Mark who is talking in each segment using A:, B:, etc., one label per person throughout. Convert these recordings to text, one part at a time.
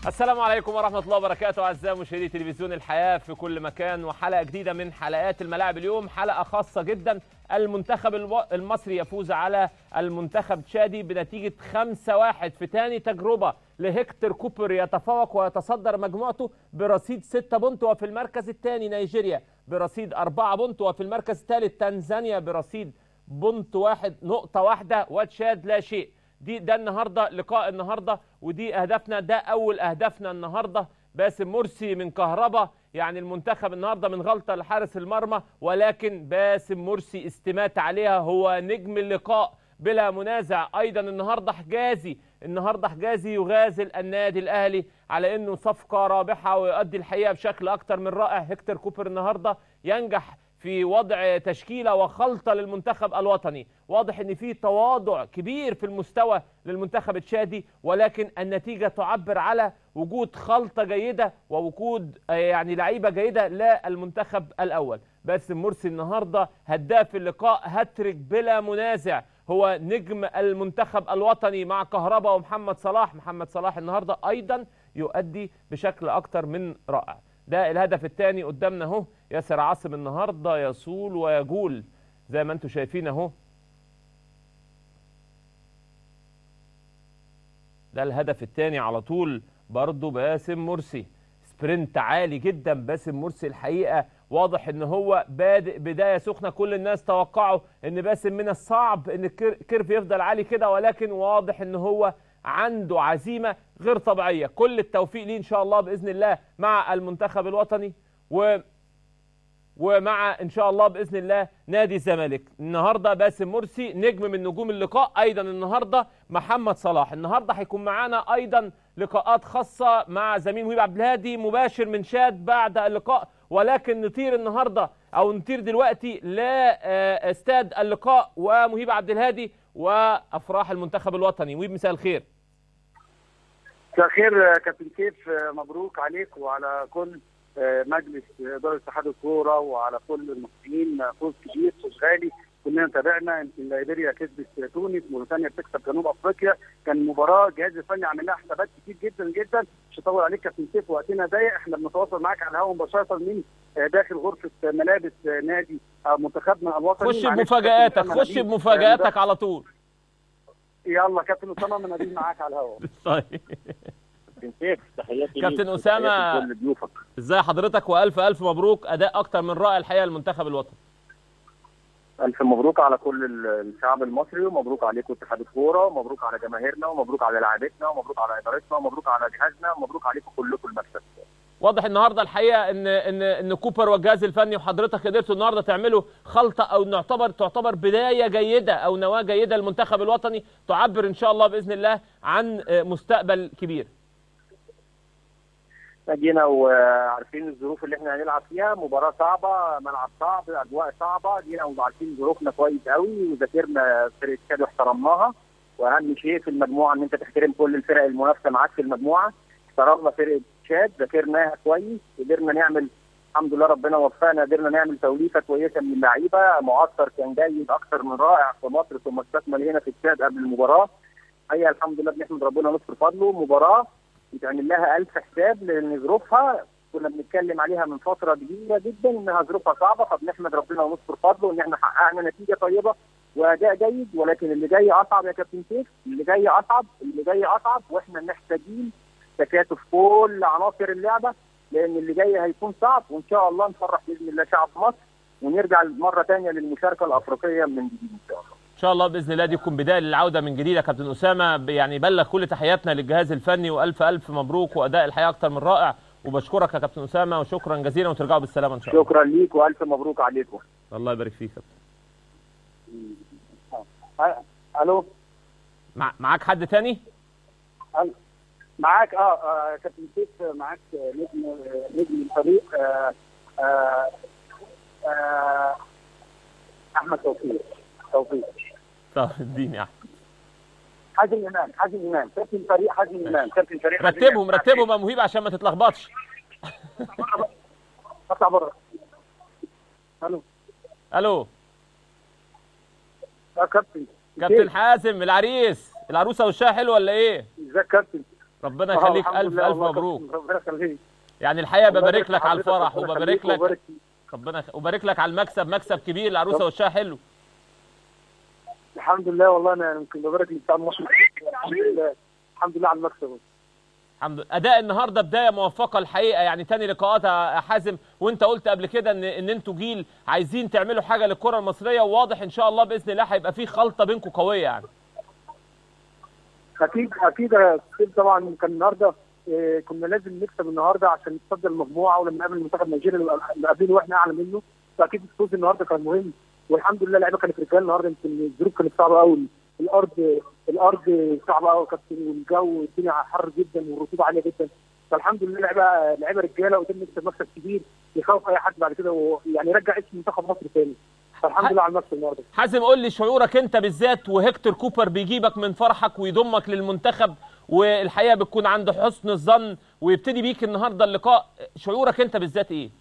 A: السلام عليكم ورحمة الله وبركاته أعزائي مشاهدي تلفزيون الحياة في كل مكان وحلقة جديدة من حلقات الملاعب اليوم حلقة خاصة جدا المنتخب الو- المصري يفوز على المنتخب تشادي بنتيجة 5-1 في تاني تجربة لهكتور كوبر يتفوق ويتصدر مجموعته برصيد 6 بونت وفي المركز الثاني نيجيريا برصيد 4 بونت وفي المركز الثالث تنزانيا برصيد بونت واحد نقطة واحدة وتشاد لا شيء دي ده النهارده لقاء النهارده ودي اهدافنا ده اول اهدافنا النهارده باسم مرسي من كهربا يعني المنتخب النهارده من غلطه لحارس المرمى ولكن باسم مرسي استمات عليها هو نجم اللقاء بلا منازع ايضا النهارده حجازي النهارده حجازي يغازل النادي الاهلي على انه صفقه رابحه ويؤدي الحقيقه بشكل اكتر من رائع هكتور كوبر النهارده ينجح في وضع تشكيله وخلطه للمنتخب الوطني واضح ان في تواضع كبير في المستوى للمنتخب التشادي ولكن النتيجه تعبر على وجود خلطه جيده ووجود آه، يعني لعيبه جيده للمنتخب الاول باسم مرسي النهارده هداف اللقاء هاتريك بلا منازع هو نجم المنتخب الوطني مع كهربا ومحمد صلاح محمد صلاح النهارده ايضا يؤدي بشكل اكتر من رائع ده الهدف الثاني قدامنا اهو ياسر عاصم النهارده يصول ويجول زي ما انتم شايفين اهو ده الهدف الثاني على طول برضه باسم مرسي سبرنت عالي جدا باسم مرسي الحقيقه واضح ان هو بادئ بدايه سخنه كل الناس توقعوا ان باسم من الصعب ان الكير- كيرف يفضل عالي كده ولكن واضح ان هو عنده عزيمه غير طبيعيه كل التوفيق ليه ان شاء الله باذن الله مع المنتخب الوطني و ومع ان شاء الله باذن الله نادي الزمالك النهارده باسم مرسي نجم من نجوم اللقاء ايضا النهارده محمد صلاح النهارده هيكون معانا ايضا لقاءات خاصه مع زميل مهيب عبد الهادي مباشر من شاد بعد اللقاء ولكن نطير النهارده او نطير دلوقتي لاستاد اللقاء ومهيب عبد الهادي وافراح المنتخب الوطني مهيب مساء الخير
B: مساء الخير كابتن سيف مبروك عليك وعلى كل مجلس اداره اتحاد الكوره وعلى كل المصريين فوز كبير فوز غالي كلنا تابعنا يمكن ليبيريا كسبت تونس موريتانيا بتكسب جنوب افريقيا كان مباراه الجهاز الفني عمل لها حسابات كتير جدا جدا مش هطول عليك كابتن سيف وقتنا ضيق احنا بنتواصل معاك على الهواء مباشره من داخل غرفه ملابس نادي منتخبنا الوطني
A: خش
B: معلش
A: بمفاجاتك
B: كابتن أسامة
A: خش
B: نبيل.
A: بمفاجاتك على طول
B: يلا كابتن اسامه من نبيل معاك على الهواء
A: طيب
C: كابتن سيف تحياتي ليك
A: كابتن
C: وتحياتي
A: أسامة.
C: لكل ضيوفك
A: ازاي حضرتك والف الف مبروك اداء اكتر من رائع الحقيقه للمنتخب الوطني
C: الف مبروك على كل ال- الشعب المصري ومبروك عليكم اتحاد الكوره ومبروك على جماهيرنا ومبروك على لاعبتنا ومبروك على ادارتنا ومبروك على جهازنا ومبروك عليكم كلكم المكسب
A: واضح النهارده الحقيقه ان ان ان كوبر والجهاز الفني وحضرتك قدرتوا النهارده تعملوا خلطه او نعتبر تعتبر بدايه جيده او نواه جيده للمنتخب الوطني تعبر ان شاء الله باذن الله عن آه، مستقبل كبير.
C: احنا جينا وعارفين الظروف اللي احنا هنلعب فيها مباراه صعبه ملعب صعب اجواء صعبه جينا وعارفين ظروفنا كويس قوي وذاكرنا فرقه تشاد واحترمناها واهم شيء في المجموعه ان انت تحترم كل الفرق المنافسه معاك في المجموعه احترمنا فرقه تشاد ذاكرناها كويس قدرنا نعمل الحمد لله ربنا وفقنا قدرنا نعمل توليفه كويسه من اللعيبه معسكر كان جيد اكثر من رائع في مصر ثم استكمل هنا في تشاد قبل المباراه هي الحمد لله بنحمد ربنا ونشكر فضله مباراه يتعمل لها ألف حساب لأن ظروفها كنا بنتكلم عليها من فترة كبيرة جدا إنها ظروفها صعبة فبنحمد ربنا ونشكر فضله إن إحنا حققنا نتيجة طيبة وأداء جيد ولكن اللي جاي أصعب يا كابتن سيف اللي جاي أصعب اللي جاي أصعب وإحنا محتاجين تكاتف كل عناصر اللعبة لأن اللي جاي هيكون صعب وإن شاء الله نفرح بإذن الله شعب مصر ونرجع مرة تانية للمشاركة الأفريقية من جديد إن شاء الله.
A: ان شاء الله باذن الله دي تكون بدايه للعوده من جديد يا كابتن اسامه ب- يعني بلغ كل تحياتنا للجهاز الفني والف الف مبروك واداء الحقيقه اكتر من رائع وبشكرك يا كابتن اسامه وشكرا جزيلا وترجعوا بالسلامه ان شاء الله.
C: شكرا ليك وألف مبروك عليكم.
A: الله يبارك فيك يا كابتن.
B: الو
A: مع معاك حد تاني؟
B: معاك اه, آه كابتن سيف معاك نجم نجم الفريق آه آه آه احمد توفيق توفيق
A: طب اديني يا احمد
B: حازم امام حازم امام كابتن فريق حازم امام كابتن فريق حازم
A: رتبهم
B: إمام.
A: رتبهم يا مهيب عشان ما تتلخبطش
B: اطلع بره الو
A: الو
B: اه كابتن
A: كابتن حازم العريس العروسه وشها حلو ولا ايه؟
B: ازيك كابتن
A: ربنا
B: آه،
A: يخليك
B: الحمد
A: الف
B: لله
A: الف
B: والله يا
A: مبروك
B: كابتن، ربنا يخليك
A: يعني الحقيقه
B: الله
A: ببارك
B: يبارك
A: لك على
B: لحضرتك،
A: الفرح
B: ربنا
A: وببارك
B: يخليك
A: لك
B: ويبارك فيك.
A: ربنا يخ- وبارك لك على المكسب مكسب كبير العروسه
B: طب.
A: وشها حلو
B: الحمد لله والله انا يمكن ببارك لبتاع المصري الحمد لله الحمد لله على المكسب
A: الحمد لله اداء النهارده بدايه موفقه الحقيقه يعني تاني لقاءات يا حازم وانت قلت قبل كده ان ان انتوا جيل عايزين تعملوا حاجه للكره المصريه وواضح ان شاء الله باذن الله هيبقى في خلطه بينكم قويه يعني
B: اكيد اكيد يا أستاذ طبعا كان النهارده آه، كنا لازم نكسب النهارده عشان نتصدر المجموعه ولما نقابل منتخب نيجيريا اللي اللي قابلينه واحنا اعلى منه فاكيد الفوز النهارده كان مهم والحمد لله اللعيبه كانت رجال النهارده يمكن الظروف كانت صعبه قوي الارض الارض صعبه قوي يا كابتن والجو الدنيا حر جدا والرطوبه عاليه جدا فالحمد لله لعيبه لعيبه رجاله وقدرنا نكسب مكسب كبير يخوف اي حد بعد كده ويعني يرجع اسم منتخب مصر تاني فالحمد لله على المكسب النهارده
A: حازم قول لي شعورك انت بالذات وهيكتور كوبر بيجيبك من فرحك ويضمك للمنتخب والحقيقه بتكون عند حسن الظن ويبتدي بيك النهارده اللقاء شعورك انت بالذات ايه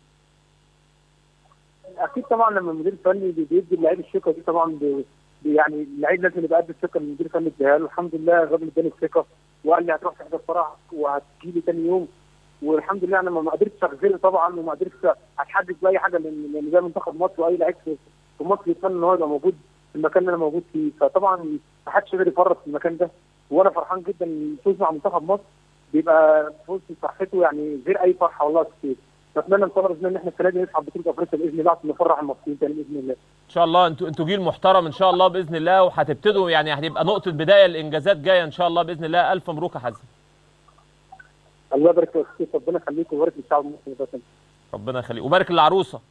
B: اكيد طبعا لما المدير الفني بي- بيدي اللعيب الثقه دي طبعا بي بي- يعني اللعيب لازم يبقى قد الثقه اللي المدير الفني اداها له الحمد لله الراجل اداني الثقه وقال لي هتروح تحضر فرح وهتجي لي تاني يوم والحمد لله انا ما ما قدرتش اغفله طبعا وما قدرتش اتحدث باي حاجه لان لان ده منتخب مصر واي لعيب في في مصر يتمنى ان هو يبقى موجود في المكان اللي انا موجود فيه فطبعا ما حدش يقدر يفرط في المكان ده وانا فرحان جدا ان الفوز مع منتخب مصر بيبقى فوز فرحته يعني غير اي فرحه والله كتير بتمنى ان شاء الله باذن الله ان احنا السنه دي نصعد بطوله افريقيا باذن الله عشان نفرح المصريين تاني باذن الله
A: ان شاء الله انتوا انتوا جيل محترم ان شاء الله باذن الله وهتبتدوا يعني هتبقى نقطه بدايه للانجازات جايه ان شاء الله باذن الله الف مبروك يا حازم
B: الله يبارك فيك يا أستاذ، ربنا يخليك ويبارك للشعب المصري ده تاني.
A: ربنا يخليك وبارك للعروسه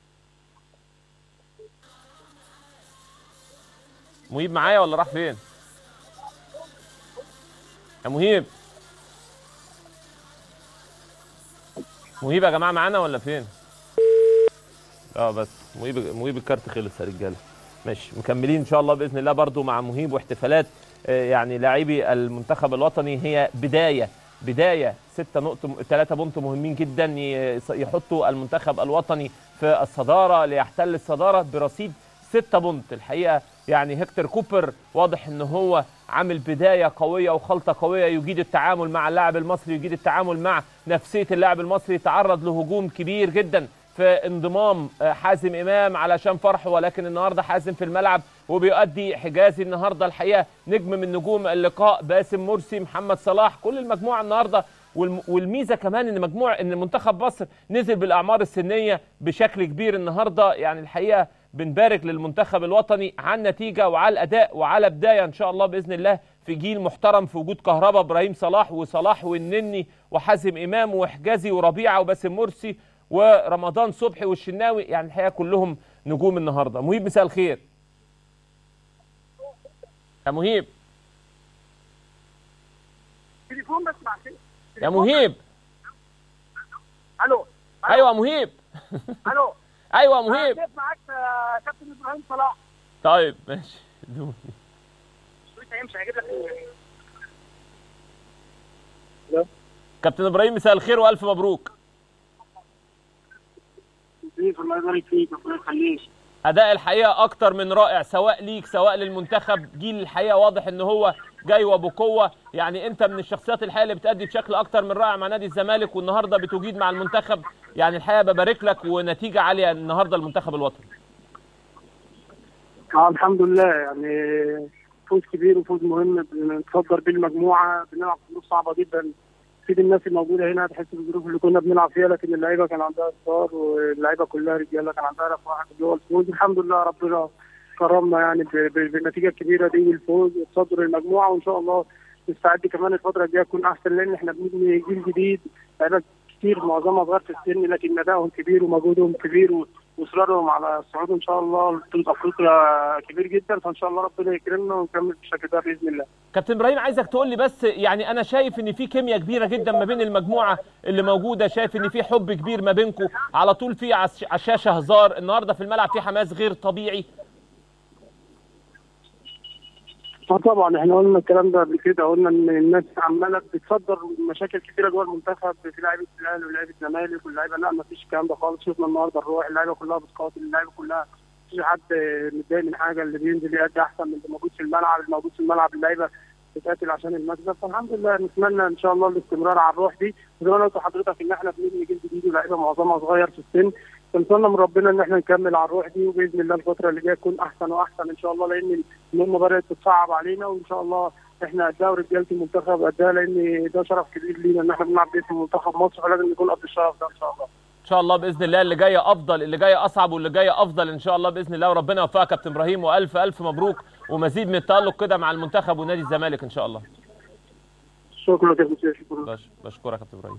A: مهيب معايا ولا راح فين يا مهيب مهيب يا جماعه معانا ولا فين اه بس مهيب مهيب الكارت خلص يا رجاله ماشي مكملين ان شاء الله باذن الله برضو مع مهيب واحتفالات آه، يعني لاعبي المنتخب الوطني هي بدايه بدايه ستة نقطة ثلاثة بونت مهمين جدا ي- يحطوا المنتخب الوطني في الصدارة ليحتل الصدارة برصيد ستة بونت الحقيقة يعني هكتور كوبر واضح ان هو عامل بداية قوية وخلطة قوية يجيد التعامل مع اللاعب المصري يجيد التعامل مع نفسية اللاعب المصري تعرض لهجوم كبير جدا في انضمام آه، حازم امام علشان فرحه ولكن النهارده حازم في الملعب وبيؤدي حجازي النهارده الحقيقه نجم من نجوم اللقاء باسم مرسي محمد صلاح كل المجموعه النهارده والم- والميزه كمان ان مجموع ان منتخب مصر نزل بالاعمار السنيه بشكل كبير النهارده يعني الحقيقه بنبارك للمنتخب الوطني على النتيجه وعلى الاداء وعلى بدايه ان شاء الله باذن الله في جيل محترم في وجود كهربا ابراهيم صلاح وصلاح والنني وحازم امام وحجازي وربيعه وباسم مرسي ورمضان صبحي والشناوي يعني الحقيقه كلهم نجوم النهارده مهيب مساء الخير يا مهيب
B: تليفون بس معلش
A: يا مهيب
B: الو
A: ايوه يا مهيب
B: الو
A: ايوه يا مهيب
B: كيف معاك آه، كابتن ابراهيم صلاح
A: طيب ماشي دون.
B: شوية هيمشي هيجيب لك
A: كابتن ابراهيم مساء الخير والف مبروك
B: الله يبارك فيك ربنا يخليك
A: اداء الحقيقه اكتر من رائع سواء ليك سواء للمنتخب جيل الحقيقه واضح ان هو جاي وبقوه يعني انت من الشخصيات الحقيقه اللي بتأدي بشكل اكتر من رائع مع نادي الزمالك والنهارده بتجيد مع المنتخب يعني الحقيقه ببارك لك ونتيجه عاليه النهارده المنتخب الوطني
B: اه الحمد لله يعني فوز كبير وفوز مهم بنتصدر بيه المجموعه بنلعب في ظروف صعبه جدا اكيد الناس الموجوده هنا هتحس بالظروف اللي كنا بنلعب فيها لكن اللعيبه كان عندها اصرار واللعيبه كلها رجاله كان عندها هدف واحد اللي هو الفوز الحمد لله ربنا كرمنا يعني ب- ب- بالنتيجه الكبيره دي والفوز وتصدر المجموعه وان شاء الله نستعد كمان الفتره الجايه تكون احسن لان احنا بنبني جيل جديد لعيبه كتير معظمها صغار في السن لكن ادائهم كبير ومجهودهم كبير و- واصرارهم على الصعود ان شاء الله لبطوله افريقيا كبير جدا فان شاء الله ربنا يكرمنا ونكمل بالشكل ده باذن الله.
A: كابتن ابراهيم عايزك تقول لي بس يعني انا شايف ان في كيمياء كبيره جدا ما بين المجموعه اللي موجوده شايف ان في حب كبير ما بينكم على طول في عش- على الشاشه هزار النهارده في الملعب في حماس غير طبيعي
B: اه طبعا احنا قلنا الكلام ده قبل كده قلنا ان الناس عماله بتصدر مشاكل كتيره جوه المنتخب في لعيبه الاهلي ولاعيبه الزمالك واللعيبه لا ما فيش الكلام ده خالص شفنا النهارده الروح اللعيبه كلها بتقاتل اللعيبه كلها مفيش حد متضايق من حاجه اللي بينزل يأدي احسن من اللي موجود في الملعب اللي موجود في الملعب اللعيبه بتقاتل عشان المكسب فالحمد لله نتمنى ان شاء الله الاستمرار على الروح دي زي ما انا قلت لحضرتك ان احنا بنبني جيل جديد ولاعيبه معظمها صغير في السن فنتمنى من ربنا ان احنا نكمل على الروح دي وباذن الله الفتره اللي جايه تكون احسن واحسن ان شاء الله لان الامور بدات تتصعب علينا وان شاء الله احنا قدها ورجاله المنتخب قدها لان ده شرف كبير لينا ان احنا بنلعب باسم منتخب مصر فلازم نكون قد الشرف ده ان شاء الله.
A: ان شاء الله باذن الله اللي جايه افضل اللي جايه اصعب واللي جايه افضل ان شاء الله باذن الله وربنا يوفقك كابتن ابراهيم والف الف مبروك ومزيد من التالق كده مع المنتخب ونادي الزمالك ان شاء الله
B: شكرا يا كابتن شكرا.
A: بش- بشكرك يا كابتن ابراهيم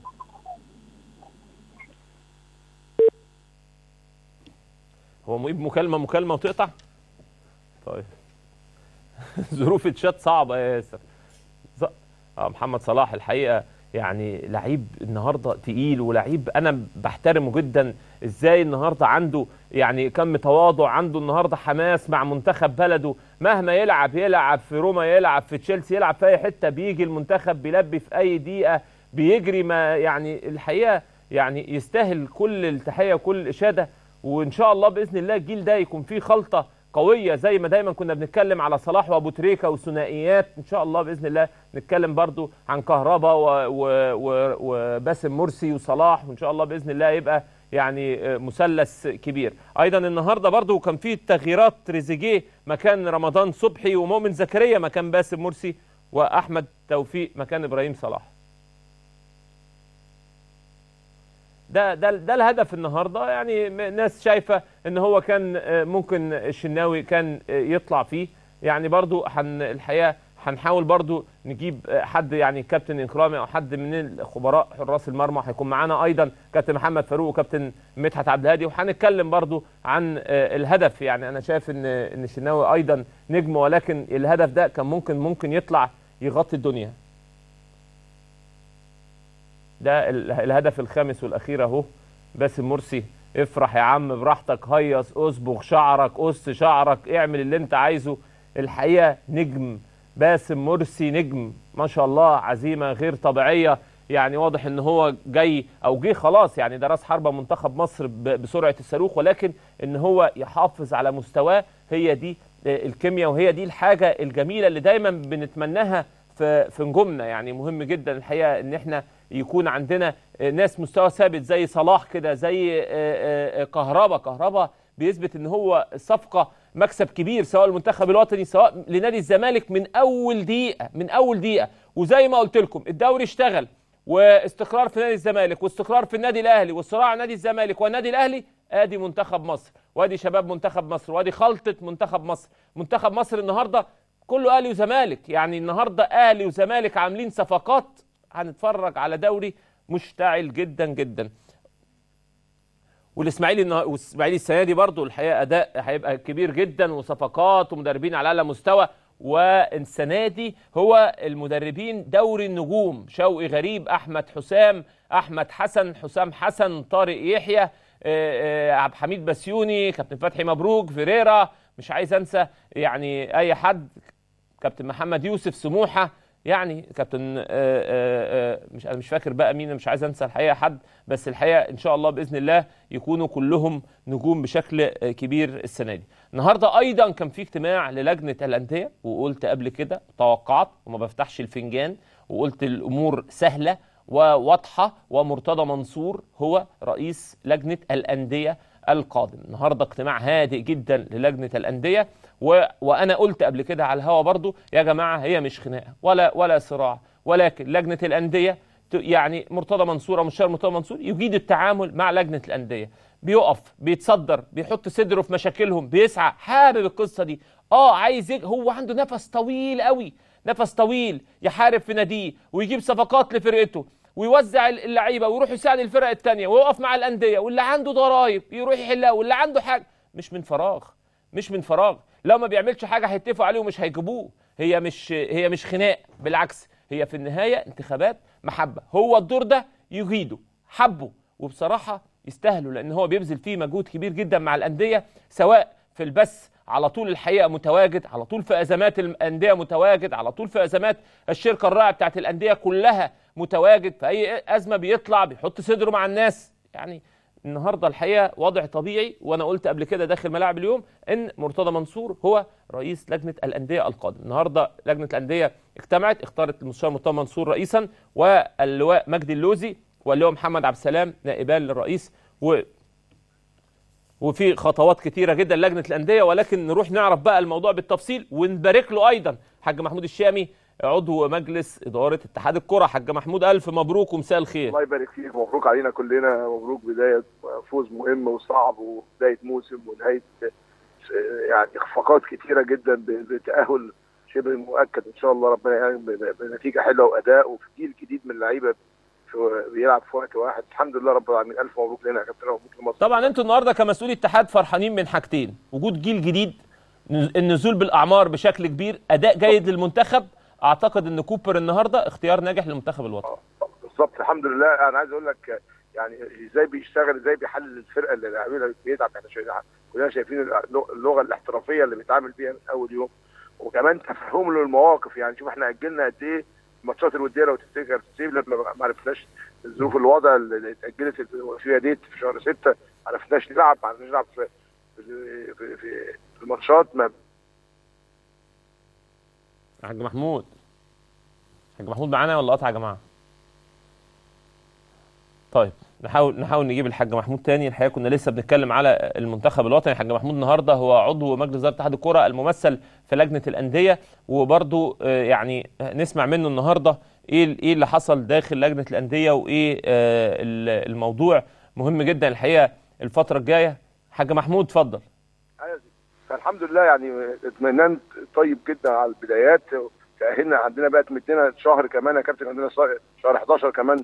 A: هو مجيب مكالمه مكالمه وتقطع طيب ظروف الشات صعبه يا ياسر ز- اه محمد صلاح الحقيقه يعني لعيب النهارده تقيل ولعيب انا بحترمه جدا ازاي النهارده عنده يعني كم تواضع عنده النهارده حماس مع منتخب بلده مهما يلعب يلعب في روما يلعب في تشيلسي يلعب في اي حته بيجي المنتخب بيلبي في اي دقيقه بيجري ما يعني الحقيقه يعني يستاهل كل التحيه وكل الاشاده وان شاء الله باذن الله الجيل ده يكون فيه خلطه قويه زي ما دايما كنا بنتكلم على صلاح وابو تريكه وثنائيات ان شاء الله باذن الله نتكلم برضو عن كهربا و- و- و- وباسم مرسي وصلاح وان شاء الله باذن الله يبقى يعني آه، مثلث كبير ايضا النهارده برضو كان في تغييرات تريزيجيه مكان رمضان صبحي ومؤمن زكريا مكان باسم مرسي واحمد توفيق مكان ابراهيم صلاح ده ده ده الهدف النهارده يعني م- ناس شايفه ان هو كان آه، ممكن الشناوي كان آه، يطلع فيه يعني برضو حن الحقيقه هنحاول برضو نجيب آه، حد يعني كابتن اكرامي او حد من الخبراء حراس المرمى هيكون معانا ايضا كابتن محمد فاروق وكابتن مدحت عبد الهادي وهنتكلم برضو عن آه، الهدف يعني انا شايف ان ان الشناوي ايضا نجم ولكن الهدف ده كان ممكن ممكن يطلع يغطي الدنيا ده ال- الهدف الخامس والاخير اهو باسم مرسي افرح يا عم براحتك هيص اصبغ شعرك قص شعرك اعمل اللي انت عايزه الحقيقه نجم باسم مرسي نجم ما شاء الله عزيمه غير طبيعيه يعني واضح ان هو جاي او جه خلاص يعني ده راس حربه منتخب مصر ب- بسرعه الصاروخ ولكن ان هو يحافظ على مستواه هي دي آه، الكيمياء وهي دي الحاجه الجميله اللي دايما بنتمناها في في نجومنا يعني مهم جدا الحقيقه ان احنا يكون عندنا آه، ناس مستوى ثابت زي صلاح كده زي آه، آه، آه، كهربا كهربا بيثبت ان هو صفقه مكسب كبير سواء المنتخب الوطني سواء لنادي الزمالك من اول دقيقه من اول دقيقه وزي ما قلت لكم الدوري اشتغل واستقرار في نادي الزمالك واستقرار في النادي الاهلي والصراع نادي الزمالك والنادي الاهلي ادي منتخب مصر وادي شباب منتخب مصر وادي خلطه منتخب مصر منتخب مصر النهارده كله اهلي وزمالك يعني النهارده اهلي وزمالك عاملين صفقات هنتفرج على دوري مشتعل جدا جدا والاسماعيلي النها- والاسماعيلي السنه دي برضه الحقيقه اداء هيبقى كبير جدا وصفقات ومدربين على اعلى مستوى والسنه دي هو المدربين دوري النجوم شوقي غريب احمد حسام احمد حسن حسام حسن طارق يحيى آه، آه، عبد الحميد بسيوني كابتن فتحي مبروك فيريرا مش عايز انسى يعني اي حد كابتن محمد يوسف سموحه يعني كابتن آه، آه، آه، مش انا مش فاكر بقى مين مش عايز انسى الحقيقه حد بس الحقيقه ان شاء الله باذن الله يكونوا كلهم نجوم بشكل آه، كبير السنه دي. النهارده ايضا كان في اجتماع للجنه الانديه وقلت قبل كده توقعت وما بفتحش الفنجان وقلت الامور سهله وواضحه ومرتضى منصور هو رئيس لجنه الانديه القادم النهارده اجتماع هادئ جدا للجنه الانديه و... وانا قلت قبل كده على الهوا برضو يا جماعه هي مش خناقه ولا ولا صراع ولكن لجنه الانديه ت- يعني مرتضى منصور او مستشار مرتضى منصور يجيد التعامل مع لجنه الانديه بيقف بيتصدر بيحط صدره في مشاكلهم بيسعى حابب القصه دي اه عايز يج... هو عنده نفس طويل قوي نفس طويل يحارب في ناديه ويجيب صفقات لفرقته ويوزع اللعيبه ويروح يساعد الفرق الثانيه ويقف مع الانديه واللي عنده ضرايب يروح يحلها واللي عنده حاجه مش من فراغ مش من فراغ لو ما بيعملش حاجه هيتفقوا عليه ومش هيجيبوه هي مش هي مش خناق بالعكس هي في النهايه انتخابات محبه هو الدور ده يجيده حبه وبصراحه يستاهلوا لان هو بيبذل فيه مجهود كبير جدا مع الانديه سواء في البث على طول الحقيقه متواجد على طول في ازمات الانديه متواجد على طول في ازمات الشركه الراعيه بتاعت الانديه كلها متواجد في اي ازمه بيطلع بيحط صدره مع الناس يعني النهارده الحقيقه وضع طبيعي وانا قلت قبل كده داخل ملاعب اليوم ان مرتضى منصور هو رئيس لجنه الانديه القادم النهارده لجنه الانديه اجتمعت اختارت المستشار مرتضى منصور رئيسا واللواء مجدي اللوزي واللواء محمد عبد السلام نائبان للرئيس و وفي خطوات كتيره جدا لجنه الانديه ولكن نروح نعرف بقى الموضوع بالتفصيل ونبارك له ايضا حاج محمود الشامي عضو مجلس اداره اتحاد الكره حاج محمود الف مبروك ومساء الخير
D: الله يبارك فيك مبروك علينا كلنا مبروك بدايه فوز مهم وصعب وبدايه موسم ونهايه يعني اخفاقات كتيره جدا بتاهل شبه مؤكد ان شاء الله ربنا يعني بنتيجه حلوه واداء وفي جيل جديد من اللعيبه بيلعب في وقت واحد الحمد لله رب العالمين الف مبروك لنا يا كابتن مبروك لمصر
A: طبعا انتوا النهارده كمسؤولي اتحاد فرحانين من حاجتين وجود جيل جديد النزول بالاعمار بشكل كبير اداء جيد للمنتخب اعتقد ان كوبر النهارده اختيار ناجح للمنتخب الوطني
D: بالظبط الحمد لله انا عايز اقول لك يعني ازاي بيشتغل ازاي بيحلل الفرقه اللي لاعبينها بيتعب احنا كلنا شايفين اللغه الاحترافيه اللي بيتعامل بيها من اول يوم وكمان تفهمه للمواقف يعني شوف احنا اجلنا قد ايه الماتشات الوديه لو تفتكر تسيب لما ما عرفناش ظروف الوضع اللي اتاجلت فيها ديت في شهر 6 ما عرفناش نلعب ما عرفناش نلعب في في, في, في الماتشات ما
A: حاج محمود حاج محمود معانا ولا قطع يا جماعه؟ طيب نحاول نحاول نجيب الحاج محمود تاني الحقيقه كنا لسه بنتكلم على المنتخب الوطني الحاج محمود النهارده هو عضو مجلس اداره اتحاد الكره الممثل في لجنه الانديه وبرده يعني نسمع منه النهارده ايه ايه اللي حصل داخل لجنه الانديه وايه الموضوع مهم جدا الحقيقه الفتره الجايه حاج محمود اتفضل
D: الحمد لله يعني اطمئنان طيب جدا على البدايات تاهلنا عندنا بقى تمدنا شهر كمان يا كابتن عندنا شهر 11 كمان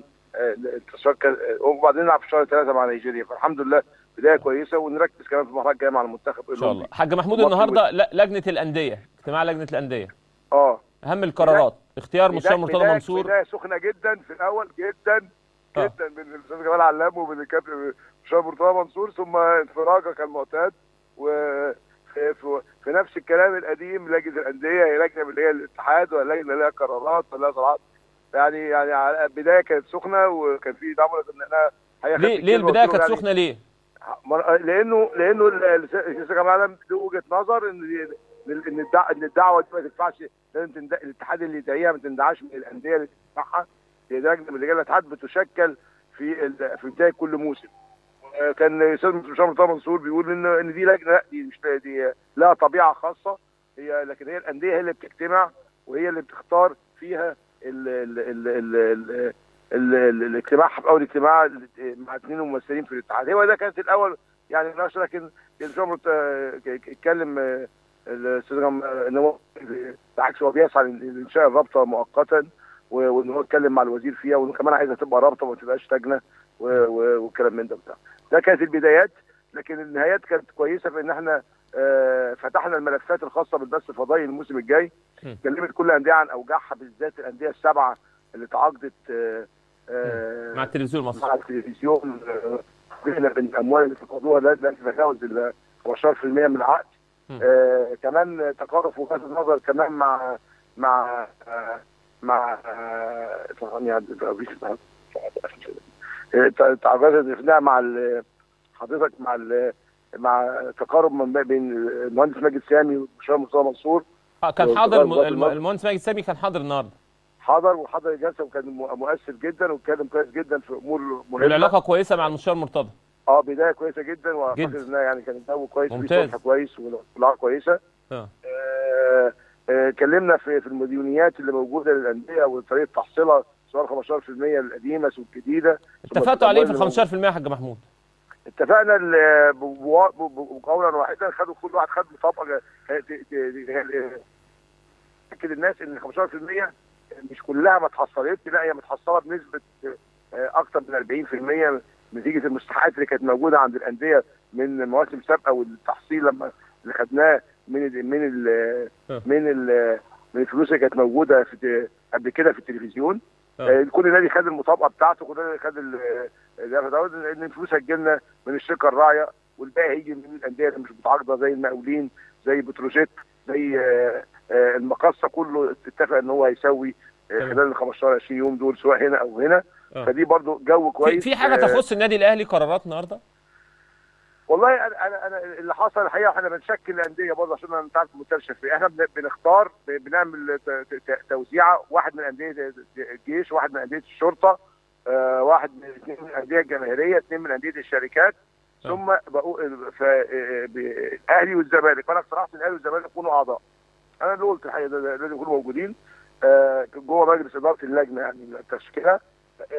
D: وبعدين نلعب في شهر 3 مع نيجيريا فالحمد لله بدايه كويسه ونركز كمان في المرحله الجايه مع المنتخب
A: ان شاء الله حاج محمود النهارده لجنه الانديه اجتماع لجنه الانديه
D: اه
A: اهم القرارات اختيار مستشار مرتضى منصور
D: بدايه سخنه جدا في الاول جدا جدا من الاستاذ جمال علام ومن الكابتن مستشار مرتضى منصور ثم انفراجه كالمعتاد و في, في نفس الكلام القديم لجنه الانديه هي لجنه اللي هي الاتحاد ولا لجنه لها قرارات ولا صراحات يعني يعني على البدايه كانت سخنه وكان في دعوه ان احنا
A: ليه ليه البدايه كانت يعني سخنه ليه؟
D: لانه لانه الاستاذ جمال علام له وجهه نظر ان ان ان الدعوه دي ما تدفعش لازم الاتحاد اللي يدعيها ما تندعاش من الانديه اللي تدفعها هي لجنه من رجال الاتحاد بتشكل في في بدايه كل موسم كان الاستاذ مستشار مرتضى منصور بيقول ان ان دي لجنه لا دي مش دي لها طبيعه خاصه هي لكن هي الانديه هي اللي بتجتمع وهي اللي بتختار فيها ال ال ال ال ال ال ال الاجتماع او الاجتماع مع اثنين ممثلين في الاتحاد هو ده كانت الاول يعني مناقشه لكن المستشار اتكلم الاستاذ ان هو بالعكس هو بيسعى لانشاء الرابطه مؤقتا وان هو اتكلم مع الوزير فيها وانه كمان عايزها تبقى رابطه وما تبقاش لجنه والكلام من ده بتاع ده كانت البدايات لكن النهايات كانت كويسه في ان احنا آه فتحنا الملفات الخاصه بالبث الفضائي الموسم الجاي كلمت كل الانديه عن اوجاعها بالذات الانديه السبعه اللي تعاقدت آه
A: آه مع التلفزيون المصري
D: مع التلفزيون بين الاموال اللي فقدوها لا تتجاوز ال 15% من العقد آه كمان تقارب وجهات النظر كمان مع مع آه مع يعني تعرضنا مع حضرتك مع ال مع تقارب من بين المهندس ماجد سامي والمستشار مرتضى منصور
A: اه كان حاضر المهندس ماجد سامي كان حاضر النهارده
D: حضر وحضر الجلسه وكان مؤثر جدا واتكلم كويس جدا في امور مهمه
A: والعلاقه كويسه مع المستشار مرتضى
D: اه بدايه كويسه جدا واعتقد انها يعني كان الجو كويس وفي صلح كويس والاطلاع كويسه
A: اه
D: اتكلمنا في في المديونيات اللي موجوده للانديه وطريقه تحصيلها سواء 15% القديمه او الجديده
A: اتفقتوا عليه في ال 15% يا حاج محمود
D: اتفقنا قولا واحدا خدوا كل واحد خد مطابقه تاكد الناس ان 15% مش كلها ما اتحصلتش لا هي متحصله بنسبه اكثر من 40% نتيجه المستحقات اللي كانت موجوده عند الانديه من مواسم سابقه والتحصيل لما اللي خدناه من ال من ال من ال من الفلوس اللي كانت موجوده في قبل كده في التلفزيون آه. كل نادي خد المطابقه بتاعته كل نادي خد ان الفلوس هتجيلنا من الشركه الراعيه والباقي هيجي من الانديه اللي مش متعاقده زي المقاولين زي بتروجيت زي آه المقصه كله اتفق ان هو هيسوي خلال ال 15 20 يوم دول سواء هنا او هنا
A: آه.
D: فدي برضو جو
A: في,
D: كويس
A: في حاجه
D: آه،
A: تخص النادي الاهلي قرارات النهارده
D: والله انا انا انا اللي حصل الحقيقه احنا بنشكل الانديه برضه عشان انت عارف منتشر فيه احنا بن- بنختار ب- بنعمل ت- ت- توزيعه واحد من انديه الجيش واحد من انديه الشرطه آه، واحد من اثنين من الانديه الجماهيريه اثنين من انديه الشركات
A: آه.
D: ثم بقول ف- آه، ب- الاهلي والزمالك فانا اقترحت الاهلي والزمالك يكونوا اعضاء انا اللي قلت الحقيقه ده- ده لازم يكونوا موجودين آه، جوه مجلس اداره اللجنه يعني التشكيله آه،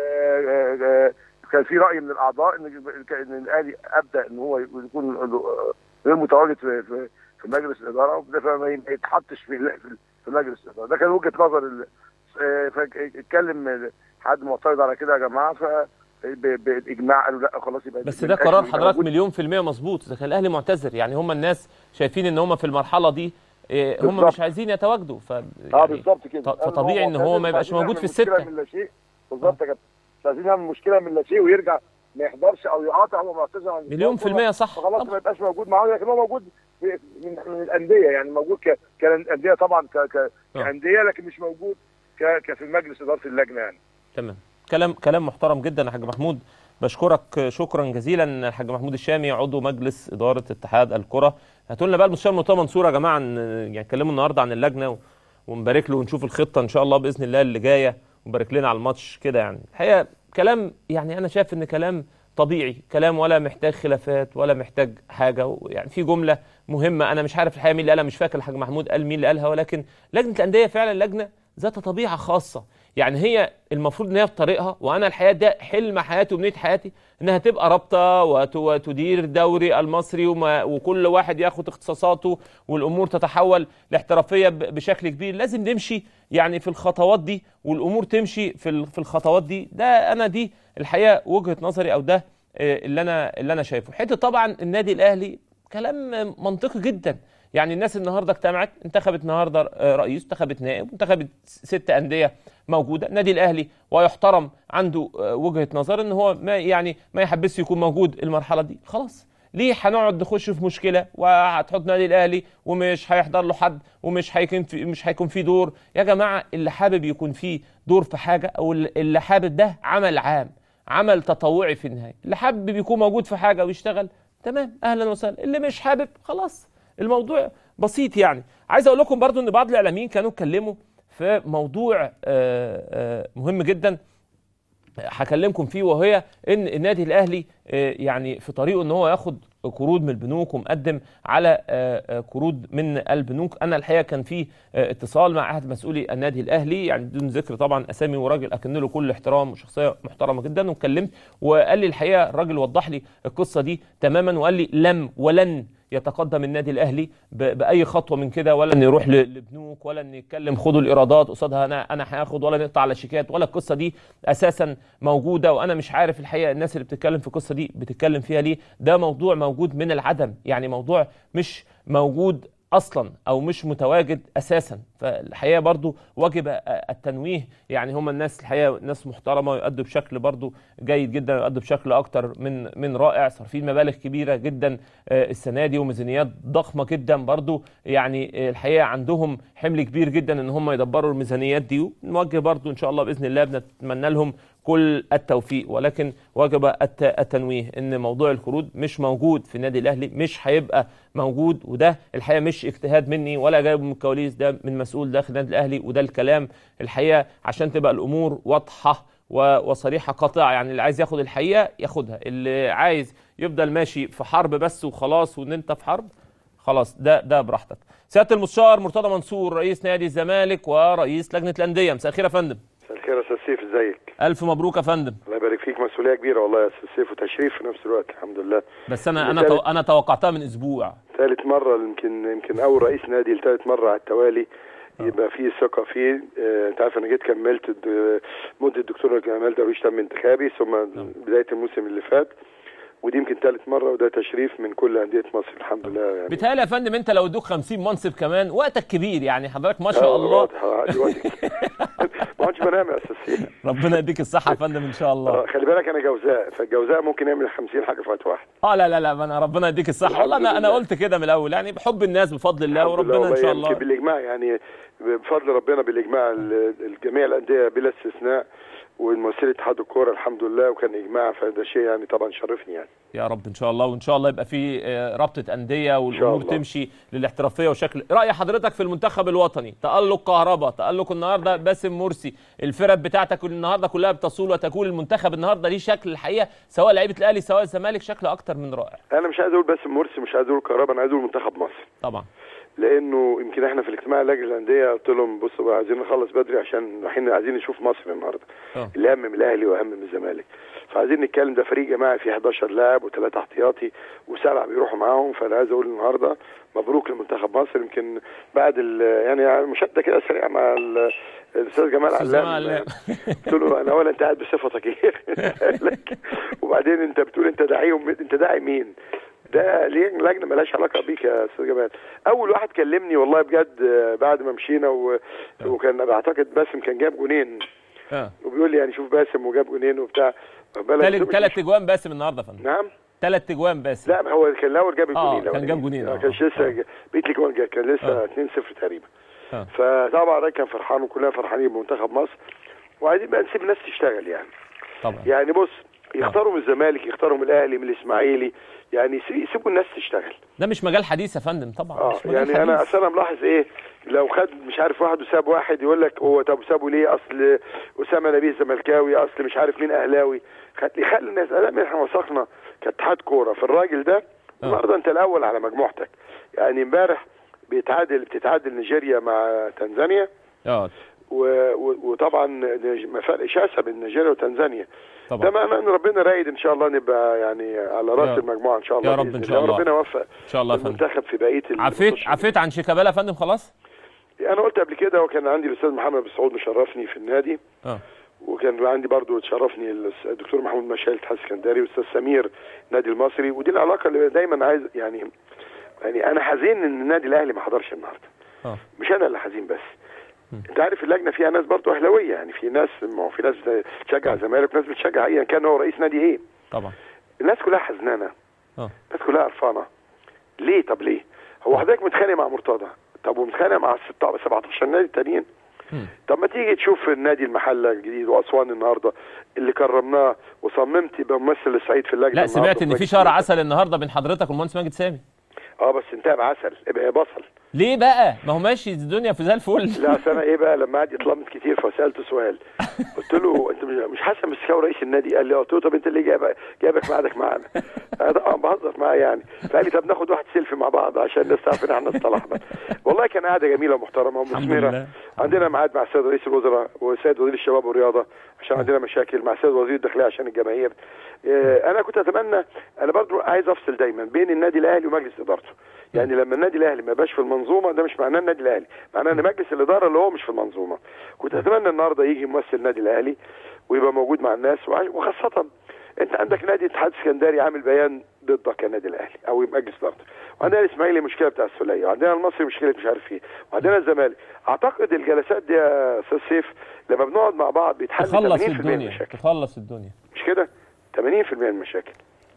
D: آه، آه، كان في راي من الاعضاء ان ان الاهلي ابدا ان هو يكون له- غير متواجد في في في مجلس الاداره وده فما يتحطش في في مجلس الاداره ده كان وجهه نظر ال- آه، فاتكلم حد معترض على كده يا جماعه ف ب- بالاجماع قالوا لا خلاص يبقى
A: بس
D: ما
A: ده
D: يبقاش
A: قرار
D: يبقى
A: حضرتك
D: موجود.
A: مليون في المية مظبوط اذا كان الاهلي معتذر يعني هم الناس شايفين ان هم في المرحلة دي إيه، هم
D: بالظبط.
A: مش عايزين يتواجدوا ف
D: اه
A: يعني
D: بالظبط كده
A: ط- فطبيعي ان هو ما يبقاش موجود في الستة
D: من لا شيء بالظبط كده مش عايزين نعمل مشكله من لا شيء ويرجع ما يحضرش او يقاطع هو معتذر عن
A: مليون في المية صح
D: فخلاص
A: طبعا.
D: ما يبقاش موجود معانا لكن هو موجود في من, من الانديه يعني موجود ك كانديه طبعا ك ك كانديه لكن مش موجود ك ك في مجلس اداره اللجنه يعني
A: تمام كلام كلام محترم جدا يا حاج محمود بشكرك شكرا جزيلا الحاج محمود الشامي عضو مجلس اداره اتحاد الكره هاتوا لنا بقى المستشار مرتضى منصور يا جماعه عن- يعني اتكلموا النهارده عن اللجنه و- ونبارك له ونشوف الخطه ان شاء الله باذن الله اللي جايه ونبارك لنا على الماتش كده يعني الحقيقه كلام يعني انا شايف ان كلام طبيعي كلام ولا محتاج خلافات ولا محتاج حاجه يعني في جمله مهمه انا مش عارف الحقيقه مين اللي قالها مش فاكر الحاج محمود قال مين اللي قالها ولكن لجنه الانديه فعلا لجنه ذات طبيعه خاصه يعني هي المفروض ان هي في طريقها وانا الحقيقه ده حلم حياتي وامنيه حياتي انها تبقى رابطه وت- وتدير الدوري المصري وما وكل واحد ياخد اختصاصاته والامور تتحول لاحترافيه ب- بشكل كبير لازم نمشي يعني في الخطوات دي والامور تمشي في ال- في الخطوات دي ده انا دي الحقيقه وجهه نظري او ده آه، اللي انا اللي انا شايفه حته طبعا النادي الاهلي كلام منطقي جدا يعني الناس النهارده اجتمعت انتخبت النهارده آه، رئيس انتخبت نائب انتخبت ست انديه موجوده النادي الاهلي ويحترم عنده آه، وجهه نظر ان هو ما يعني ما يحبس يكون موجود المرحله دي خلاص ليه هنقعد نخش في مشكله وهتحط نادي الاهلي ومش هيحضر له حد ومش هيكون في مش هيكون في دور يا جماعه اللي حابب يكون فيه دور في حاجه او اللي حابب ده عمل عام عمل تطوعي في النهايه اللي حابب يكون موجود في حاجه ويشتغل تمام اهلا وسهلا اللي مش حابب خلاص الموضوع بسيط يعني عايز اقول لكم برضو ان بعض الاعلاميين كانوا اتكلموا في موضوع آه، آه، مهم جدا هكلمكم فيه وهي ان النادي الاهلي آه، يعني في طريقه ان هو ياخد قروض من البنوك ومقدم على آه، آه، قروض من البنوك انا الحقيقه كان في آه، اتصال مع احد مسؤولي النادي الاهلي يعني بدون ذكر طبعا اسامي وراجل اكن له كل احترام وشخصيه محترمه جدا واتكلمت وقال لي الحقيقه الراجل وضح لي القصه دي تماما وقال لي لم ولن يتقدم النادي الاهلي ب- باي خطوه من كده ولا ان يروح ل- لبنوك ولا ان يتكلم خدوا الايرادات قصادها انا انا هاخد ولا نقطع على شيكات ولا القصه دي اساسا موجوده وانا مش عارف الحقيقه الناس اللي بتتكلم في القصه دي بتتكلم فيها ليه ده موضوع موجود من العدم يعني موضوع مش موجود اصلا او مش متواجد اساسا فالحقيقه برضو واجب التنويه يعني هم الناس الحقيقه ناس محترمه ويؤدوا بشكل برضو جيد جدا ويؤدوا بشكل اكتر من من رائع صارفين مبالغ كبيره جدا آه، السنه دي وميزانيات ضخمه جدا برضو يعني آه، الحقيقه عندهم حمل كبير جدا ان هم يدبروا الميزانيات دي ونوجه برضو ان شاء الله باذن الله بنتمنى لهم كل التوفيق ولكن وجب الت- التنويه ان موضوع القروض مش موجود في النادي الاهلي مش هيبقى موجود وده الحقيقه مش اجتهاد مني ولا جايبه من الكواليس ده من مسؤول داخل النادي الاهلي وده الكلام الحقيقه عشان تبقى الامور واضحه و- وصريحه قاطعه يعني اللي عايز ياخد الحقيقه ياخدها اللي عايز يفضل ماشي في حرب بس وخلاص وان انت في حرب خلاص ده ده براحتك سياده المستشار مرتضى منصور رئيس نادي الزمالك ورئيس لجنه الانديه مساء الخير يا فندم
E: مساء الخير يا استاذ سيف ازيك؟
A: الف مبروك يا فندم
E: الله يبارك فيك مسؤوليه كبيره والله يا استاذ سيف وتشريف في نفس الوقت الحمد لله
A: بس انا انا تو... انا توقعتها من اسبوع
E: ثالث مره يمكن يمكن اول رئيس نادي لثالث مره على التوالي يبقى في ثقه فيه آه، انت عارف انا جيت كملت الد- مده الدكتور كمال درويش تم انتخابي ثم بدايه الموسم اللي فات ودي يمكن ثالث مره وده تشريف من كل انديه مصر الحمد لله يعني
A: بيتهيألي يا فندم انت لو ادوك 50 منصب كمان وقتك كبير يعني حضرتك ما شاء
E: آه،
A: الله
E: واضح، آه، دلوقتي ما عادش بنام يا استاذ سيف
A: ربنا يديك الصحه يا فندم ان شاء
E: آه،
A: الله
E: خلي بالك انا جوزاء فالجوزاء ممكن يعمل 50 حاجه في وقت واحد
A: اه لا لا لا انا ربنا يديك الصحه والله انا انا
E: لله.
A: قلت كده من الاول يعني بحب الناس بفضل الله
E: الحمد لله
A: وربنا ان
E: والله
A: شاء
E: يمكن
A: الله
E: بالاجماع يعني بفضل ربنا بالاجماع ال- الجميع الانديه بلا استثناء وممثلي اتحاد الكوره الحمد لله وكان اجماع فده شيء يعني طبعا شرفني يعني
A: يا رب ان شاء الله وان شاء الله يبقى في آه، رابطه انديه والامور
E: الله.
A: تمشي للاحترافيه وشكل راي حضرتك في المنتخب الوطني تالق كهربا تالق النهارده باسم مرسي الفرق بتاعتك النهارده كلها بتصول وتكون المنتخب النهارده ليه شكل الحقيقه سواء لعيبه الاهلي سواء الزمالك شكل اكتر من رائع
E: انا مش عايز اقول بس مرسي مش عايز اقول كهربا انا عايز اقول منتخب مصر
A: طبعا
E: لانه يمكن احنا في الاجتماع لجنه الانديه قلت لهم بصوا بقى عايزين نخلص بدري عشان رايحين عايزين نشوف مصر النهارده
A: اه
E: اللي اهم من الاهلي واهم من الزمالك فعايزين نتكلم ده فريق جماعي فيه 11 لاعب وثلاثه احتياطي وسبعه بيروحوا معاهم فانا عايز اقول النهارده مبروك لمنتخب مصر يمكن بعد ال يعني مشاده كده سريعه مع ال- الاستاذ جمال
A: أستاذ جمال
E: علام
A: علام.
E: قلت له انا اولا انت قاعد بصفتك ايه لك. وبعدين انت بتقول انت داعيهم انت داعي مين ده ليه لجنه ملهاش علاقه بيك يا استاذ جمال اول واحد كلمني والله بجد آه، بعد ما مشينا و... وكان بعتقد باسم كان جاب جونين
A: اه
E: وبيقول لي يعني شوف باسم وجاب جونين وبتاع واخد بالك؟
A: ثالث
E: قلت له
A: ثلاث اجوان باسم النهارده يا فندم
E: نعم
A: ثلاث اجوان باسم
E: لا هو كان الاول جاب
A: آه،
E: الجونين
A: كان جاب جونين،
E: ما
A: آه.
E: كانش لسه
A: آه.
E: جا- بقيت لي جوان جا- كان لسه
A: آه.
E: 2-0 تقريبا
A: آه.
E: فطبعا الراجل كان فرحان وكلنا فرحانين بمنتخب مصر وعايزين بقى نسيب الناس تشتغل يعني
A: طبعا
E: يعني بص يختاروا من الزمالك يختاروا من الاهلي من الاسماعيلي يعني يسي- يسيبوا الناس تشتغل
A: ده مش مجال حديث يا فندم طبعا
E: اه
A: مش مجال
E: يعني انا
A: حديث.
E: اصل انا ملاحظ ايه لو خد مش عارف واحد وساب واحد يقول لك هو طب سابه ليه اصل اسامه نبيه زملكاوي اصل مش عارف مين اهلاوي خد يخلي الناس لا احنا وثقنا كاتحاد كوره في الراجل ده النهارده انت الاول على مجموعتك يعني امبارح بيتعادل بتتعادل نيجيريا مع تنزانيا
A: اه
E: و- و- وطبعا نيج- ما فرق شاسع بين نيجيريا وتنزانيا ده
A: طبعا
E: معناه ان ربنا رايد ان شاء الله نبقى يعني على راس
A: يا-
E: المجموعه ان شاء الله
A: يا رب
E: بإذن
A: إن شاء الله.
E: ربنا يوفق
A: ان شاء الله يا فندم
E: المنتخب في بقيه
A: عفيت
E: الماتشات.
A: عفيت عن شيكابالا يا فندم خلاص
E: انا قلت قبل كده وكان عندي الاستاذ محمد بن سعود مشرفني في النادي
A: اه
E: وكان عندي برضو تشرفني الأس- الدكتور محمود مشايل الاتحاد السكندري والاستاذ سمير النادي المصري ودي العلاقه اللي دايما عايز يعني يعني انا حزين ان النادي الاهلي ما حضرش النهارده
A: اه
E: مش انا اللي حزين بس انت عارف اللجنه فيها ناس برضو اهلاويه يعني في ناس ما هو في ناس بتشجع الزمالك وناس بتشجع ايا كان هو رئيس نادي ايه
A: طبعا
E: الناس كلها حزنانه
A: اه
E: الناس كلها قرفانه ليه طب ليه هو حضرتك متخانق مع مرتضى طب ومتخانق مع الست- 17 نادي التانيين
A: مم.
E: طب ما تيجي تشوف النادي المحله الجديد واسوان النهارده اللي كرمناه وصممت يبقى ممثل الصعيد في اللجنه
A: لا سمعت
E: النهاردة
A: ان في شهر عسل النهارده بين حضرتك والمهندس ماجد سامي
E: اه بس انتهى بعسل يبقى بصل
A: ليه بقى ما هو ماشي الدنيا في زي الفل
E: لا أصل انا ايه بقى لما قعد يتلمط كتير فسالته سؤال قلت له انت مش- مش حسن مسكاوي رئيس النادي قال لي اه قلت له طب انت اللي جايبك جايبك ميعادك معانا انا طبعا بهزر معاه يعني فقال لي طب ناخد واحد سيلفي مع بعض عشان الناس تعرف ان احنا اصطلحنا والله كان قاعده جميله ومحترمه
A: الحمد
E: ومثمره
A: لله.
E: عندنا ميعاد مع السيد رئيس الوزراء والسيد وزير الشباب والرياضه عشان عندنا مشاكل مع السيد وزير الداخليه عشان الجماهير آه، انا كنت اتمنى انا برضو عايز افصل دايما بين النادي الاهلي ومجلس ادارته يعني لما النادي الاهلي ما يبقاش في المنظومه ده مش معناه النادي الاهلي معناه ان مجلس الاداره اللي هو مش في المنظومه كنت اتمنى النهارده يجي ممثل النادي الاهلي ويبقى موجود مع الناس وع- وخاصه انت عندك نادي اتحاد اسكندري عامل بيان ضدك يا نادي الاهلي او مجلس ادارته وعندنا الاسماعيلي مشكله بتاع السوليه وعندنا المصري مشكله مش عارف ايه وعندنا الزمالك اعتقد الجلسات دي يا استاذ سيف لما بنقعد مع بعض بيتحل 80%
A: تخلص
E: من
A: الدنيا
E: المشاكل
A: تخلص الدنيا
E: مش كده 80% من المشاكل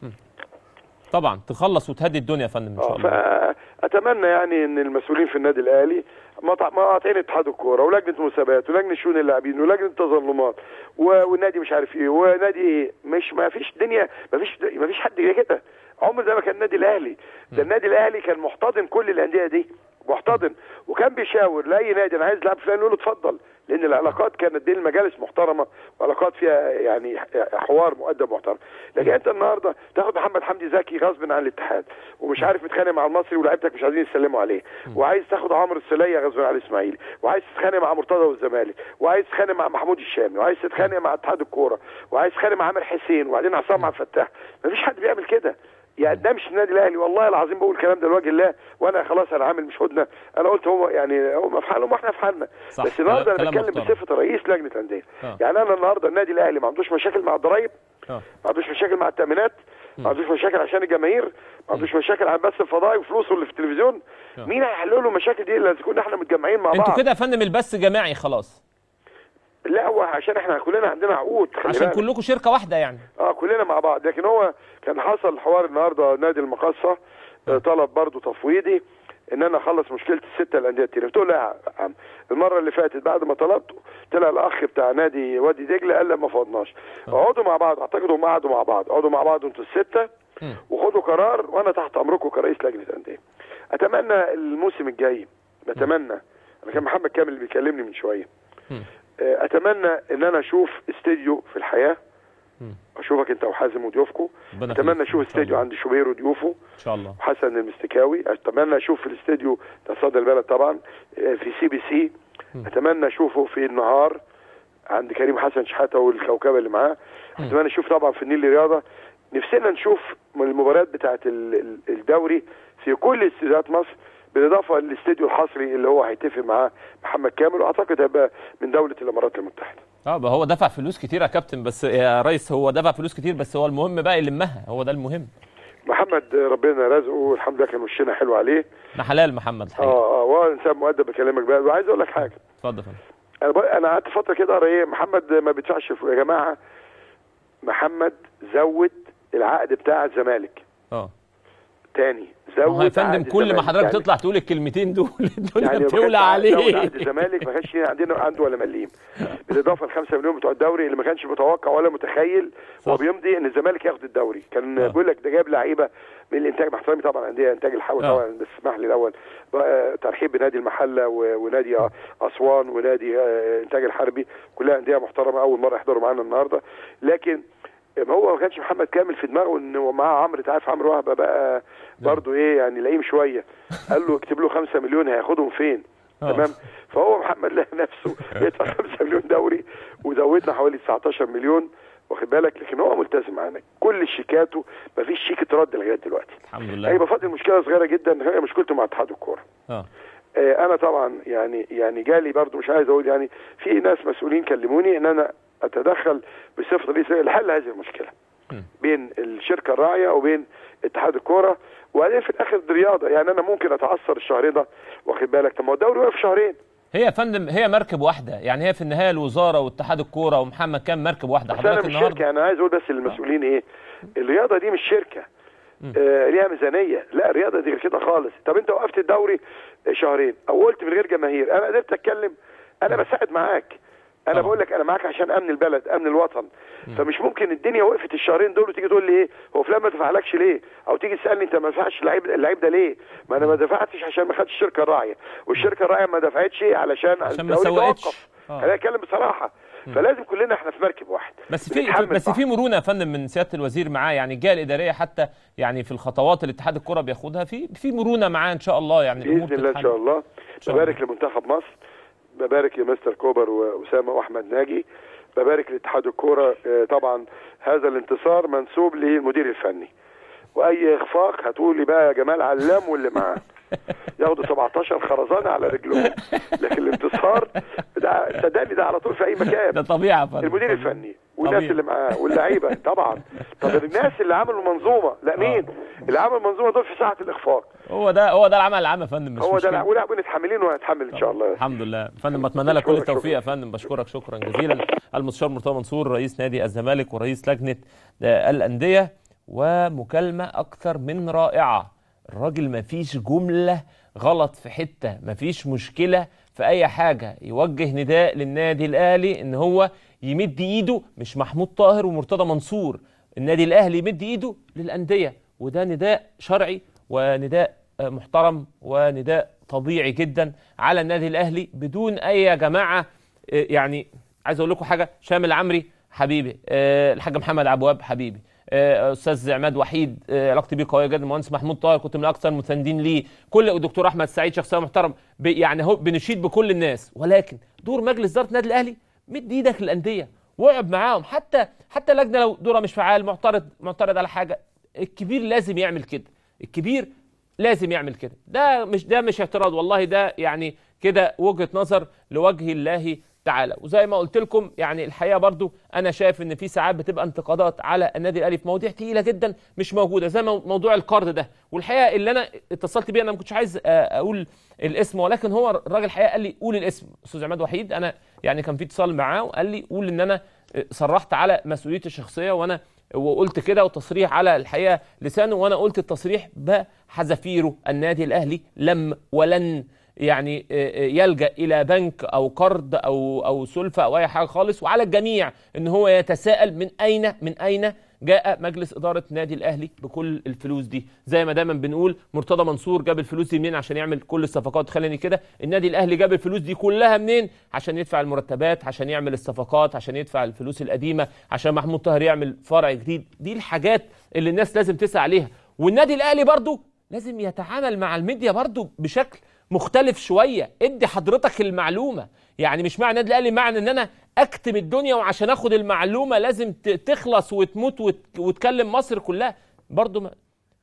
A: طبعا تخلص وتهدي الدنيا يا فندم ان شاء
E: اه
A: الله
E: فاتمنى يعني ان المسؤولين في النادي الاهلي مقطع- مقاطعين اتحاد الكوره ولجنه المسابقات ولجنه شؤون اللاعبين ولجنه التظلمات و- والنادي مش عارف ايه ونادي ايه مش ما فيش دنيا ما فيش ما فيش حد كده عمر ده ما كان النادي الاهلي ده النادي الاهلي كان محتضن كل الانديه دي محتضن وكان بيشاور لاي نادي انا عايز لاعب فلان يقول له اتفضل لان العلاقات كانت دي المجالس محترمه وعلاقات فيها يعني حوار مؤدب محترم لكن انت النهارده تاخد محمد حمدي زكي غصب عن الاتحاد ومش عارف متخانق مع المصري ولاعيبتك مش عايزين يسلموا عليه وعايز تاخد عمرو السليه غصب عن الاسماعيلي وعايز تتخانق مع مرتضى والزمالك وعايز تتخانق مع محمود الشامي وعايز تتخانق مع اتحاد الكوره وعايز تتخانق مع عامر حسين وبعدين عصام عبد الفتاح مفيش حد بيعمل كده يعني ده مش النادي الاهلي والله العظيم بقول الكلام ده لوجه الله وانا خلاص انا عامل مش هدنه انا قلت هو يعني هم في حالهم واحنا في حالنا
A: صح.
E: بس النهارده انا
A: كلام
E: بتكلم
A: محترم.
E: بصفه رئيس لجنه انديه
A: آه.
E: يعني انا النهارده النادي الاهلي ما عندوش مشاكل مع الضرايب
A: اه
E: ما عندوش مشاكل مع التامينات ما عندوش مشاكل عشان الجماهير ما عندوش مشاكل عن بث الفضائي وفلوسه اللي في التلفزيون
A: آه.
E: مين هيحل له المشاكل دي الا اذا كنا احنا متجمعين مع
A: انتوا
E: بعض
A: كده يا فندم البث جماعي خلاص
E: لا هو عشان احنا كلنا عندنا عقود خلي
A: عشان
E: بالك.
A: كلكم شركه واحده يعني
E: اه كلنا مع بعض لكن هو كان حصل حوار النهارده نادي المقاصه آه، طلب برضه تفويضي ان انا اخلص مشكله السته الانديه التانيه قلت له لا يا عم المره اللي فاتت بعد ما طلبته طلع الاخ بتاع نادي وادي دجله قال لا ما فضناش اقعدوا مع بعض اعتقد هم قعدوا مع بعض اقعدوا مع بعض انتوا السته
A: مم.
E: وخدوا قرار وانا تحت امركم كرئيس لجنه انديه اتمنى الموسم الجاي بتمنى انا كان محمد كامل اللي بيكلمني من شويه
A: مم.
E: آه، اتمنى ان انا اشوف استديو في الحياه
A: مم.
E: اشوفك انت وحازم وضيوفكم
A: ربنا
E: اتمنى
A: يخليك.
E: اشوف
A: إن شاء
E: استديو
A: الله.
E: عند شوبير وضيوفه
A: ان شاء الله
E: حسن المستكاوي اتمنى اشوف في الاستديو بتاع صدى البلد طبعا آه، في سي بي سي
A: مم.
E: اتمنى اشوفه في النهار عند كريم حسن شحاته والكوكبه اللي معاه
A: مم.
E: اتمنى اشوف طبعا في النيل الرياضه نفسنا نشوف من المباريات بتاعه ال- ال- الدوري في كل استديوهات مصر بالاضافه للاستديو الحصري اللي هو هيتفق معاه محمد كامل واعتقد هيبقى من دوله الامارات المتحده
A: اه بقى هو دفع فلوس كتير يا كابتن بس يا ريس هو دفع فلوس كتير بس هو المهم بقى يلمها هو ده المهم
E: محمد آه، ربنا رزقه الحمد لله كان وشنا حلو عليه
A: ده حلال محمد الحقيقه
E: اه اه وهو انسان مؤدب بكلمك بقى وعايز اقول لك حاجه
A: اتفضل يا فندم
E: انا بق- انا قعدت فتره كده اقرا ايه محمد ما بيدفعش ف- يا جماعه محمد زود العقد بتاع الزمالك
A: اه
E: تاني
A: ما هو يا
E: زود
A: فندم
E: عقد
A: كل ما
E: الزمالك.
A: حضرتك
E: يعني
A: تطلع تقول الكلمتين دول الدنيا
E: يعني ما
A: بتولع
E: كانش ع- زود
A: عليه
E: عقد الزمالك ما كانش عندنا عنده ولا مليم بالاضافه ل 5 مليون بتوع الدوري اللي ما كانش متوقع ولا متخيل
A: صح.
E: هو بيمضي ان الزمالك ياخد الدوري كان
A: آه.
E: بيقول لك ده جايب لعيبه من الانتاج مع احترامي طبعا انديه انتاج الحول
A: آه.
E: طبعا بس اسمح لي الاول بقى ترحيب بنادي المحله و- ونادي اسوان ونادي آه، انتاج الحربي كلها انديه محترمه اول مره يحضروا معانا النهارده لكن ما هو ما كانش محمد كامل في دماغه ان هو معاه عمرو انت عارف عمرو وهبه بقى برضه ايه يعني لئيم شويه قال له اكتب له 5 مليون هياخدهم فين
A: آه.
E: تمام فهو محمد لقى نفسه يدفع 5 مليون دوري وزودنا حوالي 19 مليون واخد بالك لكن هو ملتزم معانا كل شيكاته ما فيش شيك اترد لغايه دلوقتي
A: الحمد لله
E: هيبقى فاضل مشكله صغيره جدا هي مشكلته مع اتحاد الكوره
A: اه
E: آه، انا طبعا يعني يعني جالي برضو مش عايز اقول يعني في ناس مسؤولين كلموني ان انا اتدخل بصفه رئيس لحل هذه المشكله
A: م.
E: بين الشركه الراعيه وبين اتحاد الكوره وبعدين في الاخر دي رياضه يعني انا ممكن اتعثر الشهرين ده واخد بالك طب ما هو الدوري واقف شهرين
A: هي يا فندم هي مركب واحده يعني هي في النهايه الوزاره واتحاد الكوره ومحمد كان مركب واحده
E: بس انا
A: حضرتك
E: مش
A: النهارده
E: شركه انا عايز اقول بس للمسؤولين ايه الرياضه دي مش شركه آه ليها ميزانيه لا الرياضه دي غير كده خالص طب انت وقفت الدوري شهرين او قلت من غير جماهير انا قدرت اتكلم انا بساعد معاك انا
A: طبعا.
E: بقول لك انا معاك عشان امن البلد امن الوطن فمش ممكن الدنيا وقفت الشهرين دول وتيجي تقول لي ايه هو فلان ما دفعلكش ليه او تيجي تسالني انت ما دفعتش اللعيب اللعيب ده ليه ما انا ما دفعتش عشان ما خدش الشركه الراعيه والشركه الراعيه ما دفعتش علشان
A: عشان ما
E: الدوري
A: سوقتش.
E: توقف.
A: آه.
E: خلينا نتكلم بصراحه فلازم كلنا احنا في مركب واحد
A: بس في
E: بنتحمل
A: بس
E: بعض.
A: في مرونه يا فندم من سياده الوزير معاه يعني الجهه الاداريه حتى يعني في الخطوات اللي اتحاد الكره بياخدها في في مرونه معاه ان شاء الله يعني الامور
E: باذن الله ان
A: تتحل.
E: شاء الله
A: شاء الله.
E: ببارك لمنتخب مصر ببارك لمستر كوبر واسامه واحمد ناجي ببارك لاتحاد الكوره آه، طبعا هذا الانتصار منسوب للمدير الفني واي اخفاق هتقولي بقى يا جمال علام واللي معاه ياخدوا 17 خرزانه على رجلهم لكن الانتصار ده صدقني ده على طول في اي مكان
A: ده طبيعي يا فندم
E: المدير
A: طبيعي.
E: الفني والناس
A: طبيعي.
E: اللي معاه واللعيبه طبعا طب الناس اللي عملوا منظومه لا مين اللي عمل المنظومه دول في ساعه الاخفاق
A: هو ده هو ده العمل العام يا فندم مش
E: هو ده
A: مشكلة.
E: لا ولا متحملين وهنتحمل ان شاء الله
A: الحمد لله فندم بتمنى لك كل
E: بشكرك
A: التوفيق يا
E: شكراً.
A: فندم بشكرك شكرا جزيلا المستشار مرتضى منصور رئيس نادي الزمالك ورئيس لجنه آه، الانديه ومكالمه اكثر من رائعه الراجل ما فيش جمله غلط في حته ما فيش مشكله في اي حاجه يوجه نداء للنادي الاهلي ان هو يمد ايده مش محمود طاهر ومرتضى منصور النادي الاهلي يمد ايده للانديه وده نداء شرعي ونداء آه، محترم ونداء طبيعي جدا على النادي الاهلي بدون اي يا جماعه آه، يعني عايز اقول لكم حاجه شامل عمري حبيبي آه، الحاج محمد عبد الوهاب حبيبي آه، استاذ عماد وحيد آه، علاقتي بيه قويه جدا المهندس محمود طاهر كنت من اكثر المساندين ليه كل الدكتور احمد سعيد شخصيه محترم ب- يعني هو بنشيد بكل الناس ولكن دور مجلس اداره النادي الاهلي مد ايدك للانديه واقعد معاهم حتى حتى لجنه لو دورها مش فعال معترض معترض على حاجه الكبير لازم يعمل كده الكبير لازم يعمل كده ده مش ده مش اعتراض والله ده يعني كده وجهه نظر لوجه الله تعالى وزي ما قلت لكم يعني الحقيقه برضو انا شايف ان في ساعات بتبقى انتقادات على النادي الاهلي في مواضيع تقيله جدا مش موجوده زي مو- موضوع القرض ده والحقيقه اللي انا اتصلت بيه انا ما كنتش عايز آه، اقول الاسم ولكن هو الراجل الحقيقه قال لي قول الاسم استاذ عماد وحيد انا يعني كان في اتصال معاه وقال لي قول ان انا آه، صرحت على مسؤوليتي الشخصيه وانا وقلت كده وتصريح على الحقيقه لسانه وانا قلت التصريح بحذافيره النادي الاهلي لم ولن يعني يلجا الى بنك او قرض او او سلفه او اي حاجه خالص وعلى الجميع ان هو يتساءل من اين من اين جاء مجلس اداره النادي الاهلي بكل الفلوس دي زي ما دايما بنقول مرتضى منصور جاب الفلوس دي منين عشان يعمل كل الصفقات خليني كده النادي الاهلي جاب الفلوس دي كلها منين عشان يدفع المرتبات عشان يعمل الصفقات عشان يدفع الفلوس القديمه عشان محمود طاهر يعمل فرع جديد دي الحاجات اللي الناس لازم تسعى عليها والنادي الاهلي برضو لازم يتعامل مع الميديا برضو بشكل مختلف شويه ادي حضرتك المعلومه يعني مش معنى النادي الاهلي معنى ان انا اكتم الدنيا وعشان اخد المعلومه لازم تخلص وتموت وتكلم مصر كلها برضو ما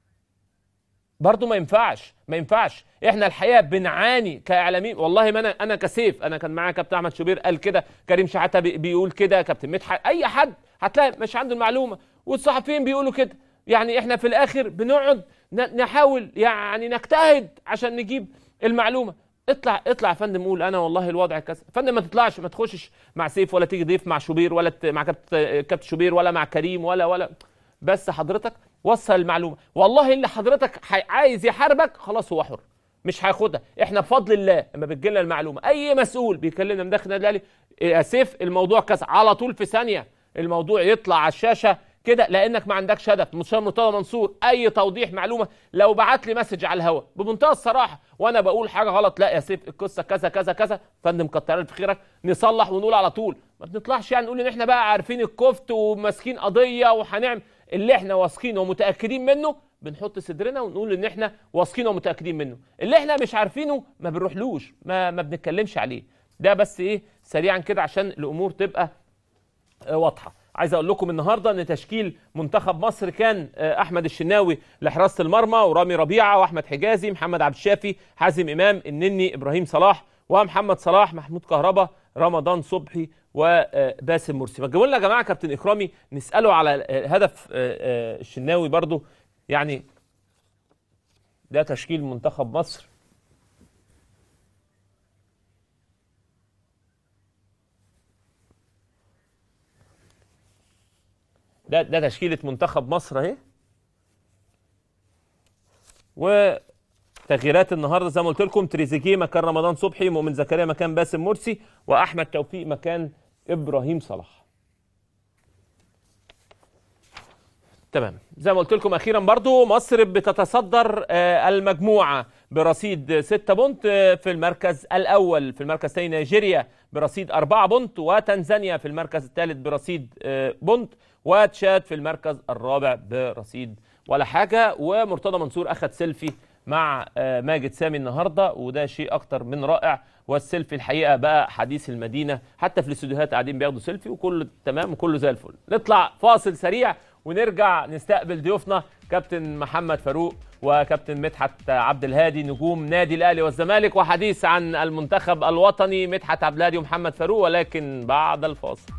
A: برضو ما ينفعش ما ينفعش احنا الحقيقه بنعاني كاعلاميين والله ما انا انا كسيف انا كان معايا كابتن احمد شوبير قال كده كريم شحاته بيقول كده كابتن مدحت اي حد هتلاقي مش عنده المعلومه والصحفيين بيقولوا كده يعني احنا في الاخر بنقعد نحاول يعني نجتهد عشان نجيب المعلومه اطلع اطلع يا فندم قول انا والله الوضع كذا فندم ما تطلعش ما تخشش مع سيف ولا تيجي ضيف مع شوبير ولا مع كابتن شوبير ولا مع كريم ولا ولا بس حضرتك وصل المعلومه والله اللي حضرتك عايز يحاربك خلاص هو حر مش هياخدها احنا بفضل الله لما بتجي لنا المعلومه اي مسؤول بيكلمنا من داخل النادي الاهلي يا سيف الموضوع كذا على طول في ثانيه الموضوع يطلع على الشاشه كده لانك ما عندكش هدف مستشار مرتضى منصور اي توضيح معلومه لو بعت لي مسج على الهواء بمنتهى الصراحه وانا بقول حاجه غلط لا يا سيف القصه كذا كذا كذا فندم كتر الف خيرك نصلح ونقول على طول ما بنطلعش يعني نقول ان احنا بقى عارفين الكفت وماسكين قضيه وهنعمل اللي احنا واثقين ومتاكدين منه بنحط صدرنا ونقول ان احنا واثقين ومتاكدين منه اللي احنا مش عارفينه ما بنروحلوش ما ما بنتكلمش عليه ده بس ايه سريعا كده عشان الامور تبقى واضحه عايز اقول لكم النهارده ان تشكيل منتخب مصر كان احمد الشناوي لحراسه المرمى ورامي ربيعه واحمد حجازي محمد عبد الشافي حازم امام النني ابراهيم صلاح ومحمد صلاح محمود كهربا رمضان صبحي وباسم مرسي ما تجيبوا لنا يا جماعه كابتن اكرامي نساله على هدف الشناوي برضو يعني ده تشكيل منتخب مصر ده ده تشكيله منتخب مصر اهي وتغييرات النهارده زي ما قلت لكم تريزيجيه مكان رمضان صبحي مؤمن زكريا مكان باسم مرسي واحمد توفيق مكان ابراهيم صلاح تمام زي ما قلت لكم اخيرا برضو مصر بتتصدر المجموعه برصيد 6 بونت في المركز الاول في المركز الثاني نيجيريا برصيد 4 بونت وتنزانيا في المركز الثالث برصيد بونت وتشاد في المركز الرابع برصيد ولا حاجه ومرتضى منصور اخذ سيلفي مع ماجد سامي النهارده وده شيء اكتر من رائع والسيلفي الحقيقه بقى حديث المدينه حتى في الاستوديوهات قاعدين بياخدوا سيلفي وكله تمام وكله زي الفل نطلع فاصل سريع ونرجع نستقبل ضيوفنا كابتن محمد فاروق وكابتن مدحت عبد الهادي نجوم نادي الاهلي والزمالك وحديث عن المنتخب الوطني مدحت عبد الهادي ومحمد فاروق ولكن بعد الفاصل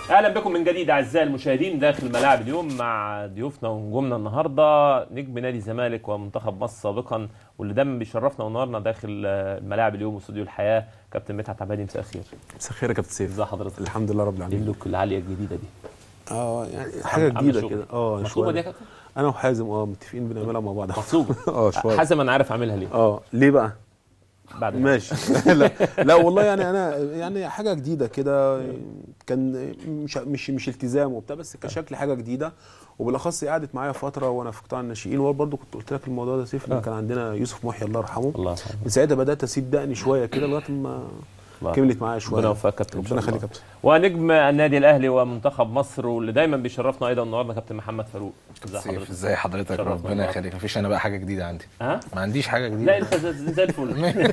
A: اهلا بكم من جديد اعزائي المشاهدين داخل ملاعب اليوم مع ضيوفنا ونجومنا النهارده نجم نادي الزمالك ومنتخب مصر سابقا واللي دايما بيشرفنا ونورنا داخل آه، ملاعب اليوم واستوديو الحياه كابتن مدحت عبادي مساء الخير
F: مساء الخير يا كابتن سيف
A: ازي حضرتك
F: الحمد لله رب
A: ايه
F: العالمين
A: اللوك العاليه الجديده دي
F: اه يعني حاجه
A: عاملة
F: جديده
A: شغل.
F: كده اه
A: مطلوبه دي يا
F: شويه
A: كابتن
F: انا وحازم اه متفقين بنعملها مع بعض
A: مطلوبه
F: اه شويه
A: حازم انا عارف اعملها ليه
F: اه ليه بقى
A: بعد
F: ماشي لا لا والله يعني انا يعني حاجه جديده كده كان مش مش مش التزام وبتاع بس كشكل حاجه جديده وبالاخص قعدت معايا فتره وانا في قطاع الناشئين وبرضه كنت قلت لك الموضوع ده سيف لما
A: آه.
F: كان عندنا يوسف محي الله يرحمه
A: الله يرحمه
F: من ساعتها بدات اسيب دقني شويه كده لغايه ما
A: الله.
F: كملت معايا شويه
A: ربنا يوفقك كابتن إن شاء
F: ربنا يخليك
A: الله.
F: كابتن
A: ونجم النادي الاهلي ومنتخب مصر واللي دايما بيشرفنا ايضا النهارده كابتن محمد فاروق ازي
G: سيف
A: حضرتك
G: ازاي حضرتك
A: شرفنا
G: ربنا
A: النهاردة.
G: يخليك مفيش انا بقى حاجه جديده عندي
A: ها
G: ما عنديش حاجه
A: لا
G: جديده
A: انت زي زي الفل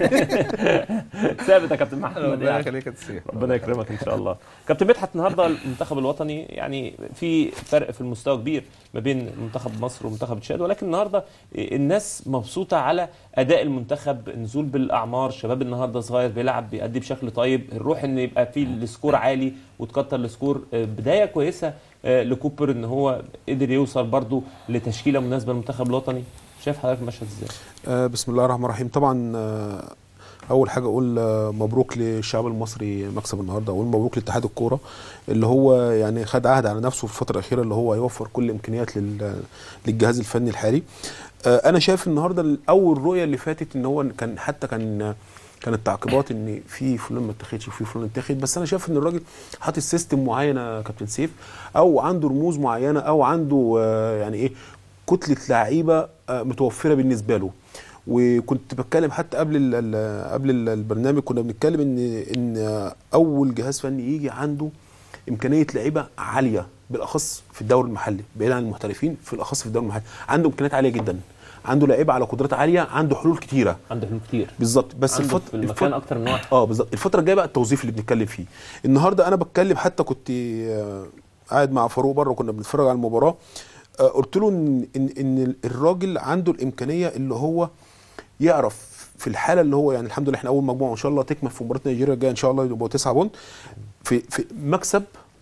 A: ثابت يا كابتن محمد
G: ربنا
A: يعني.
G: يخليك يا سيف
A: ربنا يكرمك ان شاء الله كابتن مدحت النهارده المنتخب الوطني يعني في فرق في المستوى كبير ما بين منتخب مصر ومنتخب تشاد ولكن النهارده الناس مبسوطه على اداء المنتخب نزول بالاعمار شباب النهارده صغير بيلعب بيأدي بشكل طيب الروح ان يبقى في السكور عالي وتكتر السكور آه، بدايه كويسه آه، لكوبر ان هو قدر يوصل برضو لتشكيله مناسبه للمنتخب الوطني شايف حضرتك المشهد ازاي
F: آه، بسم الله الرحمن الرحيم طبعا آه، اول حاجه اقول آه، مبروك للشعب المصري مكسب النهارده اقول مبروك لاتحاد الكوره اللي هو يعني خد عهد على نفسه في الفتره الاخيره اللي هو يوفر كل الامكانيات لل- للجهاز الفني الحالي آه، انا شايف النهارده اول رؤيه اللي فاتت ان هو كان حتى كان كانت تعقيبات ان في فلان ما اتاخدش وفي فلان اتاخد بس انا شايف ان الراجل حاطط سيستم معين يا كابتن سيف او عنده رموز معينه او عنده آه، يعني ايه كتله لعيبه آه، متوفره بالنسبه له وكنت بتكلم حتى قبل ال ال قبل ال- البرنامج كنا بنتكلم ان ان اول جهاز فني يجي عنده امكانيه لعيبه عاليه بالاخص في الدوري المحلي بعيد عن المحترفين في الاخص في الدوري المحلي عنده امكانيات عاليه جدا عنده لعيبه على قدرات عاليه عنده حلول كتيره
A: عنده حلول كتير
F: بالظبط بس
A: عنده
F: الفت...
A: في المكان
F: الفت...
A: اكتر من واحد
F: اه بالظبط الفتره الجايه بقى التوظيف اللي بنتكلم فيه النهارده انا بتكلم حتى كنت آه، قاعد مع فاروق بره كنا بنتفرج على المباراه آه، قلت له ان ان ان الراجل عنده الامكانيه اللي هو يعرف في الحاله اللي هو يعني الحمد لله احنا اول مجموعه ان شاء الله تكمل في مباراه نيجيريا الجايه ان شاء الله يبقوا 9 بونت في في مكسب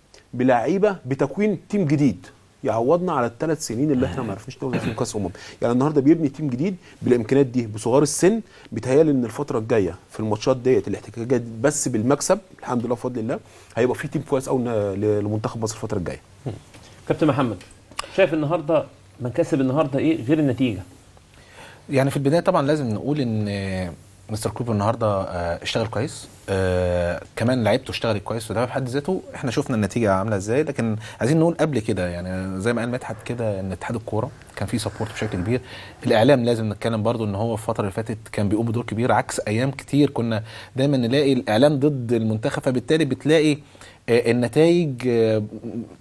F: بلعيبه بتكوين تيم جديد يعوضنا على الثلاث سنين اللي احنا ما عرفناش نوصل فيهم كاس امم يعني النهارده بيبني تيم جديد بالامكانيات دي بصغار السن بيتهيألي ان الفتره الجايه في الماتشات ديت الاحتكاكات دي بس بالمكسب الحمد لله بفضل الله هيبقى في تيم كويس قوي لمنتخب مصر الفتره الجايه
A: كابتن محمد شايف النهارده مكاسب النهارده ايه غير النتيجه
G: يعني في البدايه طبعا لازم نقول ان آه، مستر كوبر النهارده آه، اشتغل كويس آه كمان لعيبته اشتغلت كويس وده في حد ذاته احنا شفنا النتيجه عامله ازاي لكن عايزين نقول قبل كده يعني زي ما قال مدحت كده ان اتحاد الكوره كان فيه سبورت بشكل كبير الاعلام لازم نتكلم برضو ان هو في الفتره اللي فاتت كان بيقوم بدور كبير عكس ايام كتير كنا دايما نلاقي الاعلام ضد المنتخب فبالتالي بتلاقي آه، النتائج آه، م-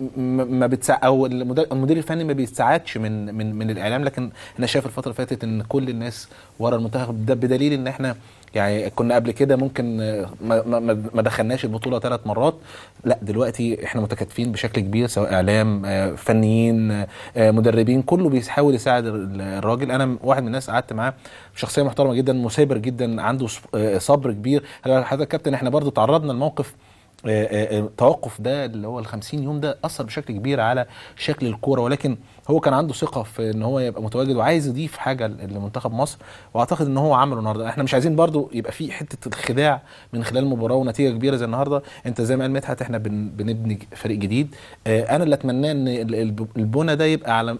G: م- ما بتسع او المدير المدير الفني ما بيستعادش من من من الاعلام لكن انا شايف الفتره اللي فاتت ان كل الناس ورا المنتخب ده بدليل ان احنا يعني كنا قبل كده ممكن آه، ما, ما, ما- ما دخلناش البطوله ثلاث مرات لا دلوقتي احنا متكاتفين بشكل كبير سواء اعلام آه، فنيين آه، آه، مدربين كله بيحاول يساعد ال- الراجل انا واحد من الناس قعدت معاه شخصيه محترمه جدا مثابر جدا عنده ص- آه، صبر كبير حضرتك كابتن احنا برضو تعرضنا لموقف آه، آه، آه، التوقف ده اللي هو ال 50 يوم ده اثر بشكل كبير على شكل الكوره ولكن هو كان عنده ثقه في ان هو يبقى متواجد وعايز يضيف حاجه ل- لمنتخب مصر واعتقد ان هو عمله النهارده احنا مش عايزين برضو يبقى في حته الخداع من خلال المباراه ونتيجه كبيره زي النهارده انت زي ما قال مدحت احنا بن بنبني فريق جديد آه، انا اللي اتمناه ان ال- الب- البنى ده يبقى على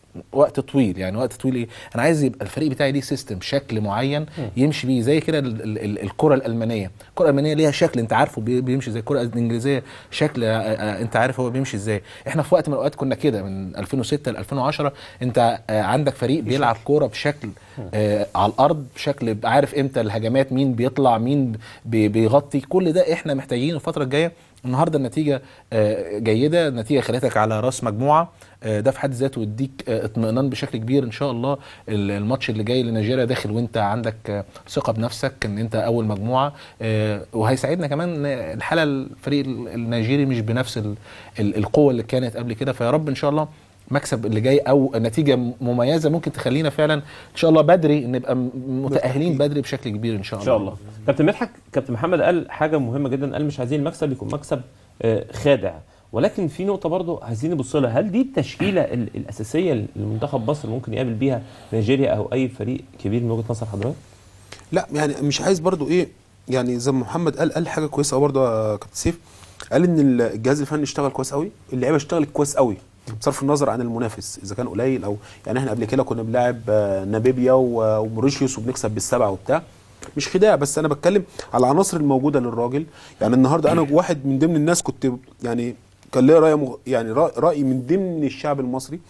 G: وقت طويل يعني وقت طويل ايه انا عايز يبقى الفريق بتاعي ليه سيستم شكل معين يمشي بيه زي كده ال- ال- ال- الكره الالمانيه الكره الالمانيه ليها شكل انت عارفه بي- بيمشي زي الكره الانجليزيه شكل آه، آه، انت عارف هو بيمشي ازاي احنا في وقت من الاوقات كنا كده من 2006 ل 2010 انت آه، عندك فريق بيلعب كوره بشكل آه على الارض بشكل عارف امتى الهجمات مين بيطلع مين بي- بيغطي كل ده احنا محتاجينه الفتره الجايه النهارده النتيجه آه، جيده النتيجه خلتك على راس مجموعه آه، ده في حد ذاته يديك آه، اطمئنان بشكل كبير ان شاء الله ال- الماتش اللي جاي لنيجيريا داخل وانت عندك آه، ثقه بنفسك ان انت اول مجموعه آه، وهيساعدنا كمان إن الحاله الفريق ال- النيجيري مش بنفس ال- ال- القوه اللي كانت قبل كده فيا رب ان شاء الله مكسب اللي جاي او نتيجه مميزه ممكن تخلينا فعلا ان شاء الله بدري نبقى م- متاهلين بدري بشكل كبير ان شاء
A: ان
G: الله
A: شاء الله كابتن مدحت كابتن محمد قال حاجه مهمه جدا قال مش عايزين المكسب يكون مكسب آه، خادع ولكن في نقطه برضو عايزين نبص لها هل دي التشكيله ال- الاساسيه اللي منتخب مصر ممكن يقابل بيها نيجيريا او اي فريق كبير من وجهه نظر حضرتك
F: لا يعني مش عايز برضو ايه يعني زي ما محمد قال قال حاجه كويسه قوي برضو يا كابتن سيف قال ان الجهاز الفني اشتغل كويس قوي اللعيبه اشتغلت كويس قوي بصرف النظر عن المنافس اذا كان قليل او يعني احنا قبل كده كنا بنلعب آه، ناميبيا و- وموريشيوس وبنكسب بالسبعه وبتاع مش خداع بس انا بتكلم على العناصر الموجوده للراجل يعني النهارده انا واحد من ضمن الناس كنت يعني كان ليا راي مغ- يعني رأ- راي من ضمن الشعب المصري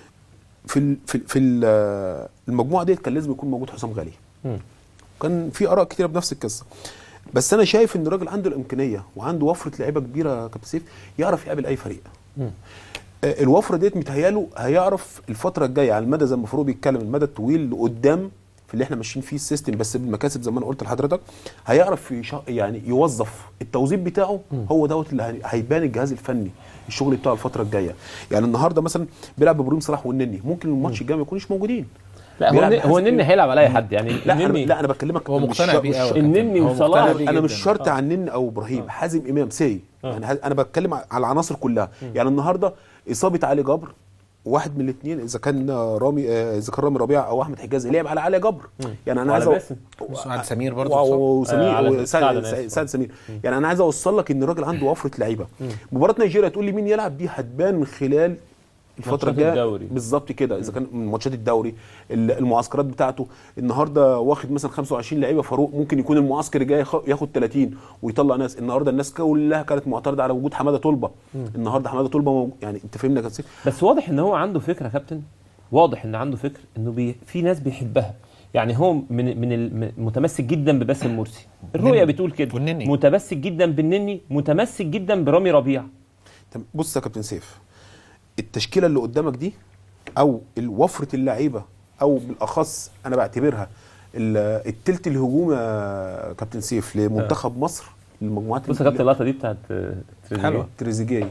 F: في ال في ال في ال- المجموعه ديت كان لازم يكون موجود حسام غالي
A: مم.
F: كان في اراء كتيره بنفس القصه بس انا شايف ان الراجل عنده الامكانيه وعنده وفره لعيبه كبيره يا كابتن سيف يعرف يقابل اي فريق
A: مم.
F: آه، الوفره ديت متهياله هيعرف الفتره الجايه على المدى زي ما فاروق بيتكلم المدى الطويل لقدام في اللي احنا ماشيين فيه السيستم بس بالمكاسب زي ما انا قلت لحضرتك هيعرف يش- يعني يوظف التوظيف بتاعه هو دوت اللي هي- هيبان الجهاز الفني الشغل بتاعه الفتره الجايه يعني النهارده مثلا بيلعب ابراهيم صلاح والنني ممكن الماتش الجاي ما يكونوش موجودين
A: لا هو
F: بيلعب
A: الن- هو
F: بحسب-
A: النني هيلعب على اي حد يعني
F: لا أنا
A: النني
F: لا انا بكلمك
G: هو
F: مش
G: مقتنع
F: شر-
G: بيه
F: مش
G: قوي
F: شر-
A: النني
G: هو
A: وصلاح
G: مقتنع
F: انا
G: بيه
F: انا
G: جداً.
F: مش شرط عن نن او ابراهيم حازم امام سي يعني ه- انا بتكلم على العناصر كلها يعني النهارده اصابه علي جبر واحد من الاثنين اذا كان رامي آه، اذا كان رامي ربيعه او احمد حجازي لعب على علي جبر يعني انا
A: وعلى
F: عايز أ-
A: باسم.
G: سعد سمير برضه
F: و-
G: اتصاب.
F: وسمير
A: آه، على سعد
F: وسعد
A: أنا
F: سعد-
A: آسف.
F: سعد سمير يعني انا عايز اوصل لك ان الراجل عنده وفره لعيبه مباراه نيجيريا تقول لي مين يلعب دي هتبان من خلال الفتره
A: ماتشات
F: الجايه
A: الدوري.
F: بالظبط كده اذا كان من ماتشات الدوري ال- المعسكرات بتاعته النهارده واخد مثلا 25 لعيبه فاروق ممكن يكون المعسكر الجاي ياخ- ياخد 30 ويطلع ناس النهارده الناس كلها كانت معترضه على وجود حماده طلبه النهارده حماده طلبه موجود يعني انت فاهمني يا كابتن
A: بس واضح ان هو عنده فكره يا كابتن واضح ان عنده فكر انه بي في ناس بيحبها يعني هو من من ال- متمسك جدا بباسم مرسي الرؤيه
G: والنني.
A: بتقول كده
G: والنني.
A: متمسك جدا بالنني متمسك جدا برامي ربيع
F: تمام. بص يا كابتن سيف التشكيله اللي قدامك دي او وفره اللعيبه او بالاخص انا بعتبرها ال- التلت الهجومي يا كابتن سيف لمنتخب مصر المجموعات
A: بص يا كابتن اللقطه دي بتاعت آه، تريزيجيه.
G: حلوة.
F: تريزيجيه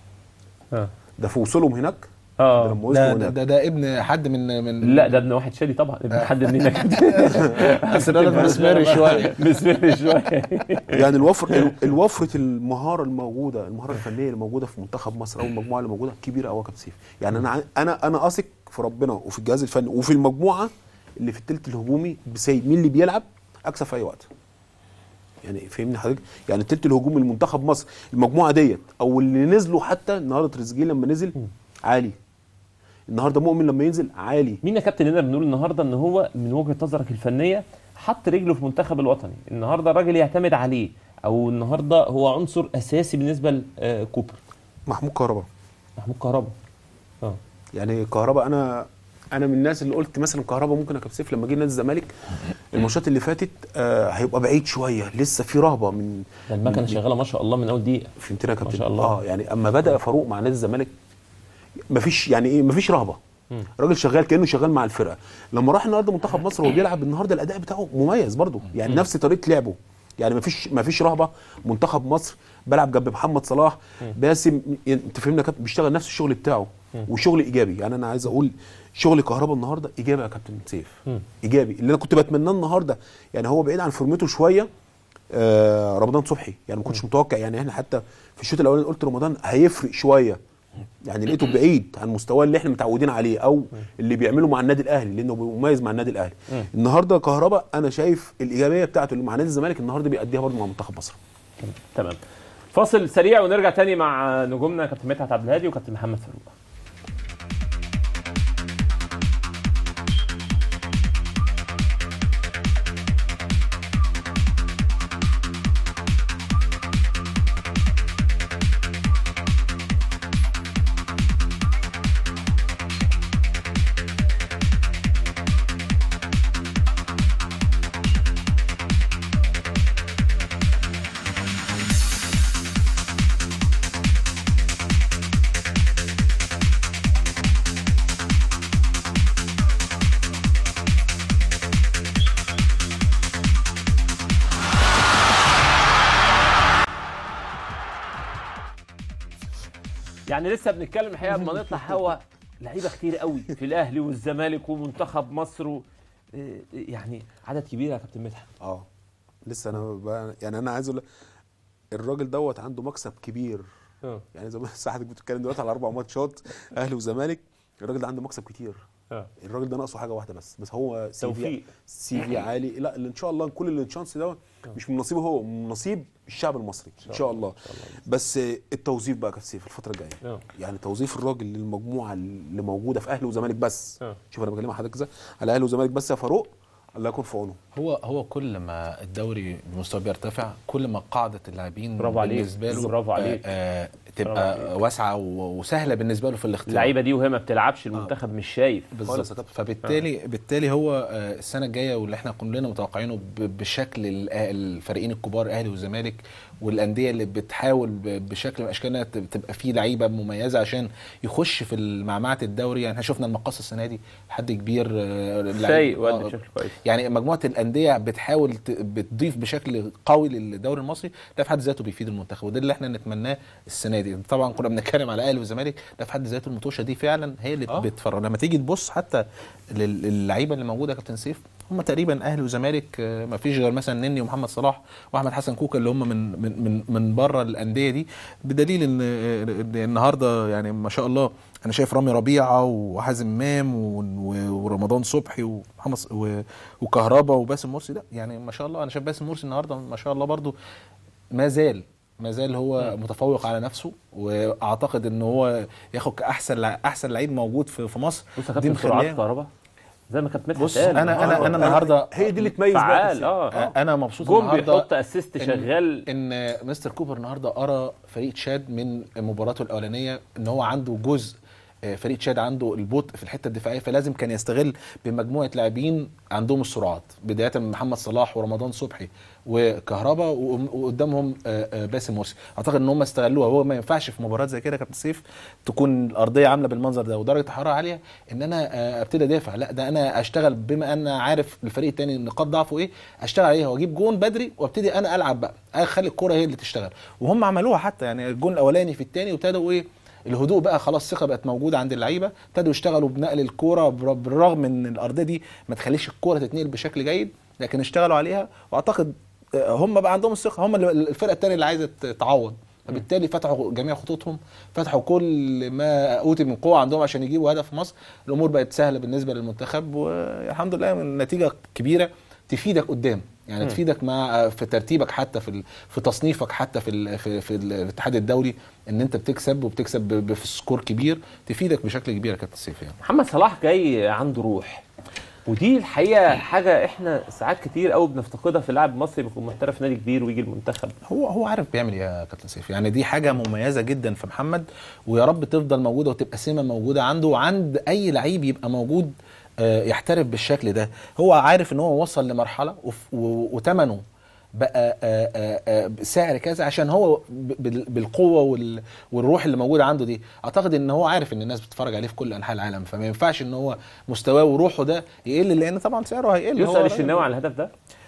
A: اه
F: ده في وصولهم هناك ده
A: اه
F: لما
G: ده,
F: وصلوا
G: ده,
F: هناك
G: ده, ده ابن حد من من
A: لا ده ابن واحد شادي طبعا ابن حد مننا كابتن
G: بس الولد مسمار شويه
A: مسمر شويه
F: يعني الوفر ال- الوفره المهاره الموجوده المهاره الفنيه اللي موجوده في منتخب مصر او المجموعه اللي موجوده كبيره قوي يا كابتن سيف يعني انا ع- انا انا اثق في ربنا وفي الجهاز الفني وفي المجموعه اللي في الثلث الهجومي بسيد مين اللي بيلعب اكسب في اي وقت يعني فهمني حضرتك يعني الثلث الهجومي لمنتخب مصر المجموعه ديت او اللي نزلوا حتى النهارده تريزيجيه لما نزل عالي النهارده مؤمن لما ينزل عالي
A: مين يا كابتن نقدر بنقول النهارده ان هو من وجهه نظرك الفنيه حط رجله في المنتخب الوطني النهارده الراجل يعتمد عليه او النهارده هو عنصر اساسي بالنسبه لكوبر
F: محمود كهربا
A: محمود كهربا اه
F: يعني كهربا انا انا من الناس اللي قلت مثلا كهربا ممكن يا كابتن سيف لما جه نادي الزمالك الماتشات اللي فاتت آه هيبقى بعيد شويه لسه في رهبه من
A: ده المكنه شغاله ما شاء الله من اول دقيقه
F: فهمتني يا كابتن
A: ما شاء الله.
F: اه يعني اما بدا فاروق مع نادي الزمالك مفيش يعني ايه مفيش رهبه راجل شغال كانه شغال مع الفرقه لما راح النهارده منتخب مصر وهو بيلعب النهارده الاداء بتاعه مميز برضه يعني نفس طريقه لعبه يعني مفيش مفيش رهبه منتخب مصر بلعب جنب محمد صلاح باسم انت فهمنا يا كابتن بيشتغل نفس الشغل بتاعه وشغل ايجابي يعني انا عايز اقول شغل كهربا النهارده ايجابي يا كابتن سيف ايجابي اللي انا كنت بتمناه النهارده يعني هو بعيد عن فورمته شويه آه رمضان صبحي يعني ما كنتش متوقع يعني احنا حتى في الشوط الاولاني قلت رمضان هيفرق شويه يعني لقيته بعيد عن المستوى اللي احنا متعودين عليه او اللي بيعمله مع النادي الاهلي لانه مميز مع النادي الاهلي النهارده كهربا انا شايف الايجابيه بتاعته اللي مع نادي الزمالك النهارده بيأديها برضه مع منتخب مصر
A: تمام فاصل سريع ونرجع تاني مع نجومنا كابتن مدحت عبد الهادي وكابتن محمد فاروق يعني لسه بنتكلم الحقيقه لما نطلع هوا لعيبه كتير قوي في الاهلي والزمالك ومنتخب مصر و... إيه، يعني عدد كبير يا كابتن مدحت
F: اه لسه انا بقى يعني انا عايز اقول لك الراجل دوت عنده مكسب كبير
A: اه
F: يعني زي ما ساعتك بتتكلم دلوقتي على اربع ماتشات اهلي وزمالك الراجل ده عنده مكسب كتير
A: اه
F: الراجل ده ناقصه حاجه واحده بس بس هو سي في
A: توفيق
F: سي في عالي لا اللي ان شاء الله كل التشانس ده مش من نصيبه هو من نصيب الشعب المصري ان شاء الله بس التوظيف بقى كانت سيف الفتره الجايه
A: اه
F: يعني توظيف الراجل للمجموعه اللي موجوده في اهلي وزمالك بس
A: اه
F: شوف انا بكلم حضرتك ازاي على اهلي وزمالك بس يا فاروق الله يكون في عونه
G: هو هو كل ما الدوري بمستوى بيرتفع كل ما قاعده اللاعبين
A: برافو عليك.
G: بالنسبه له
A: برافو عليك.
G: آه آه
A: برافو
G: تبقى واسعه و- وسهله بالنسبه له في الاختيار
A: اللعيبه دي وهي ما بتلعبش المنتخب مش شايف خالص
G: بالظبط
A: يا كابتن.
G: فبالتالي بالتالي هو آه، السنه الجايه واللي احنا كلنا متوقعينه ب- بشكل ال- الفريقين الكبار اهلي وزمالك والانديه اللي بتحاول ب- بشكل من الاشكال انها تب- تبقى فيه لعيبه مميزه عشان يخش في معمعه الدوري يعني احنا شفنا المقص السنه دي حد كبير آه، لعيب-
A: فايق
G: آه،
A: وادي بشكل كويس
G: يعني مجموعه الانديه بتحاول ت- بتضيف بشكل قوي للدوري المصري ده في حد ذاته بيفيد المنتخب وده اللي احنا نتمناه السنه دي طبعا كنا بنتكلم على اهلي وزمالك ده في حد ذاته المطوشه دي فعلا هي اللي
A: آه.
G: بتفرق لما تيجي تبص حتى لل- للعيبه اللي موجوده يا كابتن سيف هم تقريبا اهلي وزمالك ما فيش غير مثلا نني ومحمد صلاح واحمد حسن كوكا اللي هم من من من, من بره الانديه دي بدليل ان إن النهارده يعني ما شاء الله انا شايف رامي ربيعه وحازم امام و- و- ورمضان صبحي ومحمد ص- و- وكهربا وباسم مرسي لا يعني ما شاء الله انا شايف باسم مرسي النهارده ما شاء الله برضو ما زال ما زال هو متفوق على نفسه واعتقد ان هو ياخد كاحسن لع- احسن لعيب موجود في في مصر
A: بص يا
G: دي
A: كابتن سرعات
G: مخليها-
A: كهرباء زي ما كانت مدحت
G: بص
A: قال
G: انا انا انا النهارده
F: هي دي اللي تميز بقى
A: فعال
F: كابتن
A: اه اه
G: انا مبسوط
A: جون
G: النهارده
A: بيحط اسيست
G: إن-
A: شغال
G: ان مستر كوبر النهارده ارى فريق تشاد من مباراته الاولانيه ان هو عنده جزء آه، فريق تشاد عنده البطء في الحته الدفاعيه فلازم كان يستغل بمجموعه لاعبين عندهم السرعات بدايه من محمد صلاح ورمضان صبحي وكهربا و- وقدامهم آه، آه، باسم مرسي اعتقد ان هم استغلوها هو ما ينفعش في مباريات زي كده يا كابتن سيف تكون الارضيه عامله بالمنظر ده ودرجه حراره عاليه ان انا آه، ابتدي ادافع لا ده انا اشتغل بما ان عارف الفريق الثاني نقاط ضعفه ايه اشتغل عليها واجيب جون بدري وابتدي انا العب بقى اخلي الكره هي اللي تشتغل وهم عملوها حتى يعني الجون الاولاني في الثاني وابتدوا ايه الهدوء بقى خلاص ثقه بقت موجوده عند اللعيبه ابتدوا يشتغلوا بنقل الكوره بر- بالرغم ان الارضيه دي ما تخليش الكوره تتنقل بشكل جيد لكن اشتغلوا عليها واعتقد آه، هم بقى عندهم الثقه هم اللي- الفرقه الثانيه اللي عايزه ت- تعوض فبالتالي فتحوا جميع خطوطهم فتحوا كل ما اوتي من قوه عندهم عشان يجيبوا هدف في مصر الامور بقت سهله بالنسبه للمنتخب والحمد لله من نتيجه كبيره تفيدك قدام يعني تفيدك مع في ترتيبك حتى في ال- في تصنيفك حتى في ال في, في الاتحاد الدولي ان انت بتكسب وبتكسب ب- ب- في سكور كبير تفيدك بشكل كبير يا كابتن سيف يعني
A: محمد صلاح جاي عنده روح ودي الحقيقه حاجه احنا ساعات كتير قوي بنفتقدها في اللاعب المصري بيكون محترف نادي كبير ويجي المنتخب
G: هو هو عارف بيعمل ايه يا كابتن سيف يعني دي حاجه مميزه جدا في محمد ويا رب تفضل موجوده وتبقى سمه موجوده عنده وعند اي لعيب يبقى موجود آه، يحترف بالشكل ده هو عارف ان هو وصل لمرحله وف- و- وثمنه بقى آه، آه، آه، سعر كذا عشان هو ب- بال- بالقوه وال- والروح اللي موجوده عنده دي اعتقد ان هو عارف ان الناس بتتفرج عليه في كل انحاء العالم فما ينفعش ان هو مستواه وروحه ده يقل لان طبعا سعره هيقل هو
A: يسال
G: راجل-
A: الشناوي على الهدف ده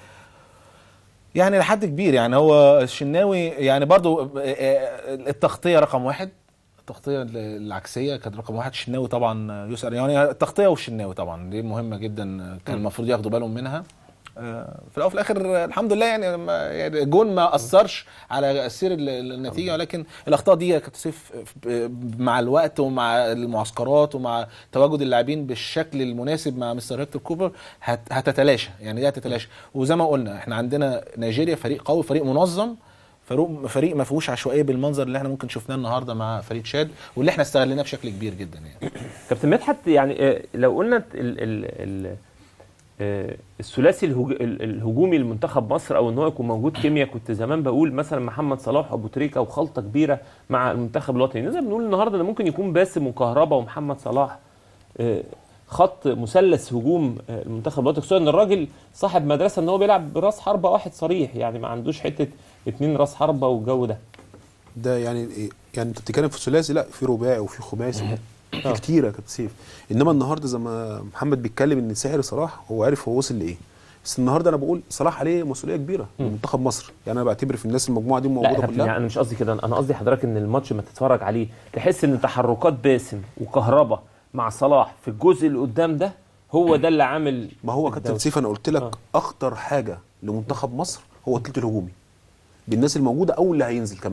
G: يعني لحد كبير يعني هو الشناوي يعني برضو آه، آه، التغطيه رقم واحد التغطيه العكسيه كانت رقم واحد الشناوي طبعا يسأل يعني التغطيه والشناوي طبعا دي مهمه جدا كان المفروض ياخدوا بالهم منها آه، في الاول وفي الاخر آه، الحمد لله يعني ما- يعني الجون ما اثرش على سير ال- النتيجه ولكن الاخطاء دي كانت سيف آه، مع الوقت ومع المعسكرات ومع تواجد اللاعبين بالشكل المناسب مع مستر هيكتور كوبر هت- هتتلاشى يعني دي هتتلاشى وزي ما قلنا احنا عندنا نيجيريا فريق قوي فريق منظم فريق فريق ما فيهوش عشوائيه بالمنظر اللي احنا ممكن شفناه النهارده مع فريق تشاد واللي احنا استغليناه بشكل كبير جدا يعني
A: كابتن مدحت يعني آه، لو قلنا ال ال ال آه، الثلاثي الهج- ال- الهجومي لمنتخب مصر او ان هو يكون موجود كيمياء كنت زمان بقول مثلا محمد صلاح وابو تريكه وخلطه كبيره مع المنتخب الوطني نقدر نقول النهارده ده ممكن يكون باسم وكهربا ومحمد صلاح آه، خط مثلث هجوم آه، المنتخب الوطني خصوصا ان الراجل صاحب مدرسه ان هو بيلعب براس حربه واحد صريح يعني ما عندوش حته اتنين راس حربه والجو ده
F: ده يعني إيه؟ يعني انت بتتكلم في ثلاثي لا في رباعي وفي خماسي في كتير يا كابتن سيف انما النهارده زي ما محمد بيتكلم ان سحر صلاح هو عارف هو وصل لايه بس النهارده انا بقول صلاح عليه مسؤوليه كبيره من منتخب مصر يعني انا بعتبر في الناس المجموعه دي
A: لا يا
F: موجوده
A: كابتن
F: كلها
A: يعني انا مش قصدي كده انا قصدي حضرتك ان الماتش ما تتفرج عليه تحس ان تحركات باسم وكهربا مع صلاح في الجزء اللي قدام ده هو ده اللي عامل
F: ما هو كابتن
A: الدوري.
F: سيف انا قلت لك
A: آه.
F: اخطر حاجه لمنتخب مصر هو الثلث الهجومي بالناس الموجوده او اللي هينزل كمان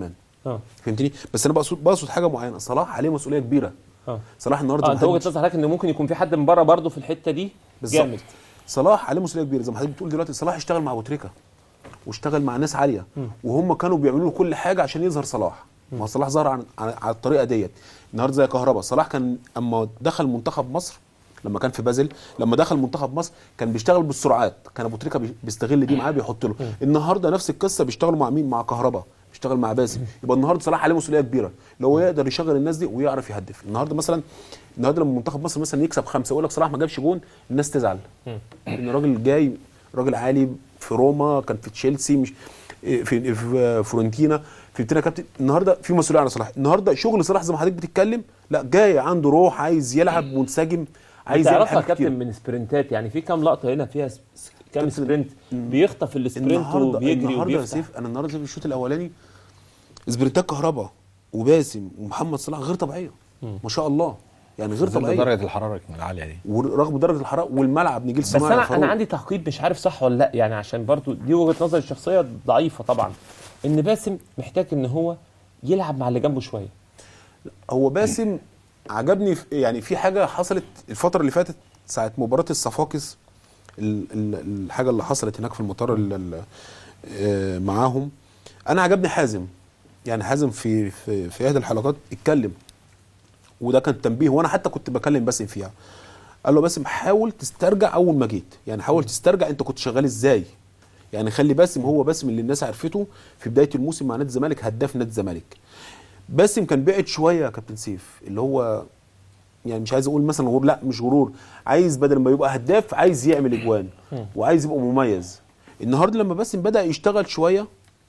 A: اه
F: فهمتني بس انا بقصد بقصد حاجه معينه صلاح عليه مسؤوليه كبيره
A: اه
F: صلاح النهارده
A: اه
F: زي
A: انت
F: ما
A: وجهه
F: حضرتك-
A: نظر حضرتك ان ممكن يكون في حد من بره برضه في الحته دي
F: بالظبط.
A: جامد
F: صلاح عليه مسؤوليه كبيره زي ما حضرتك بتقول دلوقتي صلاح اشتغل مع ابو تريكه واشتغل مع ناس عاليه وهم كانوا بيعملوا له كل حاجه عشان يظهر صلاح ما هو صلاح ظهر عن عن- على الطريقه ديت النهارده زي كهربا صلاح كان اما دخل منتخب مصر لما كان في بازل لما دخل منتخب مصر كان بيشتغل بالسرعات كان ابو تريكه بي- بيستغل دي معاه بيحط له النهارده نفس القصه بيشتغلوا مع مين مع كهربا بيشتغل مع باسم يبقى النهارده صلاح عليه مسؤوليه كبيره لو هو يقدر يشغل الناس دي ويعرف يهدف النهارده مثلا النهارده لما منتخب مصر مثلا يكسب خمسه يقول لك صلاح ما جابش جون الناس تزعل ان الراجل جاي راجل عالي في روما كان في تشيلسي مش في في فورنتينا في بتاع كابتن النهارده في مسؤوليه على صلاح النهارده شغل صلاح زي ما حضرتك بتتكلم لا جاي عنده روح عايز يلعب منسجم عايز يعمل
A: تعرفها
F: حاجات
A: كابتن
F: كتير
A: من سبرنتات يعني في كام لقطه هنا فيها س- كام
F: كابتن-
A: سبرنت بيخطف السبرنت
F: النهارده
A: وبيجري
F: النهارده يا
A: وبيفتح
F: سيف انا النهارده في الشوط الاولاني سبرنتات كهربا وباسم ومحمد صلاح غير طبيعيه ما شاء الله يعني غير
G: ظل
F: طبيعيه
G: درجه الحراره العاليه دي
F: ورغم درجه الحراره والملعب نجيل
A: بس
F: صناعي يا
A: انا
F: فاروق.
A: انا عندي تعقيب مش عارف صح ولا لا يعني عشان برضو دي وجهه نظري الشخصيه ضعيفه طبعا ان باسم محتاج ان هو يلعب مع اللي جنبه شويه
F: هو باسم عجبني في يعني في حاجه حصلت الفتره اللي فاتت ساعه مباراه الصفاقس ال- ال- الحاجه اللي حصلت هناك في المطار ال- ال- آه، معاهم انا عجبني حازم يعني حازم في في في احدى الحلقات اتكلم وده كان تنبيه وانا حتى كنت بكلم باسم فيها قال له باسم حاول تسترجع اول ما جيت يعني حاول تسترجع انت كنت شغال ازاي يعني خلي باسم هو باسم اللي الناس عرفته في بدايه الموسم مع نادي الزمالك هداف نادي الزمالك باسم كان بعد شويه يا كابتن سيف اللي هو يعني مش عايز اقول مثلا غرور لا مش غرور عايز بدل ما يبقى هداف عايز يعمل اجوان وعايز يبقى مميز النهارده لما باسم بدا يشتغل شويه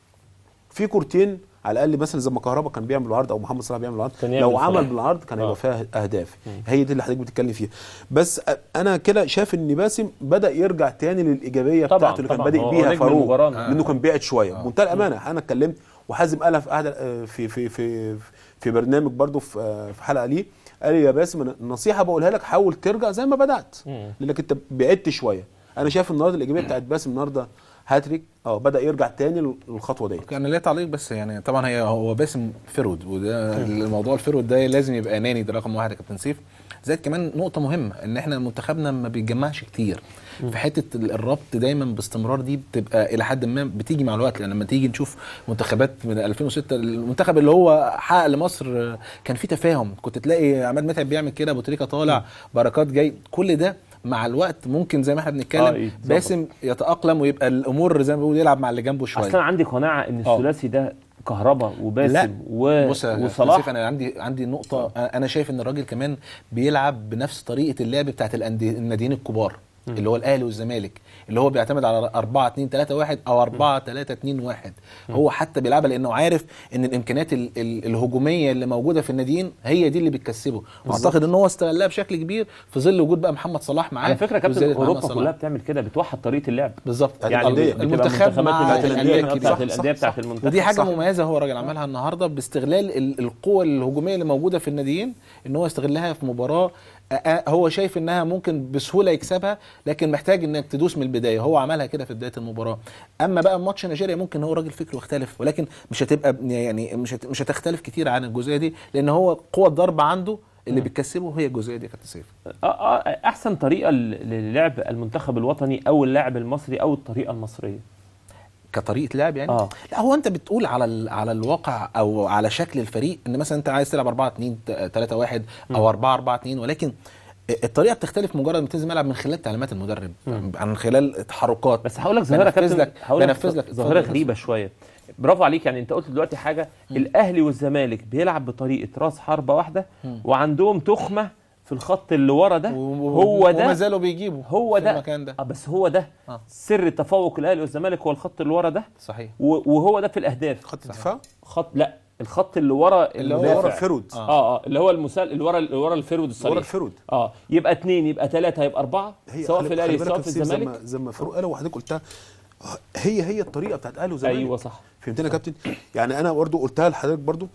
F: في كورتين على الاقل مثلا زي ما كهربا كان بيعمل العرض او محمد صلاح بيعمل العرض
A: كان يعمل
F: لو
A: صلاح.
F: عمل بالعرض كان
A: آه.
F: هيبقى فيها اهداف هي دي اللي حضرتك بتتكلم فيها بس أ- انا كده شايف ان باسم بدا يرجع تاني للايجابيه
A: طبعاً،
F: بتاعته اللي كان
A: طبعاً.
F: بادئ
A: هو
F: بيها
A: نجم
F: فاروق
A: المباراة.
F: لانه كان بعد شويه بمنتهى الامانه انا اتكلمت وحازم قالها في قعده آه، في في في في برنامج برضه في آه، في حلقه ليه قال لي يا باسم أنا النصيحه بقولها لك حاول ترجع زي ما بدات لانك انت بعدت شويه انا شايف النهارده الايجابيه بتاعت باسم النهارده هاتريك اه بدا يرجع تاني للخطوه دي
G: كان ليه تعليق بس يعني طبعا هي هو باسم فرود وده الموضوع الفرود ده لازم يبقى اناني ده رقم واحد يا كابتن سيف زائد كمان نقطه مهمه ان احنا منتخبنا ما بيتجمعش كتير في حته ال- الربط دايما باستمرار دي بتبقى الى حد ما بتيجي مع الوقت لان لما تيجي نشوف منتخبات من 2006 المنتخب اللي هو حقق لمصر كان في تفاهم كنت تلاقي عماد متعب بيعمل كده ابو تريكه طالع بركات جاي كل ده مع الوقت ممكن زي ما احنا
A: آه،
G: بنتكلم
A: يتظبط.
G: باسم يتاقلم ويبقى الامور زي ما بيقول يلعب مع اللي جنبه شويه
A: اصل انا عندي قناعه ان
G: آه.
A: الثلاثي ده كهربا
G: لا
A: وباسم و...
G: بص يا
A: وصلاح
G: سيف انا عندي عندي نقطه انا شايف ان الراجل كمان بيلعب بنفس طريقه اللعب بتاعت الأندي- الناديين الكبار اللي هو الاهلي والزمالك اللي هو بيعتمد على 4 2 3 1 او 4 3 2 1 هو حتى بيلعبها لانه عارف ان الامكانيات ال ال الهجوميه اللي موجوده في الناديين هي دي اللي بتكسبه واعتقد ان هو استغلها بشكل كبير في ظل وجود بقى محمد صلاح معاه
A: على فكره كابتن
G: وزيادة محمد
A: اوروبا
G: صلاح.
A: كلها بتعمل كده بتوحد طريقه اللعب
G: بالظبط
A: يعني
F: الأندية.
A: بتبقى
G: المنتخب
A: منتخبات
G: مع
A: بتاعت
G: الأندية
A: الانديه
G: الكبيرة.
A: بتاعت
G: صح،
A: الانديه
G: صح،
A: بتاعت
G: صح.
A: المنتخب
G: ودي حاجه
F: صح.
G: مميزه هو راجل عملها النهارده باستغلال ال- القوه الهجوميه اللي موجوده في الناديين ان هو يستغلها في مباراه آه، آه، هو شايف انها ممكن بسهوله يكسبها لكن محتاج انك تدوس من البدايه هو عملها كده في بدايه المباراه اما بقى ماتش نيجيريا ممكن هو راجل فكره يختلف ولكن مش هتبقى يعني مش هت- مش هتختلف كتير عن الجزئيه دي لان هو قوه الضرب عنده اللي بتكسبه هي الجزئيه دي يا كابتن سيف
A: آه آه احسن طريقه ل- للعب المنتخب الوطني او اللاعب المصري او الطريقه المصريه
G: كطريقه لعب يعني
A: آه.
G: لا هو انت بتقول على ال- على الواقع او على شكل الفريق ان مثلا انت عايز تلعب 4 2 3 1 او 4 4 2 ولكن الطريقه بتختلف مجرد ما تنزل الملعب من خلال تعليمات المدرب عن خلال تحركات
A: بس هقول لك ظاهره
G: بنفذ
A: كابتن
G: لك
A: هقول لك
G: بنفذ لك
A: ظاهره
G: اتفضل.
A: غريبه شويه برافو عليك يعني انت قلت دلوقتي حاجه الاهلي والزمالك بيلعب بطريقه راس حربه واحده وعندهم تخمه في الخط اللي ورا ده
G: و-
A: هو
G: وما
A: ده
G: زالوا بيجيبوا
A: هو
G: في
A: ده
G: المكان ده
A: آه بس هو ده
G: آه.
A: سر تفوق الاهلي والزمالك هو الخط اللي ورا ده
G: صحيح
A: و- وهو ده في الاهداف
F: خط الدفاع
A: خط لا الخط اللي ورا
G: اللي هو
A: المدافع.
F: ورا الفرود
A: اه اه اللي هو المسال اللي ورا اللي ورا الفرود الصريح
F: ورا الفرود
A: اه يبقى اثنين يبقى ثلاثه يبقى اربعه سواء
F: خلي-
A: في الاهلي
F: خلي
A: سواء
F: بالك
A: في
F: يا سيف زي
A: الزمالك
F: ما- زي ما فاروق قال وحضرتك قلتها هي هي الطريقه بتاعت اهلي وزمالك
A: ايوه صح
F: فهمتني يا كابتن يعني انا برضو قلتها لحضرتك برضو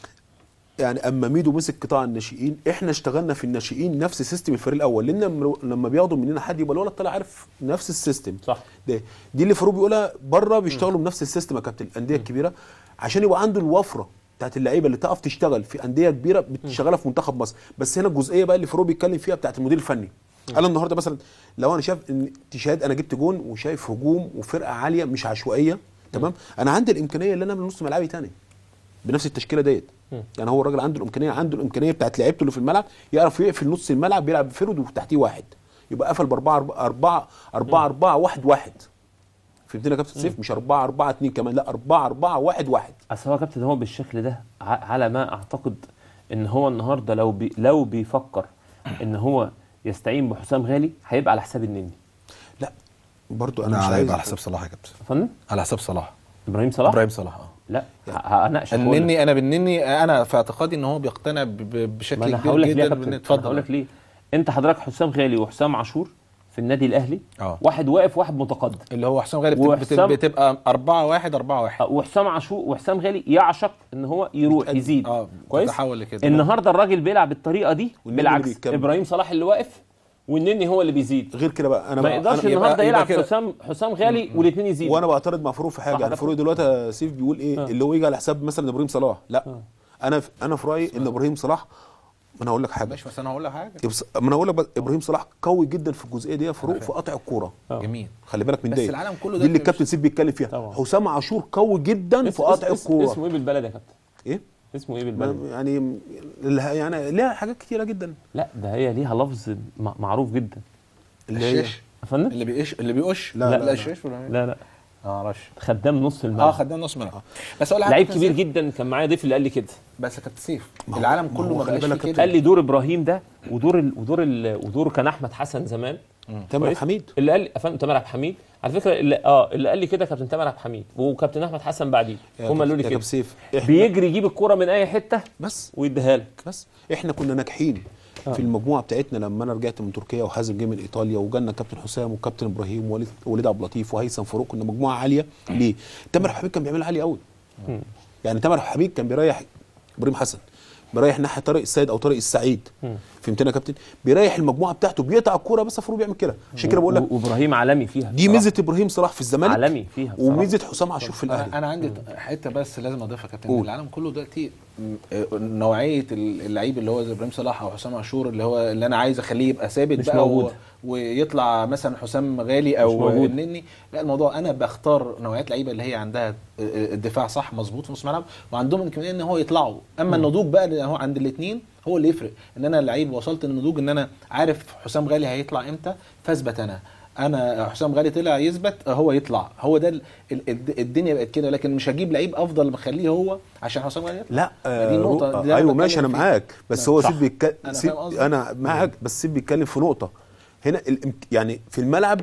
F: يعني اما ميدو مسك قطاع الناشئين احنا اشتغلنا في الناشئين نفس سيستم الفريق الاول لان لما- لما بياخدوا مننا حد يبقى الولد طالع عارف نفس السيستم
A: صح
F: ده دي اللي فاروق بيقولها بره بيشتغلوا بنفس السيستم يا كابتن الانديه الكبيره عشان يبقى عنده الوفره بتاعت اللعيبه اللي تقف تشتغل في انديه كبيره بتشتغلها في منتخب مصر بس هنا الجزئيه بقى اللي فاروق بيتكلم فيها بتاعت المدير الفني انا النهارده مثلا لو انا شايف ان تشاهد انا جبت جون وشايف هجوم وفرقه عاليه مش عشوائيه تمام انا عندي الامكانيه اللي انا من نص ملعبي تاني بنفس التشكيله ديت يعني هو الراجل عنده الامكانيه عنده الامكانيه بتاعت لعيبته اللي في الملعب يعرف يقفل نص الملعب بيلعب بفرد وتحتيه واحد يبقى قفل باربعه اربعه اربعه اربعه, أربعة واحد واحد فهمتني يا كابتن سيف مش اربعه اربعه اتنين كمان لا اربعه اربعه واحد واحد
A: اصل هو يا كابتن هو بالشكل ده ع- على ما اعتقد ان هو النهارده لو بي لو بيفكر ان هو يستعين بحسام غالي هيبقى على حساب النني
F: لا برضو
G: انا
F: انا مش
G: على
F: عايز
G: على حساب صلاح يا كابتن
A: فندم
G: على حساب صلاح
A: ابراهيم صلاح
G: ابراهيم صلاح اه
A: لا ه- هناقشك وأقول لك.
G: النني انا بالنني انا في اعتقادي ان هو بيقتنع ب- ب-
A: ما
G: بشكل
A: انا
G: كبير
A: هقول لك ليه
G: جدا
A: يا كابتن
G: اتفضل
A: اتفضل هقول لك ليه انت حضرتك حسام غالي وحسام عاشور في النادي الاهلي
G: اه.
A: واحد واقف واحد متقدم
G: اللي هو حسام غالي بت-
A: وحسام-
G: بت- بتبقى 4 1 4 1
A: وحسام عاشور وحسام غالي يعشق ان هو يروح يزيد
G: اه
A: كويس
G: تتحول لكده
A: النهارده الراجل بيلعب بالطريقه دي
F: والنني اللي
A: بالعكس
F: بيكمل.
A: ابراهيم صلاح اللي واقف والنني هو اللي بيزيد
F: غير كده بقى انا
A: ما
F: بقى
A: يقدرش
F: أنا
A: النهارده
G: يبقى
A: يلعب
G: كده.
A: حسام حسام غالي والاثنين يزيدوا
F: وانا بعترض مع فاروق في حاجه
A: صح
F: يعني
A: ده
F: فاروق دلوقتي يا سيف بيقول ايه
A: آه.
F: اللي هو يجي على حساب مثلا ابراهيم صلاح لا انا في انا في رايي ان ابراهيم صلاح ما انا هقول لك حاجه
G: ماشي بس انا هقول لك حاجه
F: يبص- ما انا هقول لك بقى ابراهيم صلاح قوي جدا في الجزئيه دي يا فاروق في قطع الكوره
A: آه.
G: جميل
F: خلي بالك من
G: بس
F: دي
G: العالم كله
F: دي اللي
G: دلوقتي
F: الكابتن سيف بيتكلم فيها
A: طبعا.
F: حسام عاشور قوي جدا
A: اس-
F: في قطع
A: اس- اس-
F: الكوره
A: اسمه ايه بالبلد يا كابتن
F: ايه
A: اسمه ايه
F: ما-
A: بالبلد
F: يعني لها- يعني ليها حاجات كتيره جدا
A: لا ده هي ليها لفظ م- معروف جدا
F: اللي هي
G: الشيش
A: يا فندم
G: اللي بيقش اللي بيقش
F: لا،
G: لا
F: لا،
G: لا الشيش ولا
A: لا لا
G: ما اعرفش
A: خدام نص
G: اه
A: الملعب
G: خدنا نص ملعب بس اقول لك
A: لعيب
G: حاجة
A: كبير
G: سيف،
A: جدا كان معايا ضيف اللي قال لي كده
G: بس يا كابتن سيف
F: ما هو-
G: العالم
F: ما
G: كله
F: هو
G: ما
F: خلي
G: بقاش
F: بالك
G: فيه
F: يا
G: كده
A: قال لي دور ابراهيم ده ودور ال... ودور ال... ودور كان احمد حسن زمان
F: تامر
A: كويس؟
F: حميد
A: اللي قال لي افهم تامر عبد الحميد على فكره اللي اه اللي قال لي كده كابتن تامر عبد الحميد وكابتن احمد حسن بعديه
F: يا
A: هم قالوا لي
F: كابتن- يا
A: كده
F: كابتن سيف احنا
A: بيجري يجيب الكوره من اي حته
F: بس
A: ويديها لك
F: بس احنا كنا ناجحين
A: آه.
F: في المجموعه بتاعتنا لما انا رجعت من تركيا وحازم جه من ايطاليا وجالنا كابتن حسام وكابتن ابراهيم ووليد وليد عبد اللطيف وهيثم فاروق كنا مجموعه عاليه ليه؟ تامر حبيب كان بيعملها عالي قوي
A: مم.
F: يعني تامر حبيب كان بيريح ابراهيم حسن بيريح ناحيه طارق السيد او طارق السعيد
A: مم.
F: فهمتني يا كابتن بيريح المجموعه بتاعته بيقطع الكوره بس فاروق بيعمل كده عشان كده بقول لك
A: و- وابراهيم عالمي فيها
F: دي
A: بصراحة.
F: ميزه ابراهيم صلاح في الزمالك
A: عالمي فيها بصراحة.
F: وميزه حسام عاشور في الاهلي
G: انا انا عندي حته بس لازم اضيفها يا كابتن
F: قول.
G: العالم كله دلوقتي م- آه، نوعيه اللعيب اللي هو زي ابراهيم صلاح او حسام عاشور اللي هو اللي انا عايز اخليه يبقى ثابت
A: مش
G: بقى
A: موجود.
G: و... ويطلع مثلا حسام غالي
A: مش
G: او
A: موجود.
G: النني لا الموضوع انا بختار نوعيات لعيبه اللي هي عندها آه، آه، الدفاع صح مظبوط في نص الملعب وعندهم الامكانيه ان هو يطلعوا اما النضوج بقى اللي هو عند الاثنين هو اللي يفرق ان انا لعيب وصلت للنضوج ان انا عارف حسام غالي هيطلع امتى فاثبت انا انا حسام غالي طلع يثبت هو يطلع هو ده ال- ال- الدنيا بقت كده لكن مش هجيب لعيب افضل مخليه هو عشان حسام غالي يطلع
F: لا
G: دي
F: آه
G: النقطة،
F: رو-
G: دي أنا
F: ايوه
G: بتكلم
F: ماشي انا
G: فيها.
F: معاك بس
G: لا،
F: هو
A: صح.
F: سيب بيتكلم
G: أنا
F: سيب
G: فاهم قصدك.
F: انا معاك بس سيب بيتكلم في نقطه هنا الامك... يعني في الملعب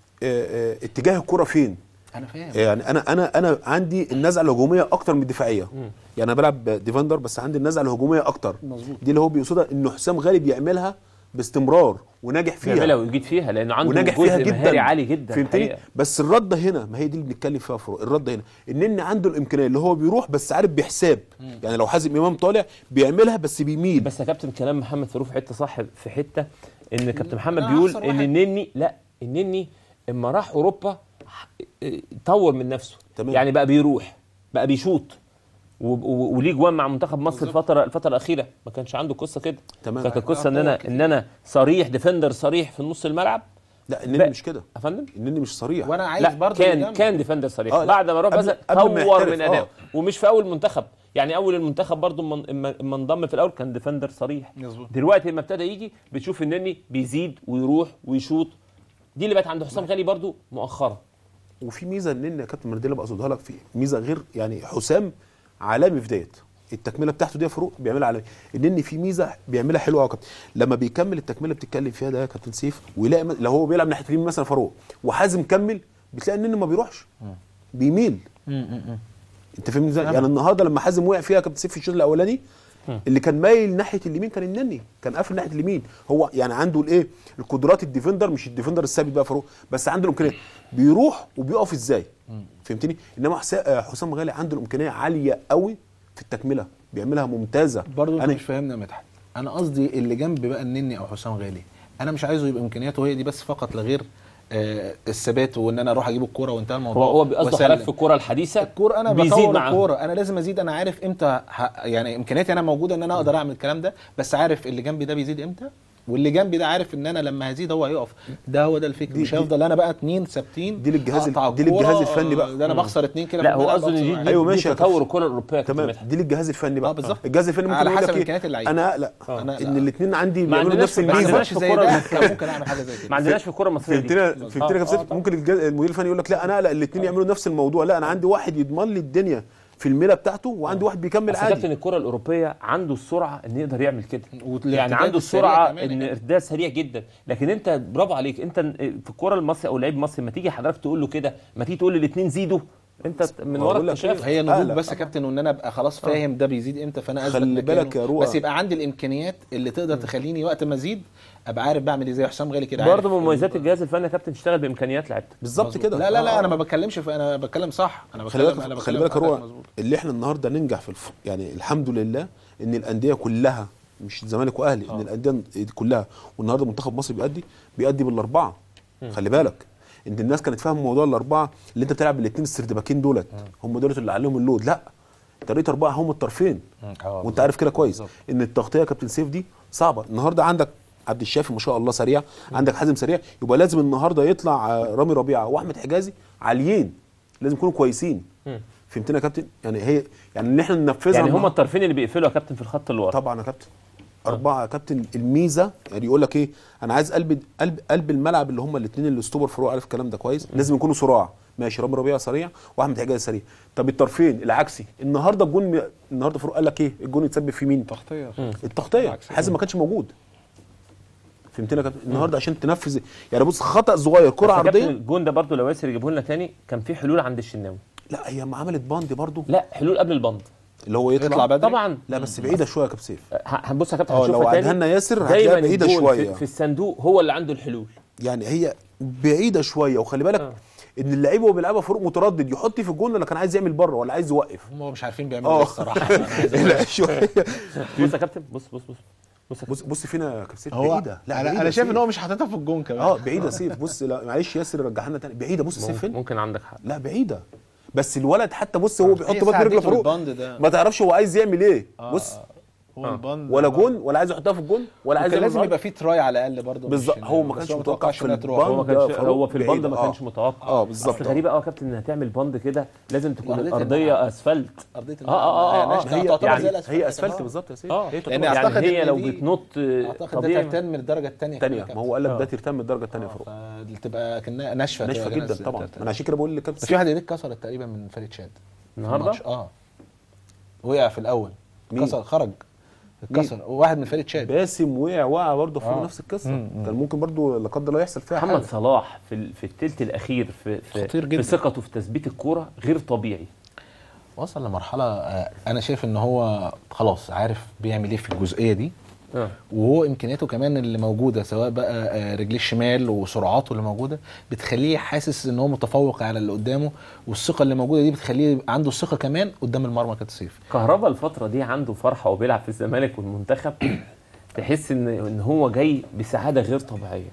F: آه، آه، اتجاه الكره فين
G: انا فاهم
F: يعني انا انا انا عندي النزعه الهجوميه اكتر من الدفاعيه يعني انا بلعب ديفندر بس عندي النزعه الهجوميه اكتر
G: مظبوط.
F: دي اللي هو بيقصدها انه حسام غالي بيعملها باستمرار وناجح فيها
A: بيعملها ويجيد فيها لانه عنده
F: وناجح
A: جزء
F: فيها جدا
A: مهاري عالي جدا
F: فهمتني
A: الحقيقة.
F: بس الرده هنا ما هي دي اللي بنتكلم فيها فروق الرده هنا ان عنده الامكانيه اللي هو بيروح بس عارف بحساب يعني لو حازم امام طالع بيعملها بس بيميل
A: بس يا كابتن كلام محمد فاروق في حته صح في حته ان كابتن محمد
G: أنا
A: بيقول
G: أخسر
A: ان
G: واحد.
A: النني لا النني اما راح اوروبا ح- طور من نفسه
F: تمام.
A: يعني بقى بيروح بقى بيشوط و- و- وليه جوان مع منتخب مصر الفتره الفتره الاخيره ما كانش عنده قصه كده
F: تمام.
A: كانت القصه ان انا ان انا صريح ديفندر صريح في نص الملعب
F: لا النني
A: بقى-
F: مش كده
A: يا فندم
F: النني مش صريح
G: وانا عايز
A: لا
G: برضه
A: كان
G: الجنب.
A: كان ديفندر صريح
F: آه،
A: آه
F: لا.
A: بعد ما راح
F: قبل-
A: بس
F: قبل ما
A: طور
F: يحترف،
A: من اداؤه
F: آه.
A: ومش في اول منتخب يعني اول المنتخب برضه اما اما اما انضم في الاول كان ديفندر صريح
G: مظبوط.
A: دلوقتي لما ابتدى يجي بتشوف النني بيزيد ويروح ويشوط دي اللي بقت عند حسام غالي برضه مؤخرا
F: وفي ميزه النني يا كابتن مرديلا بقصدها لك في ميزه غير يعني حسام عالمي في ديت التكمله بتاعته دي يا فاروق بيعملها عالمي النني في ميزه بيعملها حلوه قوي يا كابتن لما بيكمل التكمله اللي بتتكلم فيها ده يا كابتن سيف ويلاقي م- لو هو بيلعب ناحيه اليمين مثلا فاروق وحازم كمل بتلاقي النني ما بيروحش بيميل انت فاهمني ازاي؟ يعني النهارده لما حازم وقع فيها يا كابتن سيف في الشوط الاولاني اللي كان مايل ناحيه اليمين كان النني كان قافل ناحيه اليمين هو يعني عنده الايه القدرات الديفندر مش الديفندر الثابت بقى فاروق بس عنده الامكانيه بيروح وبيقف ازاي فهمتني انما حسا- آه، حسام غالي عنده الامكانيه عاليه قوي في التكمله بيعملها ممتازه
G: برضه انت
F: انا
G: مش فاهمني يا مدحت انا قصدي اللي جنب بقى النني او حسام غالي انا مش عايزه يبقى امكانياته هي دي بس فقط لا غير آه الثبات وان انا اروح اجيب الكوره وانتهى الموضوع
A: هو هو قصده
G: وأسلم.
A: حضرتك في الكوره الحديثه
G: الكوره انا
A: بيزيد
G: بطور
A: معاهم.
G: الكوره انا لازم ازيد انا عارف امتى ه... يعني امكانياتي انا موجوده ان انا اقدر اعمل الكلام ده بس عارف اللي جنبي ده بيزيد امتى واللي جنبي ده عارف ان انا لما هزيد هو هيقف ده هو ده الفكر
F: دي-
G: مش
F: دي-
G: هفضل انا بقى اتنين ثابتين
F: دي للجهاز ال-
G: أقطع
F: دي للجهاز
G: الكورة،
F: الفني بقى.
G: ده انا بخسر اتنين كده
A: لا
G: في
A: هو
G: الملعب،
A: قصده ان
G: بخسر
A: دي,
G: واحد.
A: دي,
F: أيوة
A: دي
F: ماشي يا
A: تطور
F: كابتن.
A: الكره الاوروبيه يا كابتن
F: تمام
A: مدحت.
F: دي للجهاز الفني بقى
G: آه، بالظبط.
F: الجهاز الفني ممكن
G: على
F: يقول
G: حسب
F: لك إيه؟
G: إمكانيات اللعيب.
F: انا اقلق
G: أنا
F: ان
G: لا.
F: الاثنين عندي
A: ما
F: بيعملوا
A: عندناش
F: نفس
A: ما
G: بس
A: عندناش
F: الميزه
A: في
G: ماتش زي
A: الكورة
G: ده
A: المصرية.
G: كان ممكن اعمل حاجه زي كده
A: ما عندناش في الكره المصريه دي
F: فهمتني فهمتني يا
A: آه،
F: كابتن
A: آه،
F: سيف؟ ممكن الجهاز- المدير الفني يقول لك لا انا اقلق الاثنين يعملوا نفس الموضوع لا انا عندي واحد يضمن لي الدنيا في الميله بتاعته وعندي واحد بيكمل
A: بس كابتن
F: عادي
A: الكره الاوروبيه عنده السرعه ان يقدر يعمل كده
G: والارتداد
A: يعني عنده
G: السريع
A: السرعه
G: كمان
A: ان
G: يعني.
A: ارتداد سريع جدا لكن انت برافو عليك انت في الكره المصري او لعيب مصري ما تيجي حضرتك تقول له كده ما تيجي تقول للاثنين زيدوا انت من
F: ما
A: ورا
F: بقول لك
A: اكتشاف
G: هي
F: قلق.
G: نضوج بس يا كابتن وان انا ابقى خلاص فاهم ده بيزيد امتى فانا اثبت
F: خلي
G: مكانه.
F: بالك يا روقة.
G: بس يبقى عندي الامكانيات اللي تقدر تخليني وقت ما ازيد ابقى عارف بعمل ايه زي حسام غالي كده
A: برضه
G: عارف.
A: من مميزات الجهاز الفني يا كابتن تشتغل بامكانيات لعيبتك
F: بالظبط
G: مظبوط.
F: كده
G: لا لا لا
F: آه.
G: انا ما بتكلمش في انا بتكلم صح انا
F: خلي
G: بتكلم
F: بالك
G: انا
F: خلي
G: بتكلم
F: بالك
G: في
F: هو
G: حاجات مظبوط.
F: اللي احنا النهارده ننجح في الف... يعني الحمد لله ان الانديه كلها مش الزمالك واهلي ان الانديه كلها والنهارده منتخب مصر بيأدي بيأدي بالاربعه خلي بالك ان الناس كانت فاهمه موضوع الاربعه اللي انت بتلعب بالاثنين السردباكين دولت هم دولت اللي عليهم اللود لا طريقه اربعه هم الطرفين
G: آه،
F: وانت عارف كده كويس
G: بالظبط.
F: ان التغطيه يا كابتن سيف دي صعبه النهارده عندك عبد الشافي ما شاء الله سريع عندك حازم سريع يبقى لازم النهارده يطلع آه، رامي ربيعه واحمد حجازي عاليين لازم يكونوا كويسين فهمتنا يا كابتن يعني هي يعني ان احنا ننفذها
A: يعني هم
F: النهاردة.
A: الطرفين اللي بيقفلوا يا كابتن في الخط اللي ورا
F: طبعا يا كابتن أربعة يا كابتن الميزة يعني يقول لك إيه أنا عايز قلب قلب قلب الملعب اللي هم الاثنين اللي ستوبر فروق عارف الكلام ده كويس لازم يكونوا صراع ماشي رامي ربيعة سريع وأحمد حجاز سريع طب الطرفين العكسي النهارده الجون النهارده فاروق قال لك إيه الجون يتسبب في مين؟
G: تغطيه
F: التغطية
G: العكسي.
F: حازم ما كانش موجود فهمتني يا كابتن النهارده عشان تنفذ يعني بص خطأ صغير كرة
A: بس يا كابتن
F: عرضية
A: الجون ده برضه لو ياسر يجيبه لنا تاني كان في حلول عند الشناوي
F: لا هي ما عملت باند برضو
A: لا حلول قبل البند
F: اللي هو يطلع,
G: يطلع بدري
A: طبعا
F: لا بس بعيدة شوية يا كابتن سيف
A: ه- هنبص يا كابتن
F: اه
A: هنشوفها
F: لو
A: تاني
F: عدها لنا ياسر
A: دايما
F: هتلاقيها بعيدة
A: الجون
F: شوية
A: في, في الصندوق هو اللي عنده الحلول
F: يعني هي بعيده شويه وخلي بالك
A: آه.
F: ان اللعيب وهو بيلعبها فاروق متردد يحط في الجون ولا كان عايز يعمل بره ولا عايز يوقف
G: هم مش عارفين بيعملوا
F: اه
G: ايه الصراحه أنا عايز أقول
F: لا شويه
A: بص يا كابتن بص بص بص بص يا
F: بص بص فينا يا كابتن
G: هو
F: بعيده لا
G: انا
F: بعيدة
G: انا شايف
F: سيف.
G: ان هو مش حاططها في الجون كمان
F: اه بعيده سيف بص لا معلش ياسر رجعها لنا تاني بعيده بص سيف
A: ممكن,
F: فين
A: ممكن عندك حق
F: لا بعيده بس الولد حتى بص هو بيحط
G: هي
F: بطن رجله
G: ساعدته
F: فاروق
G: البند ده.
F: ما تعرفش هو عايز يعمل ايه بص
G: هو البند
F: ولا جون ولا عايز يحطها في الجون ولا عايز
G: كان
F: يعمل
G: لازم
F: غلط.
G: يبقى فيه تراي على الاقل برضه
F: بالظبط،
G: مش-
F: هو ما
G: بس
F: كانش
G: هو
F: متوقع
G: متوقعش
F: في
G: انها تروح
A: هو ما
F: البند.
A: كانش
F: ده فاروق
A: هو في البند
F: بعيدة.
A: ما
F: آه.
A: كانش متوقع
F: اه بالظبط
A: اصل غريبه قوي يا كابتن انها تعمل بند كده لازم تكون
G: أرضية
A: الارضيه
G: الملعب.
A: اسفلت
G: ارضيه
A: اه اه اه, آه.
G: الملعب.
F: هي
G: تعتبر
F: يعني
G: زي الأسفلت
F: هي اسفلت
G: كمان.
F: بالظبط يا سيف
A: اه
F: هي
G: لأن
A: يعني
G: أعتقد
A: هي
G: إن
A: لو
G: دي-
A: بتنط آه،
G: اعتقد ده
A: طبيعي
G: ترتان من الدرجه الثانيه
F: تانية ما هو قال لك
A: آه.
F: ده ترتان من الدرجه الثانيه فاروق
G: تبقى كانها ناشفه
F: ناشفه
G: كده،
F: جدا
G: كأنها
F: طبعا
G: ترتان.
F: انا عشان كده بقول لكابتن
G: بس في واحد ايديه اتكسرت تقريبا من فريق شاد
A: النهارده
G: الماتش. اه وقع في الاول
F: مين؟
G: اتكسر خرج اتكسر واحد من فريق شاد
F: باسم وقع وقع برضه في
G: آه.
F: نفس القصه
G: مم، مم.
F: كان ممكن برضه لا قدر الله يحصل فيها
A: محمد
F: حاجه
A: صلاح في ال- في الثلث الاخير في في,
G: خطير جدا.
A: في ثقته في تثبيت الكوره غير طبيعي
G: وصل لمرحله آه، انا شايف ان هو خلاص عارف بيعمل ايه في الجزئيه دي
A: اه
G: وهو امكانياته كمان اللي موجوده سواء بقى آه، رجليه الشمال وسرعاته اللي موجوده بتخليه حاسس ان هو متفوق على اللي قدامه والثقه اللي موجوده دي بتخليه يبقى عنده الثقه كمان قدام المرمى كابتن سيف
A: كهربا الفتره دي عنده فرحه وبيلعب في الزمالك والمنتخب تحس ان ان هو جاي بسعاده غير طبيعيه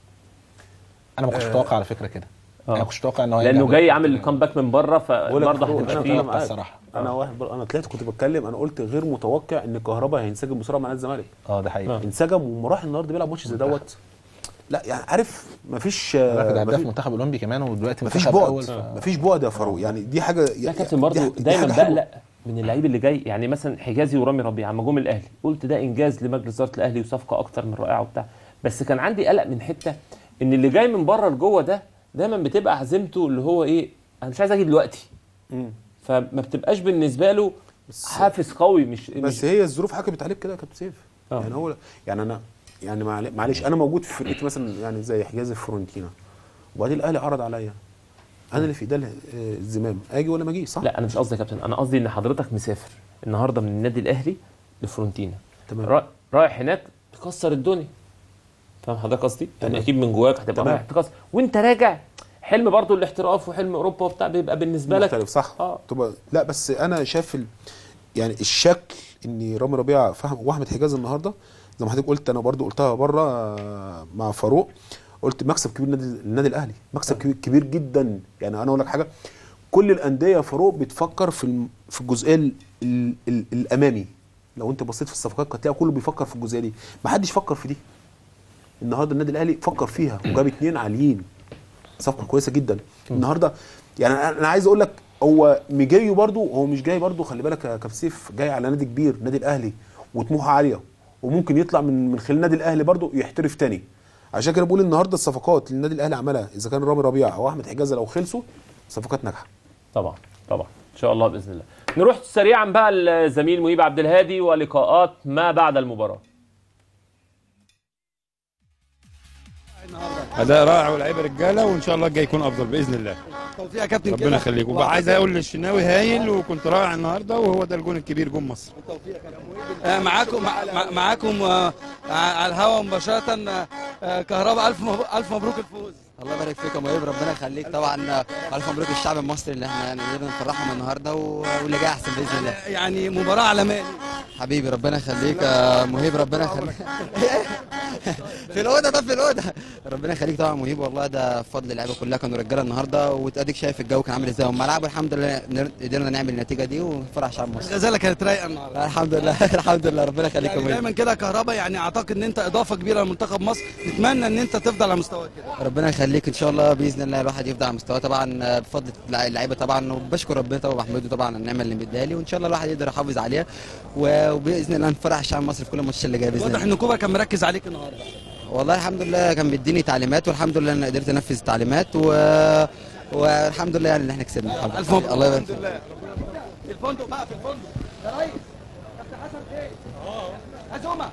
G: انا ما كنتش متوقع على فكره كده
A: آه.
G: انا ما كنتش متوقع ان هو يرجع
A: لانه جاي
G: بال-
A: عامل الكامباك من بره
F: بقول لك
A: فالنهارده
F: فاروق،
A: هتبقى
F: أنا-
A: فيه
F: أنا معاك.
G: الصراحه
F: انا واحد بر... انا طلعت كنت بتكلم انا قلت غير متوقع ان كهربا هينسجم بسرعه مع نادي الزمالك
G: اه ده حقيقي
F: انسجم وراح النهارده بيلعب ماتش زي دوت لا يعني عارف مفيش
G: ده هداف
F: مفيش,
G: منتخب اولمبي كمان ودلوقتي
F: مفيش
G: منتخب
F: بعد
G: اول ف...
F: مفيش بعد يا فاروق يعني دي حاجه
A: لا كابتن برضه دايما بقلق من اللعيب اللي جاي يعني مثلا حجازي ورامي ربيعه اما جم الاهلي قلت ده انجاز لمجلس اداره الاهلي وصفقه اكتر من رائعه وبتاع بس كان عندي قلق من حته ان اللي جاي من بره لجوه ده دايما بتبقى عزيمته اللي هو ايه انا مش عايز اجي دلوقتي
F: مم.
A: فما بتبقاش بالنسبه له حافز قوي مش
F: بس
A: مش
F: هي الظروف حكمت عليك كده يا كابتن سيف
A: آه.
F: يعني هو يعني انا يعني معل- معلش انا موجود في فرقتي مثلا يعني زي حجاز الفرونتينا وبعدين الاهلي عرض عليا انا اللي في ايدي ال- آه، الزمام اجي ولا ما اجيش صح؟
A: لا انا مش قصدي يا كابتن انا قصدي ان حضرتك مسافر النهارده من النادي الاهلي لفرونتينا
F: تمام.
A: را- رايح هناك تكسر الدنيا فاهم حضرتك قصدي؟ يعني
F: تمام.
A: اكيد من جواك هتبقى
F: تمام.
A: رايح تكسر وانت راجع حلم برضو الاحتراف وحلم اوروبا وبتاع بيبقى بالنسبه لك
F: مختلف صح
A: اه
F: تبقى لا بس انا شايف ال... يعني الشكل ان رامي ربيعه فهم واحمد حجاز النهارده زي ما حضرتك قلت انا برضو قلتها بره آه، مع فاروق قلت مكسب كبير النادي النادي الاهلي مكسب كبير, كبير جدا يعني انا اقول لك حاجه كل الانديه يا فاروق بتفكر في الم- في الجزئيه ال ال ال الامامي لو انت بصيت في الصفقات هتلاقي كله بيفكر في الجزئيه دي ما حدش فكر في دي النهارده النادي الاهلي فكر فيها وجاب اتنين عاليين صفقه كويسه جدا النهارده يعني انا أنا عايز اقول لك هو مجاي برضو هو مش جاي برضو خلي بالك يا كابتن سيف جاي على نادي كبير نادي الاهلي وطموحه عاليه وممكن يطلع من من خلال النادي الاهلي برضو يحترف تاني عشان كده بقول النهارده الصفقات اللي النادي الاهلي عملها اذا كان رامي ربيعه او احمد حجازه لو خلصوا صفقات ناجحه
A: طبعا طبعا ان شاء الله باذن الله نروح سريعا بقى الزميل مهيب عبد الهادي ولقاءات ما بعد المباراه
H: اداء رائع ولاعيبه رجاله وان شاء الله الجاي يكون افضل باذن الله
I: توفيق يا كابتن
H: ربنا يخليك وعايز اقول للشناوي هايل وكنت رائع النهارده وهو ده الجون الكبير جون مصر
I: آه، معاكم مع- مع- معاكم آه، على الهواء مباشره آه، آه، كهرباء الف مبروك الف مبروك الفوز
J: الله يبارك فيك يا مهيب ربنا يخليك طبعا الف مبروك للشعب المصري اللي احنا يعني قدرنا نفرحهم النهارده و- واللي جاي احسن باذن الله
I: يعني مباراه عالميه
J: حبيبي ربنا يخليك يا مهيب ربنا يخليك في الاوضه طب في الاوضه ربنا يخليك طبعا مهيب والله ده بفضل اللعيبه كلها كانوا رجاله النهارده واديك شايف الجو كان عامل ازاي والملعب والحمد لله نر- قدرنا نعمل النتيجه دي ونفرح شعب مصر
I: الغزاله كانت رايقه النهارده
J: الحمد لله الحمد لله ربنا يخليك يا
I: يعني
J: مهيب
I: دايما كده كهرباء يعني اعتقد ان انت اضافه كبيره لمنتخب مصر نتمنى ان انت تفضل على مستواك كده
J: ربنا يخليك ان شاء الله باذن الله الواحد يفضل على مستواه طبعا بفضل اللعيبه طبعا وبشكر ربنا طبعا وبحمده طبعا على النعمه اللي مديها لي وان شاء الله الواحد يقدر يحافظ عليها و- وباذن الله نفرح الشعب المصري في كل الماتشات اللي جايه باذن
I: واضح
J: الله
I: ان كوبا كان مركز عليك النهارده
J: والله الحمد لله كان بيديني تعليمات والحمد لله انا قدرت انفذ التعليمات و... والحمد لله يعني ان احنا كسبنا الحمد
I: الف
J: لله
I: مبروك
J: الله يبارك
I: الحمد
J: فيك
I: لله في الفندق بقى في الفندق يا ريس كابتن حسن فين؟ اه عزومه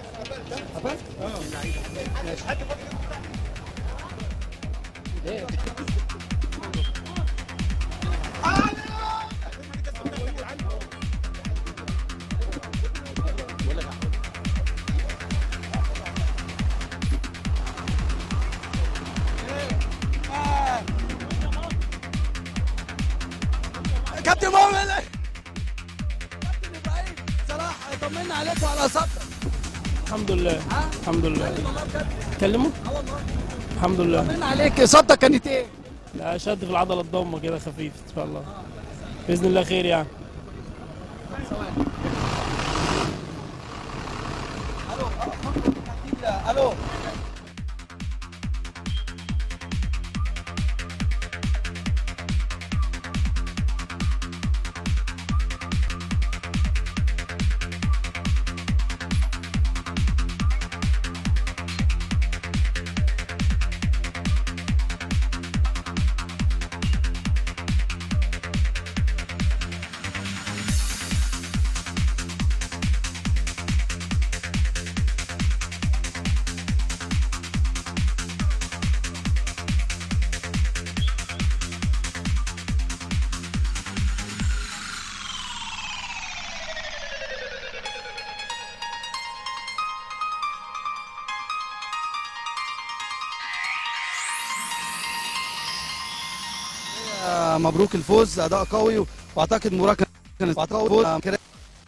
I: كابتن مؤمن كابتن ابراهيم صلاح طمنا عليك وعلى صبرك
K: الحمد لله الحمد لله كلمه الحمد لله
I: طمنا عليك اصابتك كانت ايه؟
K: لا شد في العضله الضمه كده خفيف ان شاء الله باذن الله خير يعني
I: الو آه، مبروك الفوز اداء قوي واعتقد مباراه كانت قوي فوز آه، كده-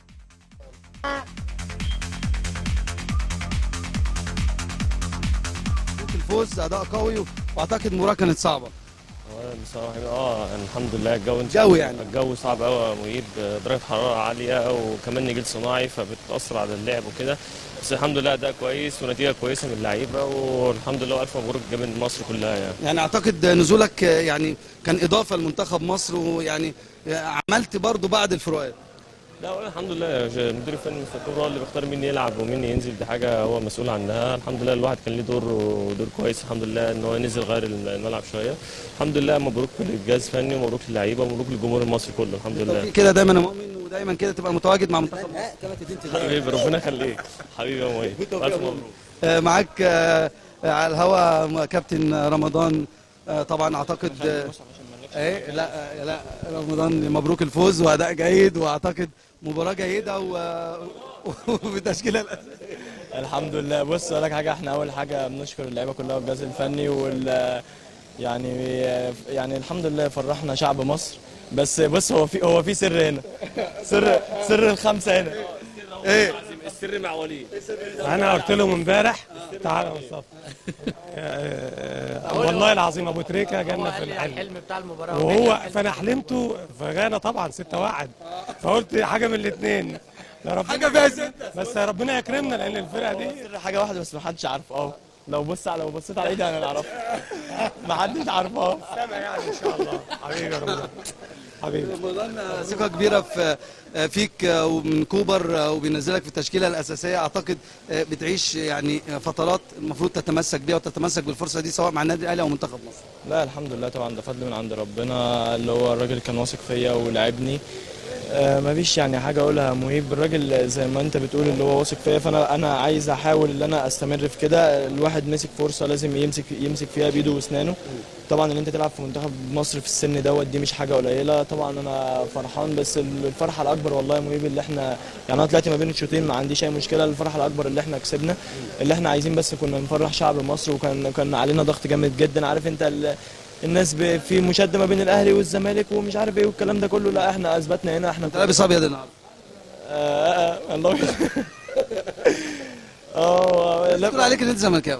I: مبروك الفوز اداء قوي واعتقد المباراه كانت صعبه
L: بصراحة اه الحمد لله الجو
I: الجو يعني.
L: الجو صعب قوي يا مهيب درجة حرارة عالية وكمان نجيل صناعي فبتأثر على اللعب وكده بس الحمد لله أداء كويس ونتيجة كويسة من اللعيبة والحمد لله وألف مبروك جميع مصر كلها يعني
I: يعني اعتقد نزولك آه، يعني كان اضافه لمنتخب مصر ويعني آه، عملت برضو بعد الفروقات
L: لا والله الحمد لله المدير الفني مستر كوبر هو اللي بيختار مين يلعب ومين ينزل دي حاجة هو مسؤول عنها الحمد لله الواحد كان ليه دور ودور كويس الحمد لله ان هو نزل غير الملعب شوية الحمد لله مبروك للجهاز الفني ومبروك للعيبه ومبروك للجمهور المصري كله الحمد لله
I: كده دايما يا مؤمن ودايما كده تبقى متواجد مع منتخب مصر
L: حبيبي ربنا يخليك حبيبي يا مهيب ألف مبروك
I: آه، معاك آه، آه، على الهوا كابتن رمضان آه، طبعا اعتقد آه، ايه لا آه، لا رمضان مبروك الفوز واداء جيد واعتقد مباراه جيده و- وبالتشكيله الاساسيه
M: الحمد لله بص اقول لك حاجه احنا اول حاجه بنشكر اللعيبه كلها والجهاز الفني وال يعني يعني الحمد لله فرحنا شعب مصر بس بص هو في هو في سر هنا سر سر الخمسه هنا
I: ايه
L: السر مع وليد
K: انا قلت لهم امبارح
N: تعالى يا مصطفى آه، والله العظيم ابو تريكه جالنا في الحلم
O: الحلم بتاع المباراه
N: وهو فانا حلمته فغانا طبعا 6 واحد فقلت حاجه من الاثنين حاجه فيها ستة بس ربنا يكرمنا لان الفرقه دي
M: سر حاجه واحده بس ما حدش عارف اه لو بص على لو بصيت على ايدي انا اللي اعرفها ما حدش عارفها
N: سامع يعني ان شاء الله حبيبي يا رمضان حبيبي
I: رمضان ثقة كبيرة في فيك ومن كوبر وبينزلك في التشكيلة الأساسية أعتقد بتعيش يعني فترات المفروض تتمسك بيها وتتمسك بالفرصة دي سواء مع النادي الأهلي أو منتخب مصر.
M: لا الحمد لله طبعا ده فضل من عند ربنا اللي هو الراجل كان واثق فيا ولعبني آه مفيش يعني حاجه اقولها مهيب الراجل زي ما انت بتقول اللي هو واثق فيا فانا انا عايز احاول ان انا استمر في كده الواحد مسك فرصه لازم يمسك يمسك فيها بايده واسنانه طبعا ان انت تلعب في منتخب مصر في السن دوت دي مش حاجه قليله طبعا انا فرحان بس الفرحه الاكبر والله يا مهيب اللي احنا يعني انا طلعت ما بين الشوطين ما عنديش اي مشكله الفرحه الاكبر اللي احنا كسبنا اللي احنا عايزين بس كنا نفرح شعب مصر وكان كان علينا ضغط جامد جدا عارف انت ال- الناس ب- في مشاده ما بين الاهلي والزمالك ومش عارف ايه والكلام ده كله لا احنا اثبتنا هنا احنا
I: لابس أبيض النهارده.
M: آه آه الله اه لا
I: بتقول عليك إن أنت زملكاوي.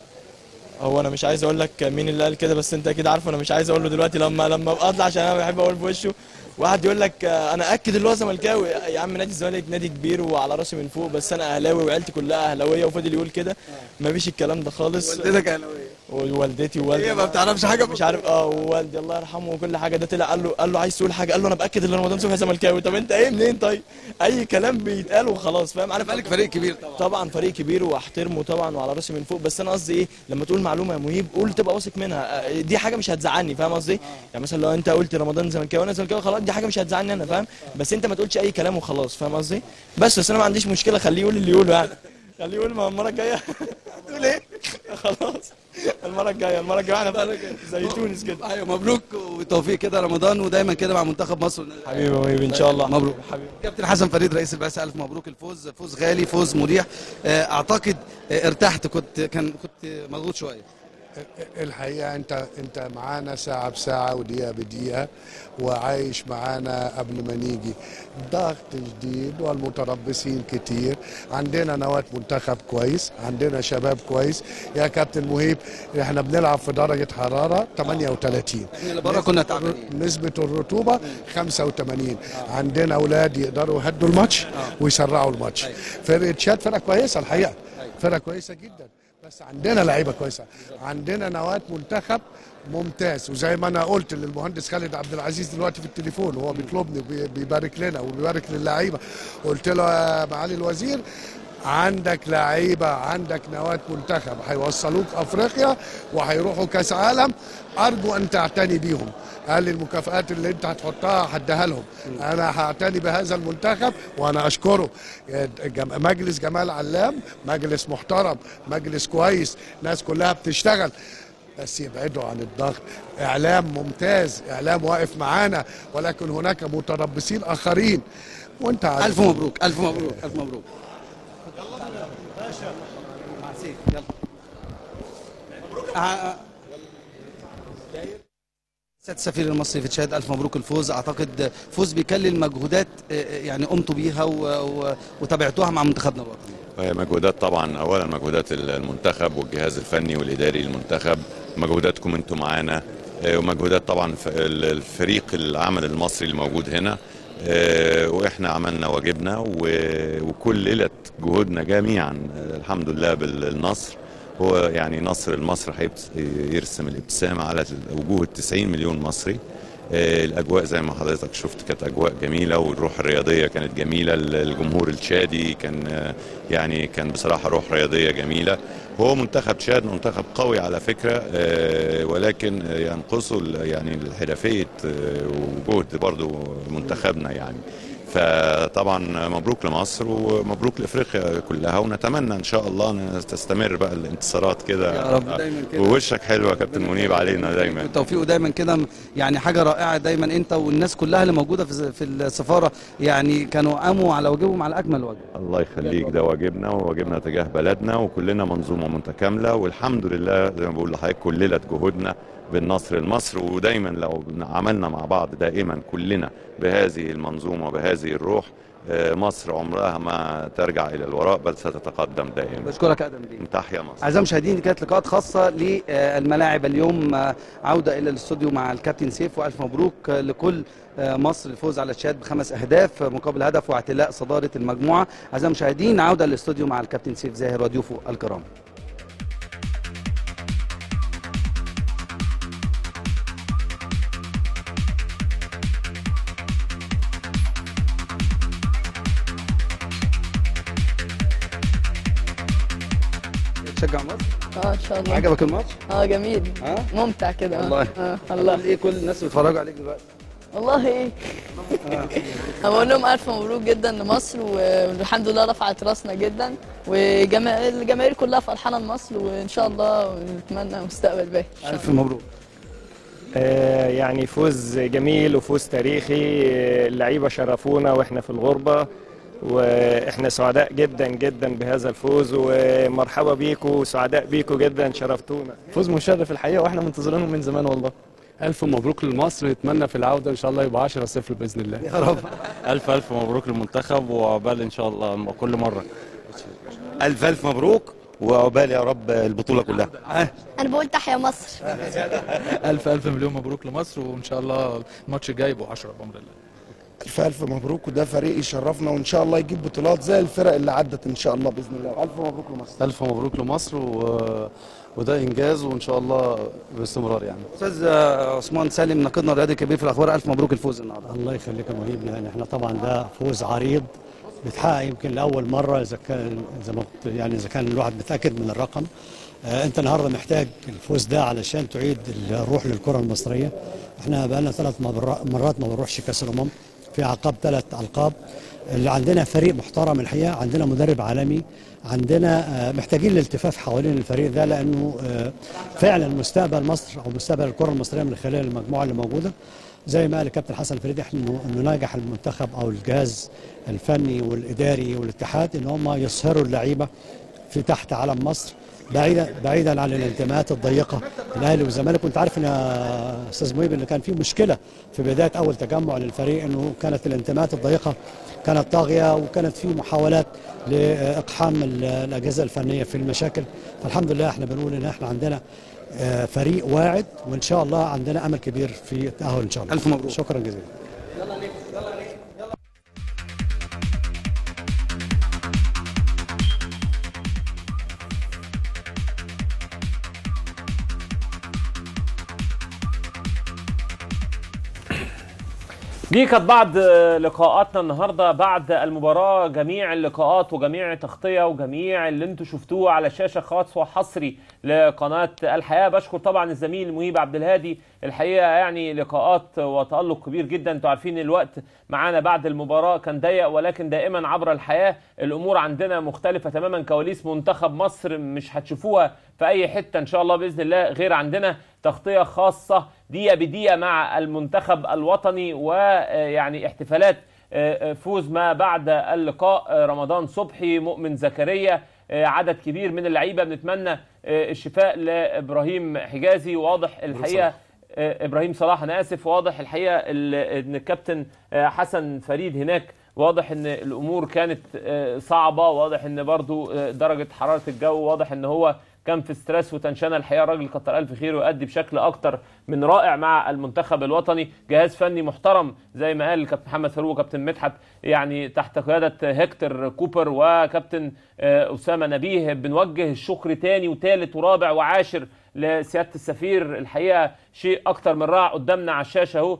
M: هو انا مش عايز اقول لك مين اللي قال كده بس انت اكيد عارفه انا مش عايز اقول له دلوقتي لما لما ابقى اطلع عشان انا بحب اقول في وشه واحد يقول لك آه، انا اكد اللي هو زملكاوي يا عم نادي الزمالك نادي كبير وعلى راسي من فوق بس انا اهلاوي وعيلتي كلها اهلاويه وفضل يقول كده ما فيش الكلام ده خالص
I: والدتك أهلاوية.
M: ووالدتي ووالدي
I: هي ما بتعرفش حاجة
M: مش عارف اه ووالدي الله يرحمه وكل حاجه ده طلع قال له قال له عايز تقول حاجه قال له انا باكد ان رمضان صبحي زملكاوي طب انت ايه منين طيب اي كلام بيتقال وخلاص فاهم عارف
I: الزمالك فريق كبير
M: طبعا طبعا فريق كبير واحترمه طبعا وعلى راسي من فوق بس انا قصدي ايه لما تقول معلومه يا مهيب قول تبقى واثق منها آه، دي حاجه مش هتزعلني فاهم قصدي يعني مثلا لو انت قلت رمضان زملكاوي وانا زملكاوي خلاص دي حاجه مش هتزعلني انا فاهم بس انت ما تقولش اي كلام وخلاص فاهم قصدي بس بس انا ما عنديش مشكله خليه يقول اللي يقوله يعني خليه يقول ما المره الجايه تقول ايه خلاص المره الجايه المره الجايه احنا زي تونس كده
I: ايوه مبروك وتوفيق كده رمضان ودايما كده مع منتخب مصر
M: حبيبي حبيبي ان شاء الله
I: مبروك
M: حبيبي
I: كابتن حسن فريد رئيس البعثه الف مبروك الفوز فوز غالي فوز مريح آه، اعتقد آه، ارتحت كنت كان كنت مضغوط شويه
P: الحقيقه انت انت معانا ساعه بساعه ودقيقه بدقيقه وعايش معانا قبل ما نيجي ضغط شديد والمتربصين كتير عندنا نواه منتخب كويس عندنا شباب كويس يا كابتن مهيب احنا بنلعب في درجه حراره 38
I: اللي بره كنا تعبانين
P: نسبه الرطوبه 85 عندنا اولاد يقدروا يهدوا الماتش ويسرعوا الماتش فرقه شاد فرقه كويسه الحقيقه فرقه كويسه جدا بس عندنا لعيبه كويسه عندنا نواه منتخب ممتاز وزي ما انا قلت للمهندس خالد عبد العزيز دلوقتي في التليفون وهو بيطلبني وبي- بيبارك لنا وبيبارك للعيبه قلت له يا معالي الوزير عندك لعيبه عندك نواه منتخب هيوصلوك افريقيا وهيروحوا كاس عالم ارجو ان تعتني بيهم قال لي المكافآت اللي انت هتحطها هديها لهم انا هعتني بهذا المنتخب وانا اشكره جم- مجلس جمال علام مجلس محترم مجلس كويس ناس كلها بتشتغل بس يبعدوا عن الضغط اعلام ممتاز اعلام واقف معانا ولكن هناك متربصين اخرين وانت عارف
I: الف مبروك الف مبروك الف مبروك آه، سيادة السفير المصري في تشاد ألف مبروك الفوز أعتقد فوز بيكلل مجهودات آه، آه، يعني قمتوا بيها و- و- وتابعتوها مع منتخبنا الوطني
Q: هي مجهودات طبعا اولا مجهودات المنتخب والجهاز الفني والاداري للمنتخب مجهوداتكم انتم معانا آه، ومجهودات طبعا ف- ال- الفريق العمل المصري اللي موجود هنا آه، واحنا عملنا واجبنا و- وكللت جهودنا جميعا آه، الحمد لله بالنصر هو يعني نصر المصر هيبس- يرسم الابتسامه على وجوه 90 مليون مصري آه، الاجواء زي ما حضرتك شفت كانت اجواء جميله والروح الرياضيه كانت جميله ال- الجمهور التشادي كان آه، يعني كان بصراحه روح رياضيه جميله هو منتخب تشاد منتخب قوي على فكره آه، ولكن آه، ينقصه ال- يعني الحرفيه آه، وجهد برضو منتخبنا يعني فطبعا مبروك لمصر ومبروك لافريقيا كلها ونتمنى ان شاء الله ان تستمر بقى الانتصارات كده
I: يا رب دايما كده.
Q: ووشك حلو يا كابتن منيب علينا دايما
I: التوفيق ودايما كده يعني حاجة رائعة دايما أنت والناس كلها اللي موجودة في في السفارة يعني كانوا قاموا على واجبهم على أكمل وجه
Q: الله يخليك ده واجبنا وواجبنا تجاه بلدنا وكلنا منظومه متكامله والحمد لله زي ما بقول لحضرتك كللت جهودنا بالنصر لمصر ودايما لو عملنا مع بعض دائما كلنا بهذه المنظومه وبهذه الروح آه، مصر عمرها ما ترجع الى الوراء بل ستتقدم دائما
I: بشكرك ادم بيه
Q: تحيا مصر
I: اعزائي المشاهدين دي كانت لقاءات خاصه للملاعب اليوم آه، عوده الى الاستوديو مع الكابتن سيف والف مبروك آه، لكل آه، مصر الفوز على تشاد بخمس اهداف آه، مقابل هدف واعتلاء صداره المجموعه اعزائي المشاهدين عوده للاستوديو مع الكابتن سيف زاهر وضيوفه الكرام تشجع مصر
O: اه ان شاء الله
I: عجبك الماتش
O: اه جميل
I: ها؟
O: ممتع كده آه.
I: والله
O: اه الله
I: ايه كل الناس اللي بيتفرجوا عليك دلوقتي
O: والله ايه انا بقول لهم الف مبروك جدا لمصر والحمد لله رفعت راسنا جدا والجماهير كلها فرحانه لمصر وان شاء الله نتمنى مستقبل باهي
I: الف مبروك
R: آه، يعني فوز جميل وفوز تاريخي آه، اللعيبه شرفونا واحنا في الغربه واحنا سعداء جدا جدا بهذا الفوز ومرحبا بيكم وسعداء بيكم جدا شرفتونا
S: فوز مشرف الحقيقه واحنا منتظرينهم من زمان والله الف مبروك لمصر نتمنى في العوده ان شاء الله يبقى 10 0 باذن الله
I: يا رب
T: ألف ألف مبروك للمنتخب وعقبال إن شاء الله كل مرة
U: ألف ألف مبروك وعقبال يا رب البطولة كلها
V: انا بقول تحيا مصر
W: ألف ألف مليون مبروك لمصر وإن شاء الله الماتش الجاي يبقوا 10 بأمر الله
X: ألف ألف مبروك وده فريق يشرفنا وإن شاء الله يجيب بطولات زي الفرق اللي عدت إن شاء الله بإذن الله ألف مبروك لمصر
S: الف مبروك لمصر و... وده انجاز وان شاء الله باستمرار يعني
I: استاذ آه، عثمان سالم ناقدنا الرياضي الكبير في الاخبار الف مبروك الفوز النهارده
Y: الله يخليك يا مهيب يعني احنا طبعا ده فوز عريض بيتحقق يمكن لاول مره اذا كان زي ما قلت يعني اذا كان الواحد متاكد من الرقم آه انت النهارده محتاج الفوز ده علشان تعيد الروح للكره المصريه احنا بقى لنا ثلاث مرات ما بنروحش كاس الامم في عقاب ثلاث القاب اللي عندنا فريق محترم الحقيقه عندنا مدرب عالمي عندنا آه، محتاجين الالتفاف حوالين الفريق ده لانه آه، فعلا مستقبل مصر او مستقبل الكره المصريه من خلال المجموعه اللي موجوده زي ما قال الكابتن حسن فريد احنا انه إنه ناجح المنتخب او الجهاز الفني والاداري والاتحاد ان هم يسهروا اللعيبه في تحت علم مصر بعيدا بعيدا عن الانتماءات الضيقه الاهلي والزمالك وانت عارف ان يا استاذ مهيب ان كان في مشكله في بدايه اول تجمع للفريق انه كانت الانتماءات الضيقه كانت طاغيه وكانت في محاولات لاقحام ال- الاجهزه الفنيه في المشاكل فالحمد لله احنا بنقول ان احنا عندنا آه، فريق واعد وان شاء الله عندنا امل كبير في التاهل ان شاء الله
I: الف مبروك
Y: شكرا جزيلا
A: دي كانت بعض لقاءاتنا النهارده بعد المباراه جميع اللقاءات وجميع تغطيه وجميع اللي انتم شفتوه على الشاشه خاص وحصري لقناه الحياه بشكر طبعا الزميل مهيب عبد الهادي الحقيقه يعني لقاءات وتالق كبير جدا انتوا عارفين الوقت معانا بعد المباراه كان ضيق ولكن دائما عبر الحياه الامور عندنا مختلفه تماما كواليس منتخب مصر مش هتشوفوها في اي حته ان شاء الله باذن الله غير عندنا تغطيه خاصه دقيقه بدقيقه مع المنتخب الوطني ويعني احتفالات فوز ما بعد اللقاء رمضان صبحي مؤمن زكريا عدد كبير من اللعيبه بنتمنى الشفاء لابراهيم حجازي واضح الحقيقه ابراهيم صلاح انا اسف واضح الحقيقه ان الكابتن حسن فريد هناك واضح ان الامور كانت صعبه واضح ان برضو درجه حراره الجو واضح ان هو كان في ستريس وتنشنه الحقيقه الراجل كتر الف خير ويؤدي بشكل اكتر من رائع مع المنتخب الوطني جهاز فني محترم زي ما قال الكابتن محمد فاروق وكابتن مدحت يعني تحت قياده هيكتور كوبر وكابتن اسامه نبيه بنوجه الشكر تاني وتالت ورابع وعاشر لسياده السفير الحقيقه شيء اكتر من رائع قدامنا على الشاشه اهو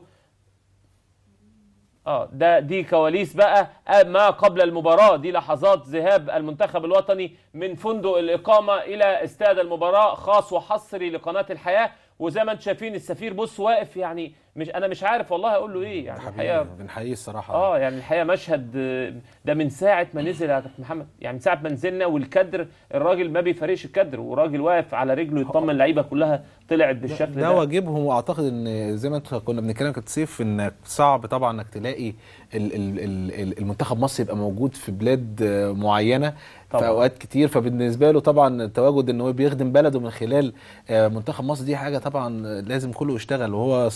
A: اه ده دي كواليس بقى ما قبل المباراه دي لحظات ذهاب المنتخب الوطني من فندق الاقامه الى استاد المباراه خاص وحصري لقناه الحياه وزي ما انتم شايفين السفير بص واقف يعني مش انا مش عارف والله اقول له ايه يعني الحقيقه
G: بنحييه الصراحه
A: اه يعني الحقيقه مشهد ده من ساعه ما نزل يا كابتن محمد يعني من ساعه ما نزلنا والكادر الراجل ما بيفارقش الكادر وراجل واقف على رجله يطمن اللعيبه كلها طلعت بالشكل ده,
G: ده واجبهم واعتقد ان زي ما انت كنا بنتكلم كابتن سيف انك صعب طبعا انك تلاقي ال ال ال المنتخب مصر يبقى موجود في بلاد معينه طبعا. في اوقات كتير فبالنسبه له طبعا التواجد ان هو بيخدم بلده من خلال منتخب مصر دي حاجه طبعا لازم كله يشتغل وهو الصراحه راجل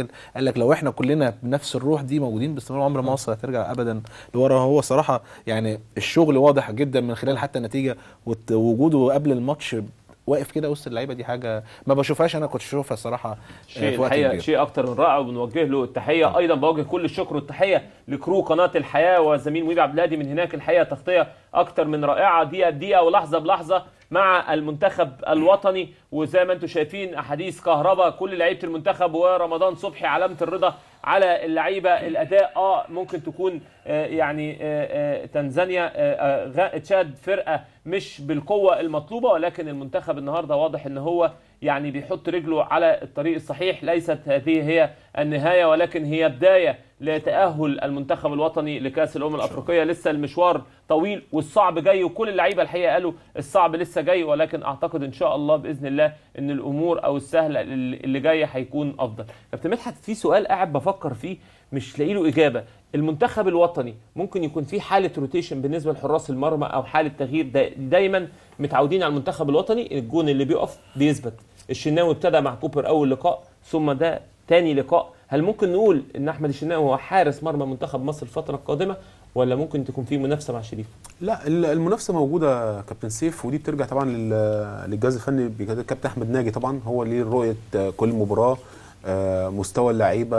G: الراجل قال لك لو احنا كلنا بنفس الروح دي موجودين باستمرار عمر ما مصر هترجع ابدا لورا هو صراحه يعني الشغل واضح جدا من خلال حتى النتيجه وت- وجوده قبل الماتش واقف كده وسط اللعيبه دي حاجه ما بشوفهاش انا كنت اشوفها الصراحه آه،
A: شيء
G: في وقت
A: الحقيقه
G: كبير.
A: شيء اكتر من رائع وبنوجه له التحيه ايضا بوجه كل الشكر والتحيه لكرو قناه الحياه وزميل مهيب عبد الهادي من هناك الحقيقه تغطيه اكتر من رائعه دقيقه بدقيقه ولحظه بلحظه مع المنتخب الوطني وزي ما انتم شايفين احاديث كهرباء كل لعيبه المنتخب ورمضان صبحي علامه الرضا على اللعيبه الاداء اه ممكن تكون آه يعني آه آه تنزانيا آه آه غ- تشاد فرقه مش بالقوه المطلوبه ولكن المنتخب النهارده واضح ان هو يعني بيحط رجله على الطريق الصحيح ليست هذه هي النهايه ولكن هي بدايه لتاهل المنتخب الوطني لكاس الامم الافريقيه لسه المشوار طويل والصعب جاي وكل اللعيبه الحقيقه قالوا الصعب لسه جاي ولكن اعتقد ان شاء الله باذن الله ان الامور او السهله اللي اللي جايه هيكون افضل كابتن مدحت في سؤال قاعد بفكر فيه مش لاقي له اجابه المنتخب الوطني ممكن يكون في حاله روتيشن بالنسبه لحراس المرمى او حاله تغيير دا دايما متعودين على المنتخب الوطني الجون اللي بيقف بيثبت الشناوي ابتدى مع كوبر اول لقاء ثم ده تاني لقاء هل ممكن نقول ان احمد الشناوي هو حارس مرمى منتخب مصر الفتره القادمه ولا ممكن تكون في منافسه مع شريف
B: لا ال- المنافسه موجوده كابتن سيف ودي بترجع طبعا لل- للجهاز الفني بقياده الكابتن احمد ناجي طبعا هو ليه رؤيه آه، كل مباراه آه، مستوى اللعيبه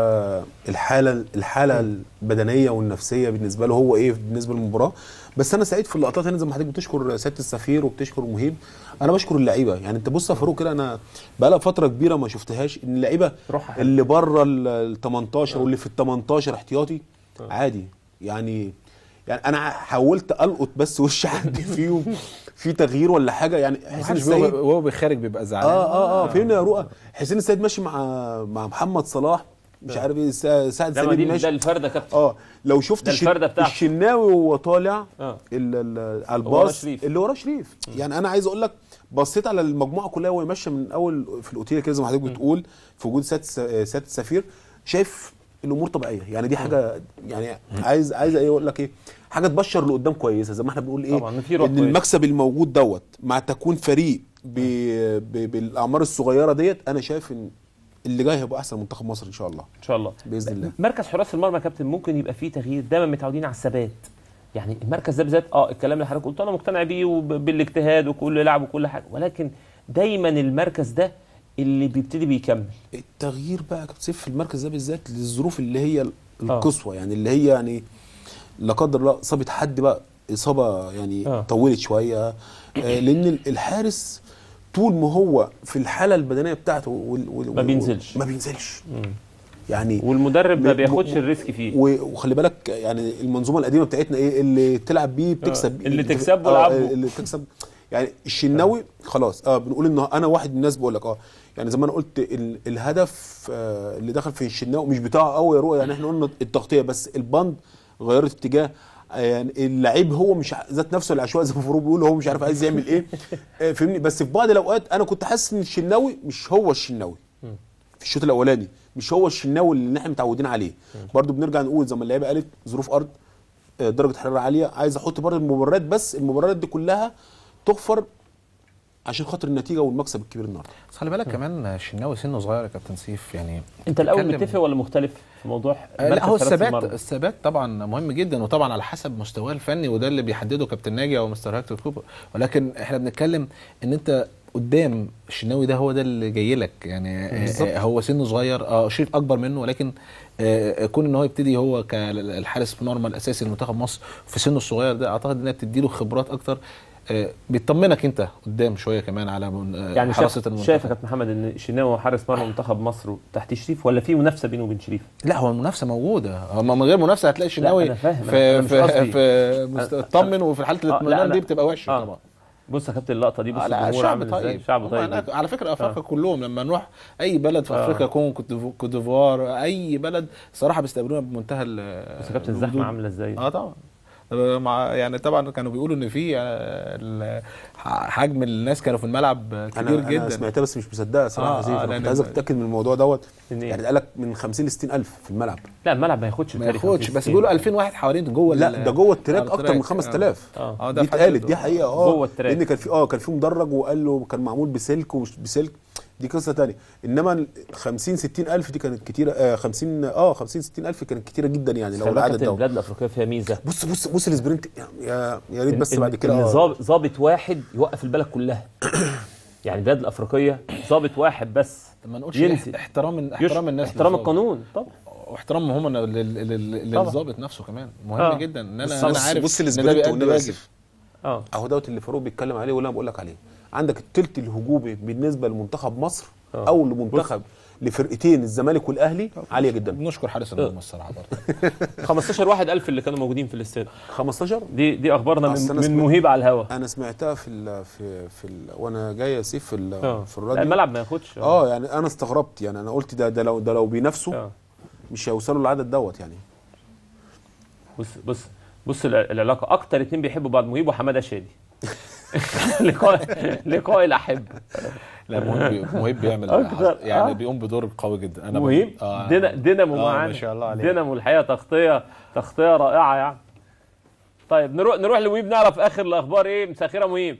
B: الحاله الحاله البدنيه والنفسيه بالنسبه له هو ايه بالنسبه للمباراه بس انا سعيد في اللقطات هنا زي ما حضرتك بتشكر سياده السفير وبتشكر مهيب انا بشكر اللعيبه يعني انت بص يا فاروق كده انا بقى فتره كبيره ما شفتهاش ان اللعيبه
A: روحها
B: اللي بره ال 18 واللي في ال 18 احتياطي عادي يعني يعني انا حاولت القط بس وش حد فيهم في تغيير ولا حاجه يعني حسين
G: محدش
B: السيد
G: بيبقى- وهو بيخارج بيبقى زعلان
B: اه اه اه فهمنا يا رؤى حسين السيد ماشي مع مع محمد صلاح مش عارف ايه سا- سعد
A: ده ما
B: سليم
A: دي
B: ماشي
A: ده الفرده كابتن
B: اه لو شفت
A: ده
B: الش-
A: الفردة بتاعته.
B: الشناوي وهو طالع
A: آه.
B: ال- ال- على
A: ورا
B: الباص
A: شريف.
B: اللي ورا شريف يعني انا عايز اقول لك بصيت على المجموعه كلها وهي ماشيه من اول في الاوتيل كده زي ما حضرتك بتقول في وجود سياده الس- سياده السفير شايف الامور طبيعيه يعني دي حاجه يعني عايز عايز ايه اقول لك ايه حاجه تبشر لقدام كويسه زي ما احنا بنقول ايه
A: طبعاً، في روح
B: ان
A: كويسة.
B: المكسب الموجود دوت مع تكوين فريق ب... ب... بالاعمار الصغيره ديت انا شايف ان اللي جاي هيبقى احسن منتخب مصر ان شاء الله
A: ان شاء الله
B: باذن الله
A: مركز حراس المرمى يا كابتن ممكن يبقى فيه تغيير دايما متعودين على الثبات يعني المركز ده بالذات اه الكلام اللي حضرتك قلته انا مقتنع بيه وبالاجتهاد وكل لعب وكل حاجه ولكن دايما المركز ده اللي بيبتدي بيكمل
B: التغيير بقى يا كابتن سيف في المركز ده بالذات للظروف اللي هي القصوى يعني اللي هي يعني لا قدر الله اصابه حد بقى اصابه يعني
A: آه.
B: طولت شويه آه لان الحارس طول ما هو في الحاله البدنيه بتاعته وال وال
A: ما بينزلش.
B: ما بينزلش يعني
A: والمدرب ما
B: م-
A: بياخدش
B: م-
A: الريسك فيه
B: و- وخلي بالك يعني المنظومه القديمه بتاعتنا ايه اللي تلعب بيه بتكسب
A: اللي
B: بيه.
A: تكسبه
B: آه،
A: العبه.
B: اللي تكسب يعني الشناوي خلاص اه بنقول ان انا واحد من الناس بقول لك اه يعني زي ما انا قلت ال الهدف آه اللي دخل في الشناوي مش بتاعه قوي يا رؤى يعني احنا قلنا التغطيه بس البند غيرت اتجاه آه، يعني اللعيب هو مش ع- ذات نفسه العشوائي زي ما فاروق بيقول هو مش عارف عايز يعمل ايه آه، فاهمني بس في بعض الاوقات انا كنت حاسس ان الشناوي مش هو الشناوي في الشوط الاولاني مش هو الشناوي اللي احنا متعودين عليه برضو بنرجع نقول زي ما اللعيبه قالت ظروف ارض آه، درجه حراره عاليه عايز احط برضه المباريات بس المباريات دي كلها تغفر عشان خاطر النتيجه والمكسب الكبير النهارده
G: بس خلي بالك كمان الشناوي سنه صغير يا كابتن سيف يعني
A: انت الاول
G: بتتكلم-
A: متفق ولا مختلف في موضوع
G: آه،
A: مركز
G: لا هو
A: حراسة
G: الثبات
A: المرمى؟
G: الثبات طبعا مهم جدا وطبعا على حسب مستواه الفني وده اللي بيحدده كابتن ناجي او مستر هيكتور كوبر ولكن احنا بنتكلم ان انت قدام الشناوي ده هو ده اللي جاي لك يعني آه،
B: بالظبط.
G: آه، هو سنه صغير اه شريف اكبر منه ولكن آه، كون ان هو يبتدي هو كالحارس المرمى الاساسي لمنتخب مصر في سنه الصغير ده اعتقد انها بتديله خبرات اكتر آه، بيطمنك انت قدام شويه كمان على من- آه،
A: يعني
G: حراسه
A: شايف
G: المنتخب
A: شايف يا كابتن محمد ان الشناوي هو حارس مرمى منتخب مصر تحت شريف ولا في منافسه بينه وبين شريف؟
G: لا هو المنافسه موجوده هو من غير منافسه هتلاقي الشناوي
A: أنا فاهم،
G: في
A: أنا مش
G: في
A: قصدي.
G: في مست-
A: أنا-
G: اطمن وفي حاله
A: آه، لا،
G: الاطمئنان
A: أنا-
G: دي بتبقى وحشه
A: آه.
G: طبعا
A: بص يا كابتن اللقطه دي بص
G: آه، لا
A: الجمهور
G: شعب
A: عامل ازاي
G: طيب
A: شعب
G: هم
A: طيب
G: هناك- على فكره افريقيا
A: آه.
G: كلهم لما نروح اي بلد في
A: آه.
G: افريقيا كونغو كوت ديفو- كوت ديفوار اي بلد صراحه بيستقبلونا بمنتهى ال-
A: بس يا كابتن الزحمه
G: الوجود.
A: عامله ازاي؟
G: اه طبعا آه، مع يعني طبعا كانوا بيقولوا ان في آه، ال- ح- حجم الناس كانوا في الملعب آه، كبير
B: انا
G: جدا
B: انا سمعتها بس مش مصدقها صراحه
G: آه،
B: يا سيف
G: آه،
B: انا كنت
G: لأن-
B: عايزك تتاكد من الموضوع دوت
A: إن إيه؟
B: يعني قال لك من 50 ل 60 الف في الملعب
A: لا الملعب ما ياخدش
G: ما
A: تاريخ
G: ياخدش
A: 50
G: بس بيقولوا 2000 واحد حوالين جوه
B: لا
G: ال-
B: ده جوه التراك
G: على
B: اكتر من
G: التراك.
B: 5000
G: اه
B: دي
G: في حد
B: اتقالت
G: ذاته.
B: دي حقيقه اه
A: جوه التراك.
B: لان كان في اه كان في مدرج وقال له كان معمول بسلك ومش بسلك دي قصه تانية انما ال 50 60 الف دي كانت كتيره آه 50 اه 50 60 الف كانت كتيره جدا يعني لو
A: خلي بالك
B: العدد
A: إن
B: ده
A: البلاد الافريقيه فيها ميزه
B: بص بص بص السبرنت يا- يا يا ريت بس
A: إن-
B: بعد كده
A: ان
B: آه.
A: ظابط ظابط واحد يوقف البلد كلها يعني البلاد الافريقيه ظابط واحد بس
G: ما نقولش
A: ينزل
G: احترام
A: يش-
G: احترام الناس
A: احترام
G: للظابط.
A: القانون طبعا
G: واحترام هم لل- لل- لل-
A: طبعا.
G: للظابط نفسه كمان مهم
A: آه.
G: جدا ان
B: بص
G: انا انا
B: بص-
G: عارف
B: بص
G: ان ده
B: السبرنت
G: بيأدي
B: والنبي
G: واجب
B: آسف.
A: اه
B: اهو دوت اللي فاروق بيتكلم عليه واللي انا بقول لك عليه عندك التلت الهجومي بالنسبه لمنتخب مصر او لمنتخب لفرقتين الزمالك والاهلي عاليه جدا
G: بنشكر حارس المرمى الصراحه برضه
A: 15 واحد ألف اللي كانوا موجودين في الاستاد
B: 15
A: دي دي اخبارنا
B: أصل
A: من,
B: أنا
A: من
B: سمعت-
A: مهيب على الهوا
B: انا سمعتها في ال في في ال وانا جاي يا سيف في ال
A: آه.
B: في الراديو
A: لا، الملعب ما ياخدش.
B: اه يعني انا استغربت يعني انا قلت ده ده لو ده لو بينافسوا مش هيوصلوا للعدد دوت يعني
A: بص بص بص الع- العلاقه اكتر اتنين بيحبوا بعض مهيب وحماده شادي لقاء لقاء الاحب
G: لا مهيب بي- مهيب بيعمل
A: أكتر.
G: يعني
A: آه.
G: بيقوم بدور قوي جدا انا
A: مهيب
G: بحب- آه.
A: دينا دينامو
G: آه،
A: معانا
G: ما شاء الله عليه
A: دينامو الحقيقه تغطيه تغطيه رائعه يعني طيب نروح نروح لمهيب نعرف اخر الاخبار ايه مساء الخير يا مهيب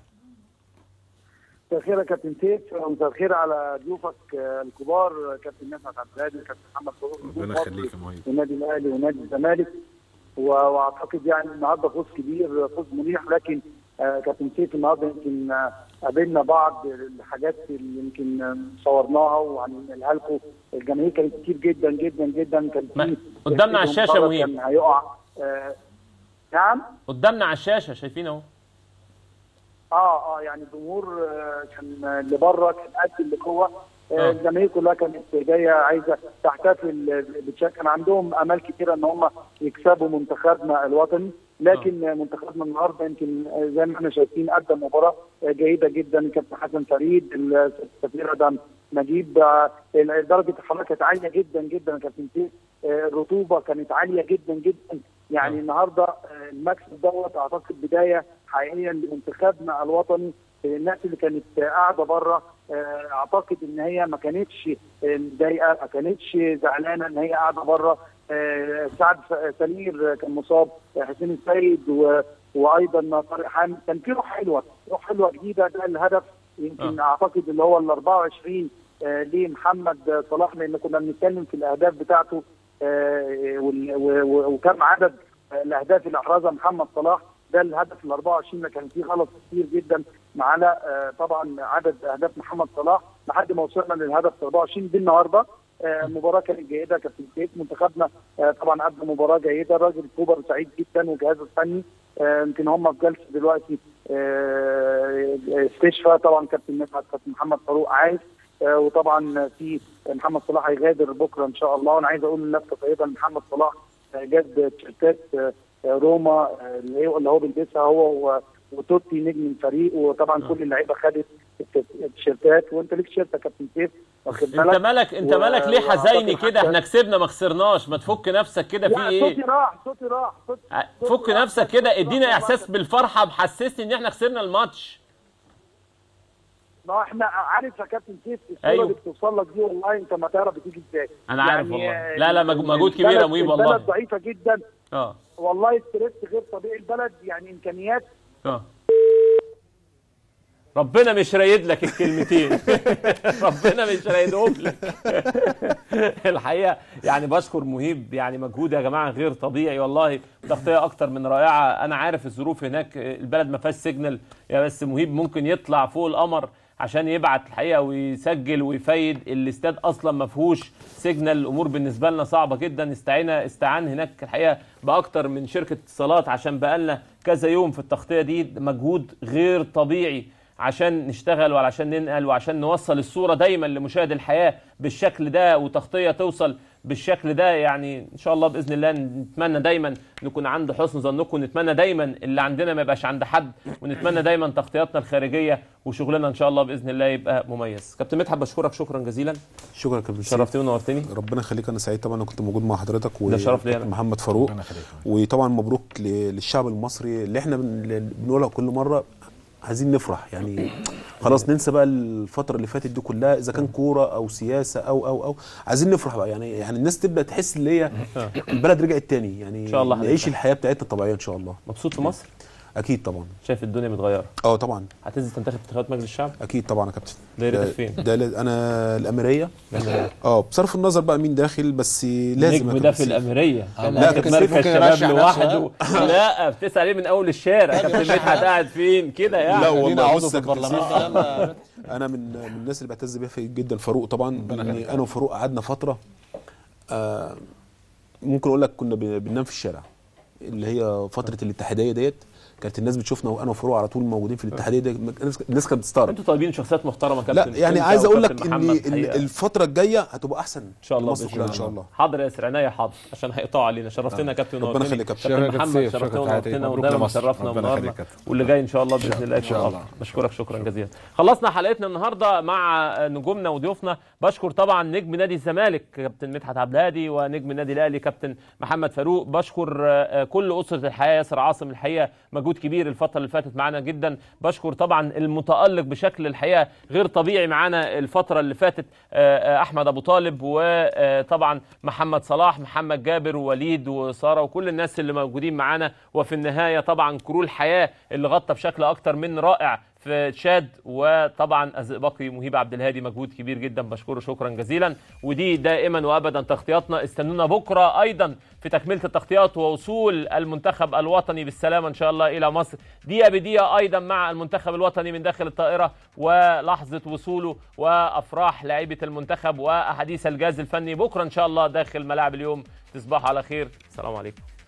C: مساء الخير يا كابتن سيف ومساء الخير على ضيوفك آه، الكبار آه، كابتن نسمة عبد الهادي وكابتن محمد فاروق
G: ربنا يخليك يا مهيب
C: النادي الاهلي ونادي الزمالك و- واعتقد يعني النهارده فوز كبير فوز مريح لكن آه، كابتن سيف النهارده يمكن آه، قابلنا بعض الحاجات اللي يمكن آه، صورناها وهنقولها لكم الجماهير كانت كتير جدا جدا جدا كان في
A: قدامنا على الشاشة يا
C: مرة
A: مهيب.
C: كان هيقع آه، نعم
A: قدامنا على الشاشه شايفين اهو
C: اه اه يعني الجمهور آه، كان اللي بره كان قد اللي جوه
A: آه.
C: آه، الجماهير كلها كانت جايه عايزه تحتفل بالشكل كان عندهم امال كتيره ان هم يكسبوا منتخبنا الوطني لكن آه. منتخبنا النهارده يمكن آه، زي ما احنا شايفين قدم مباراه آه، جيده جدا كابتن حسن فريد السفير ادم نجيب آه، درجه الحراره كانت عاليه جدا جدا يا كابتن سيف آه، الرطوبه كانت عاليه جدا جدا يعني النهارده آه، المكسب دوت اعتقد بدايه حقيقيه لمنتخبنا الوطني آه، الناس اللي كانت آه، قاعده بره آه، اعتقد ان هي ما كانتش آه، متضايقه ما كانتش زعلانه ان هي قاعده بره آه، سعد ف- سمير كان مصاب آه، حسين السيد و... وايضا طارق حامد كان في روح حلوه روح حلوه جديده ده الهدف يمكن
A: آه.
C: اعتقد اللي هو ال 24 آه، لمحمد صلاح لان كنا بنتكلم في الاهداف بتاعته آه، وال- و- و- وكم عدد آه، الاهداف اللي احرزها محمد صلاح ده الهدف ال 24 كان فيه غلط كتير جدا على آه، طبعا عدد اهداف محمد صلاح لحد ما وصلنا للهدف ال 24 دي النهارده آه، مباراه كانت جيده كابتن سيف منتخبنا آه، طبعا قدم مباراه جيده الراجل كوبر سعيد جدا وجهازه الفني آه، يمكن هم في جلسه دلوقتي آه، استشفاء طبعا كابتن مدحت كابتن محمد فاروق عايز آه، وطبعا في محمد صلاح هيغادر بكره ان شاء الله وانا عايز اقول لنفسه طيبه ان محمد صلاح آه، جاب تيشيرتات آه، آه، روما آه، اللي هو اللي هو بيلبسها هو و- وتوتي نجم الفريق وطبعا كل اللعيبه خدت الت- التيشيرتات وانت ليك تيشيرت يا كابتن سيف واخد بالك
A: انت مالك انت
C: و-
A: مالك ليه حزيني
C: وأعتقد
A: كده
C: حتى-
A: احنا كسبنا ما خسرناش ما تفك نفسك كده في
C: لا،
A: ايه
C: صوتي راح صوتي راح صوتي
A: فك نفسك كده ادينا احساس بالفرحه محسسني ان احنا خسرنا الماتش
C: ما هو احنا عارف يا كابتن سيف الصوره
A: أيوه.
C: اللي بتوصل لك دي والله انت ما تعرف بتيجي ازاي
A: انا عارف
C: يعني
A: والله
C: آه،
A: لا لا مج- مجهود كبير يا
C: البلد-
A: مهيب والله
C: البلد ضعيفه جدا
A: اه
C: والله ستريس غير طبيعي البلد يعني امكانيات
A: اه ربنا مش رايد لك الكلمتين ربنا مش رايدهم لك الحقيقه يعني بشكر مهيب يعني مجهود يا جماعه غير طبيعي والله تغطيه اكتر من رائعه انا عارف الظروف هناك البلد ما فيهاش سيجنال يا بس مهيب ممكن يطلع فوق القمر عشان يبعت الحقيقه ويسجل ويفيد الاستاد اصلا ما فيهوش سيجنال الامور بالنسبه لنا صعبه جدا استعينا استعان هناك الحقيقه باكتر من شركه اتصالات عشان بقالنا كذا يوم في التغطيه دي مجهود غير طبيعي عشان نشتغل وعشان ننقل وعشان نوصل الصوره دايما لمشاهد الحياه بالشكل ده وتغطيه توصل بالشكل ده يعني ان شاء الله باذن الله نتمنى دايما نكون عند حسن ظنكم ونتمنى دايما اللي عندنا ما يبقاش عند حد ونتمنى دايما تغطياتنا الخارجيه وشغلنا ان شاء الله باذن الله يبقى مميز كابتن مدحت بشكرك شكرا جزيلا
B: شكرا يا كابتن سيف.
A: شرفتني ونورتني
B: ربنا يخليك انا سعيد طبعا انا كنت موجود مع حضرتك
A: ده شرف ليا أنا.
B: محمد فاروق وطبعا مبروك ل- للشعب المصري اللي احنا بن- بنقولها كل مره عايزين نفرح يعني خلاص ننسى بقى الفتره اللي فاتت دي كلها اذا كان كوره او سياسه او او او عايزين نفرح بقى يعني يعني الناس تبدا تحس ان هي البلد رجعت تاني يعني
A: إن شاء الله
B: نعيش
A: هنفرح.
B: الحياه بتاعتنا الطبيعيه ان شاء الله
A: مبسوط في مصر
B: اكيد طبعا
A: شايف الدنيا متغيره
B: اه طبعا
A: هتنزل تنتخب في انتخابات مجلس الشعب
B: اكيد طبعا يا كابتن
A: دايرتك
B: ده-
A: فين؟
B: ده لا- انا الاميريه
A: الأميرية.
B: اه بصرف النظر بقى مين داخل بس لازم
A: النجم
B: يا
A: ده
B: كابتن
A: في
B: سيف.
A: الاميريه
B: آه،
A: كان
B: لا
A: اخد
B: كابتن
A: مركز
B: سيف ممكن
A: شباب
B: يرشح نفسه،
A: لوحده لا بتسال عليه من اول الشارع كابتن مدحت قاعد فين كده يعني
B: لا والله بص يا كابتن سيف، انا من من الناس اللي بعتز بيها في- جدا فاروق طبعا لأن انا وفاروق قعدنا فتره آه ممكن اقول لك كنا بن- بننام في الشارع اللي هي فتره الاتحاديه ديت كانت الناس بتشوفنا وانا وفاروق على طول موجودين في الاتحاديه دي الناس الناس كانت بتستغرب
A: انتوا طالبين شخصيات محترمه
B: لا
A: كابتن
B: يعني
A: أنت
B: عايز اقول لك
A: وكابتن
B: ان
A: محمد
B: ال-
A: حقيقة.
B: الفتره الجايه هتبقى احسن
A: ان شاء الله
B: مصر
A: بإذن
B: كلها ان شاء الله
A: حاضر يا ياسر عينيا حاضر عشان هيقطعوا علينا شرفتنا يا كابتن
B: ربنا
A: ونورتني.
B: يخليك يا كابتن.
A: كابتن
B: شكرا
A: محمد
B: كتير،
A: شرفتنا
B: شكرا
A: ونورتنا
B: كتير. مبروك
A: ودايما
B: لمصر.
A: شرفنا
B: ربنا
A: ونورنا
B: يخليك يا كابتن.
A: واللي جاي ان شاء الله باذن الله
B: إن شاء
A: يكون
B: الله.
A: أفضل. بشكرك شكرا جزيلا خلصنا حلقتنا النهارده مع نجومنا وضيوفنا بشكر طبعا نجم نادي الزمالك كابتن مدحت عبد الهادي ونجم النادي الاهلي كابتن محمد فاروق بشكر آه، كل اسره الحياه ياسر عاصم الحقيقه مجهود كبير الفتره اللي فاتت معانا جدا بشكر طبعا المتالق بشكل الحقيقه غير طبيعي معانا الفتره اللي فاتت آه، آه، احمد ابو طالب وطبعا محمد صلاح محمد جابر ووليد وساره وكل الناس اللي موجودين معانا وفي النهايه طبعا كرو الحياه اللي غطى بشكل اكتر من رائع في تشاد وطبعا الزئبقي مهيب عبد الهادي مجهود كبير جدا بشكره شكرا جزيلا ودي دائما وابدا تغطياتنا استنونا بكره ايضا في تكمله التغطيات ووصول المنتخب الوطني بالسلامه ان شاء الله الى مصر دقيقه بدقيقه ايضا مع المنتخب الوطني من داخل الطائره ولحظه وصوله وافراح لاعيبه المنتخب واحاديث الجهاز الفني بكره ان شاء الله داخل ملاعب اليوم تصبحوا على خير السلام عليكم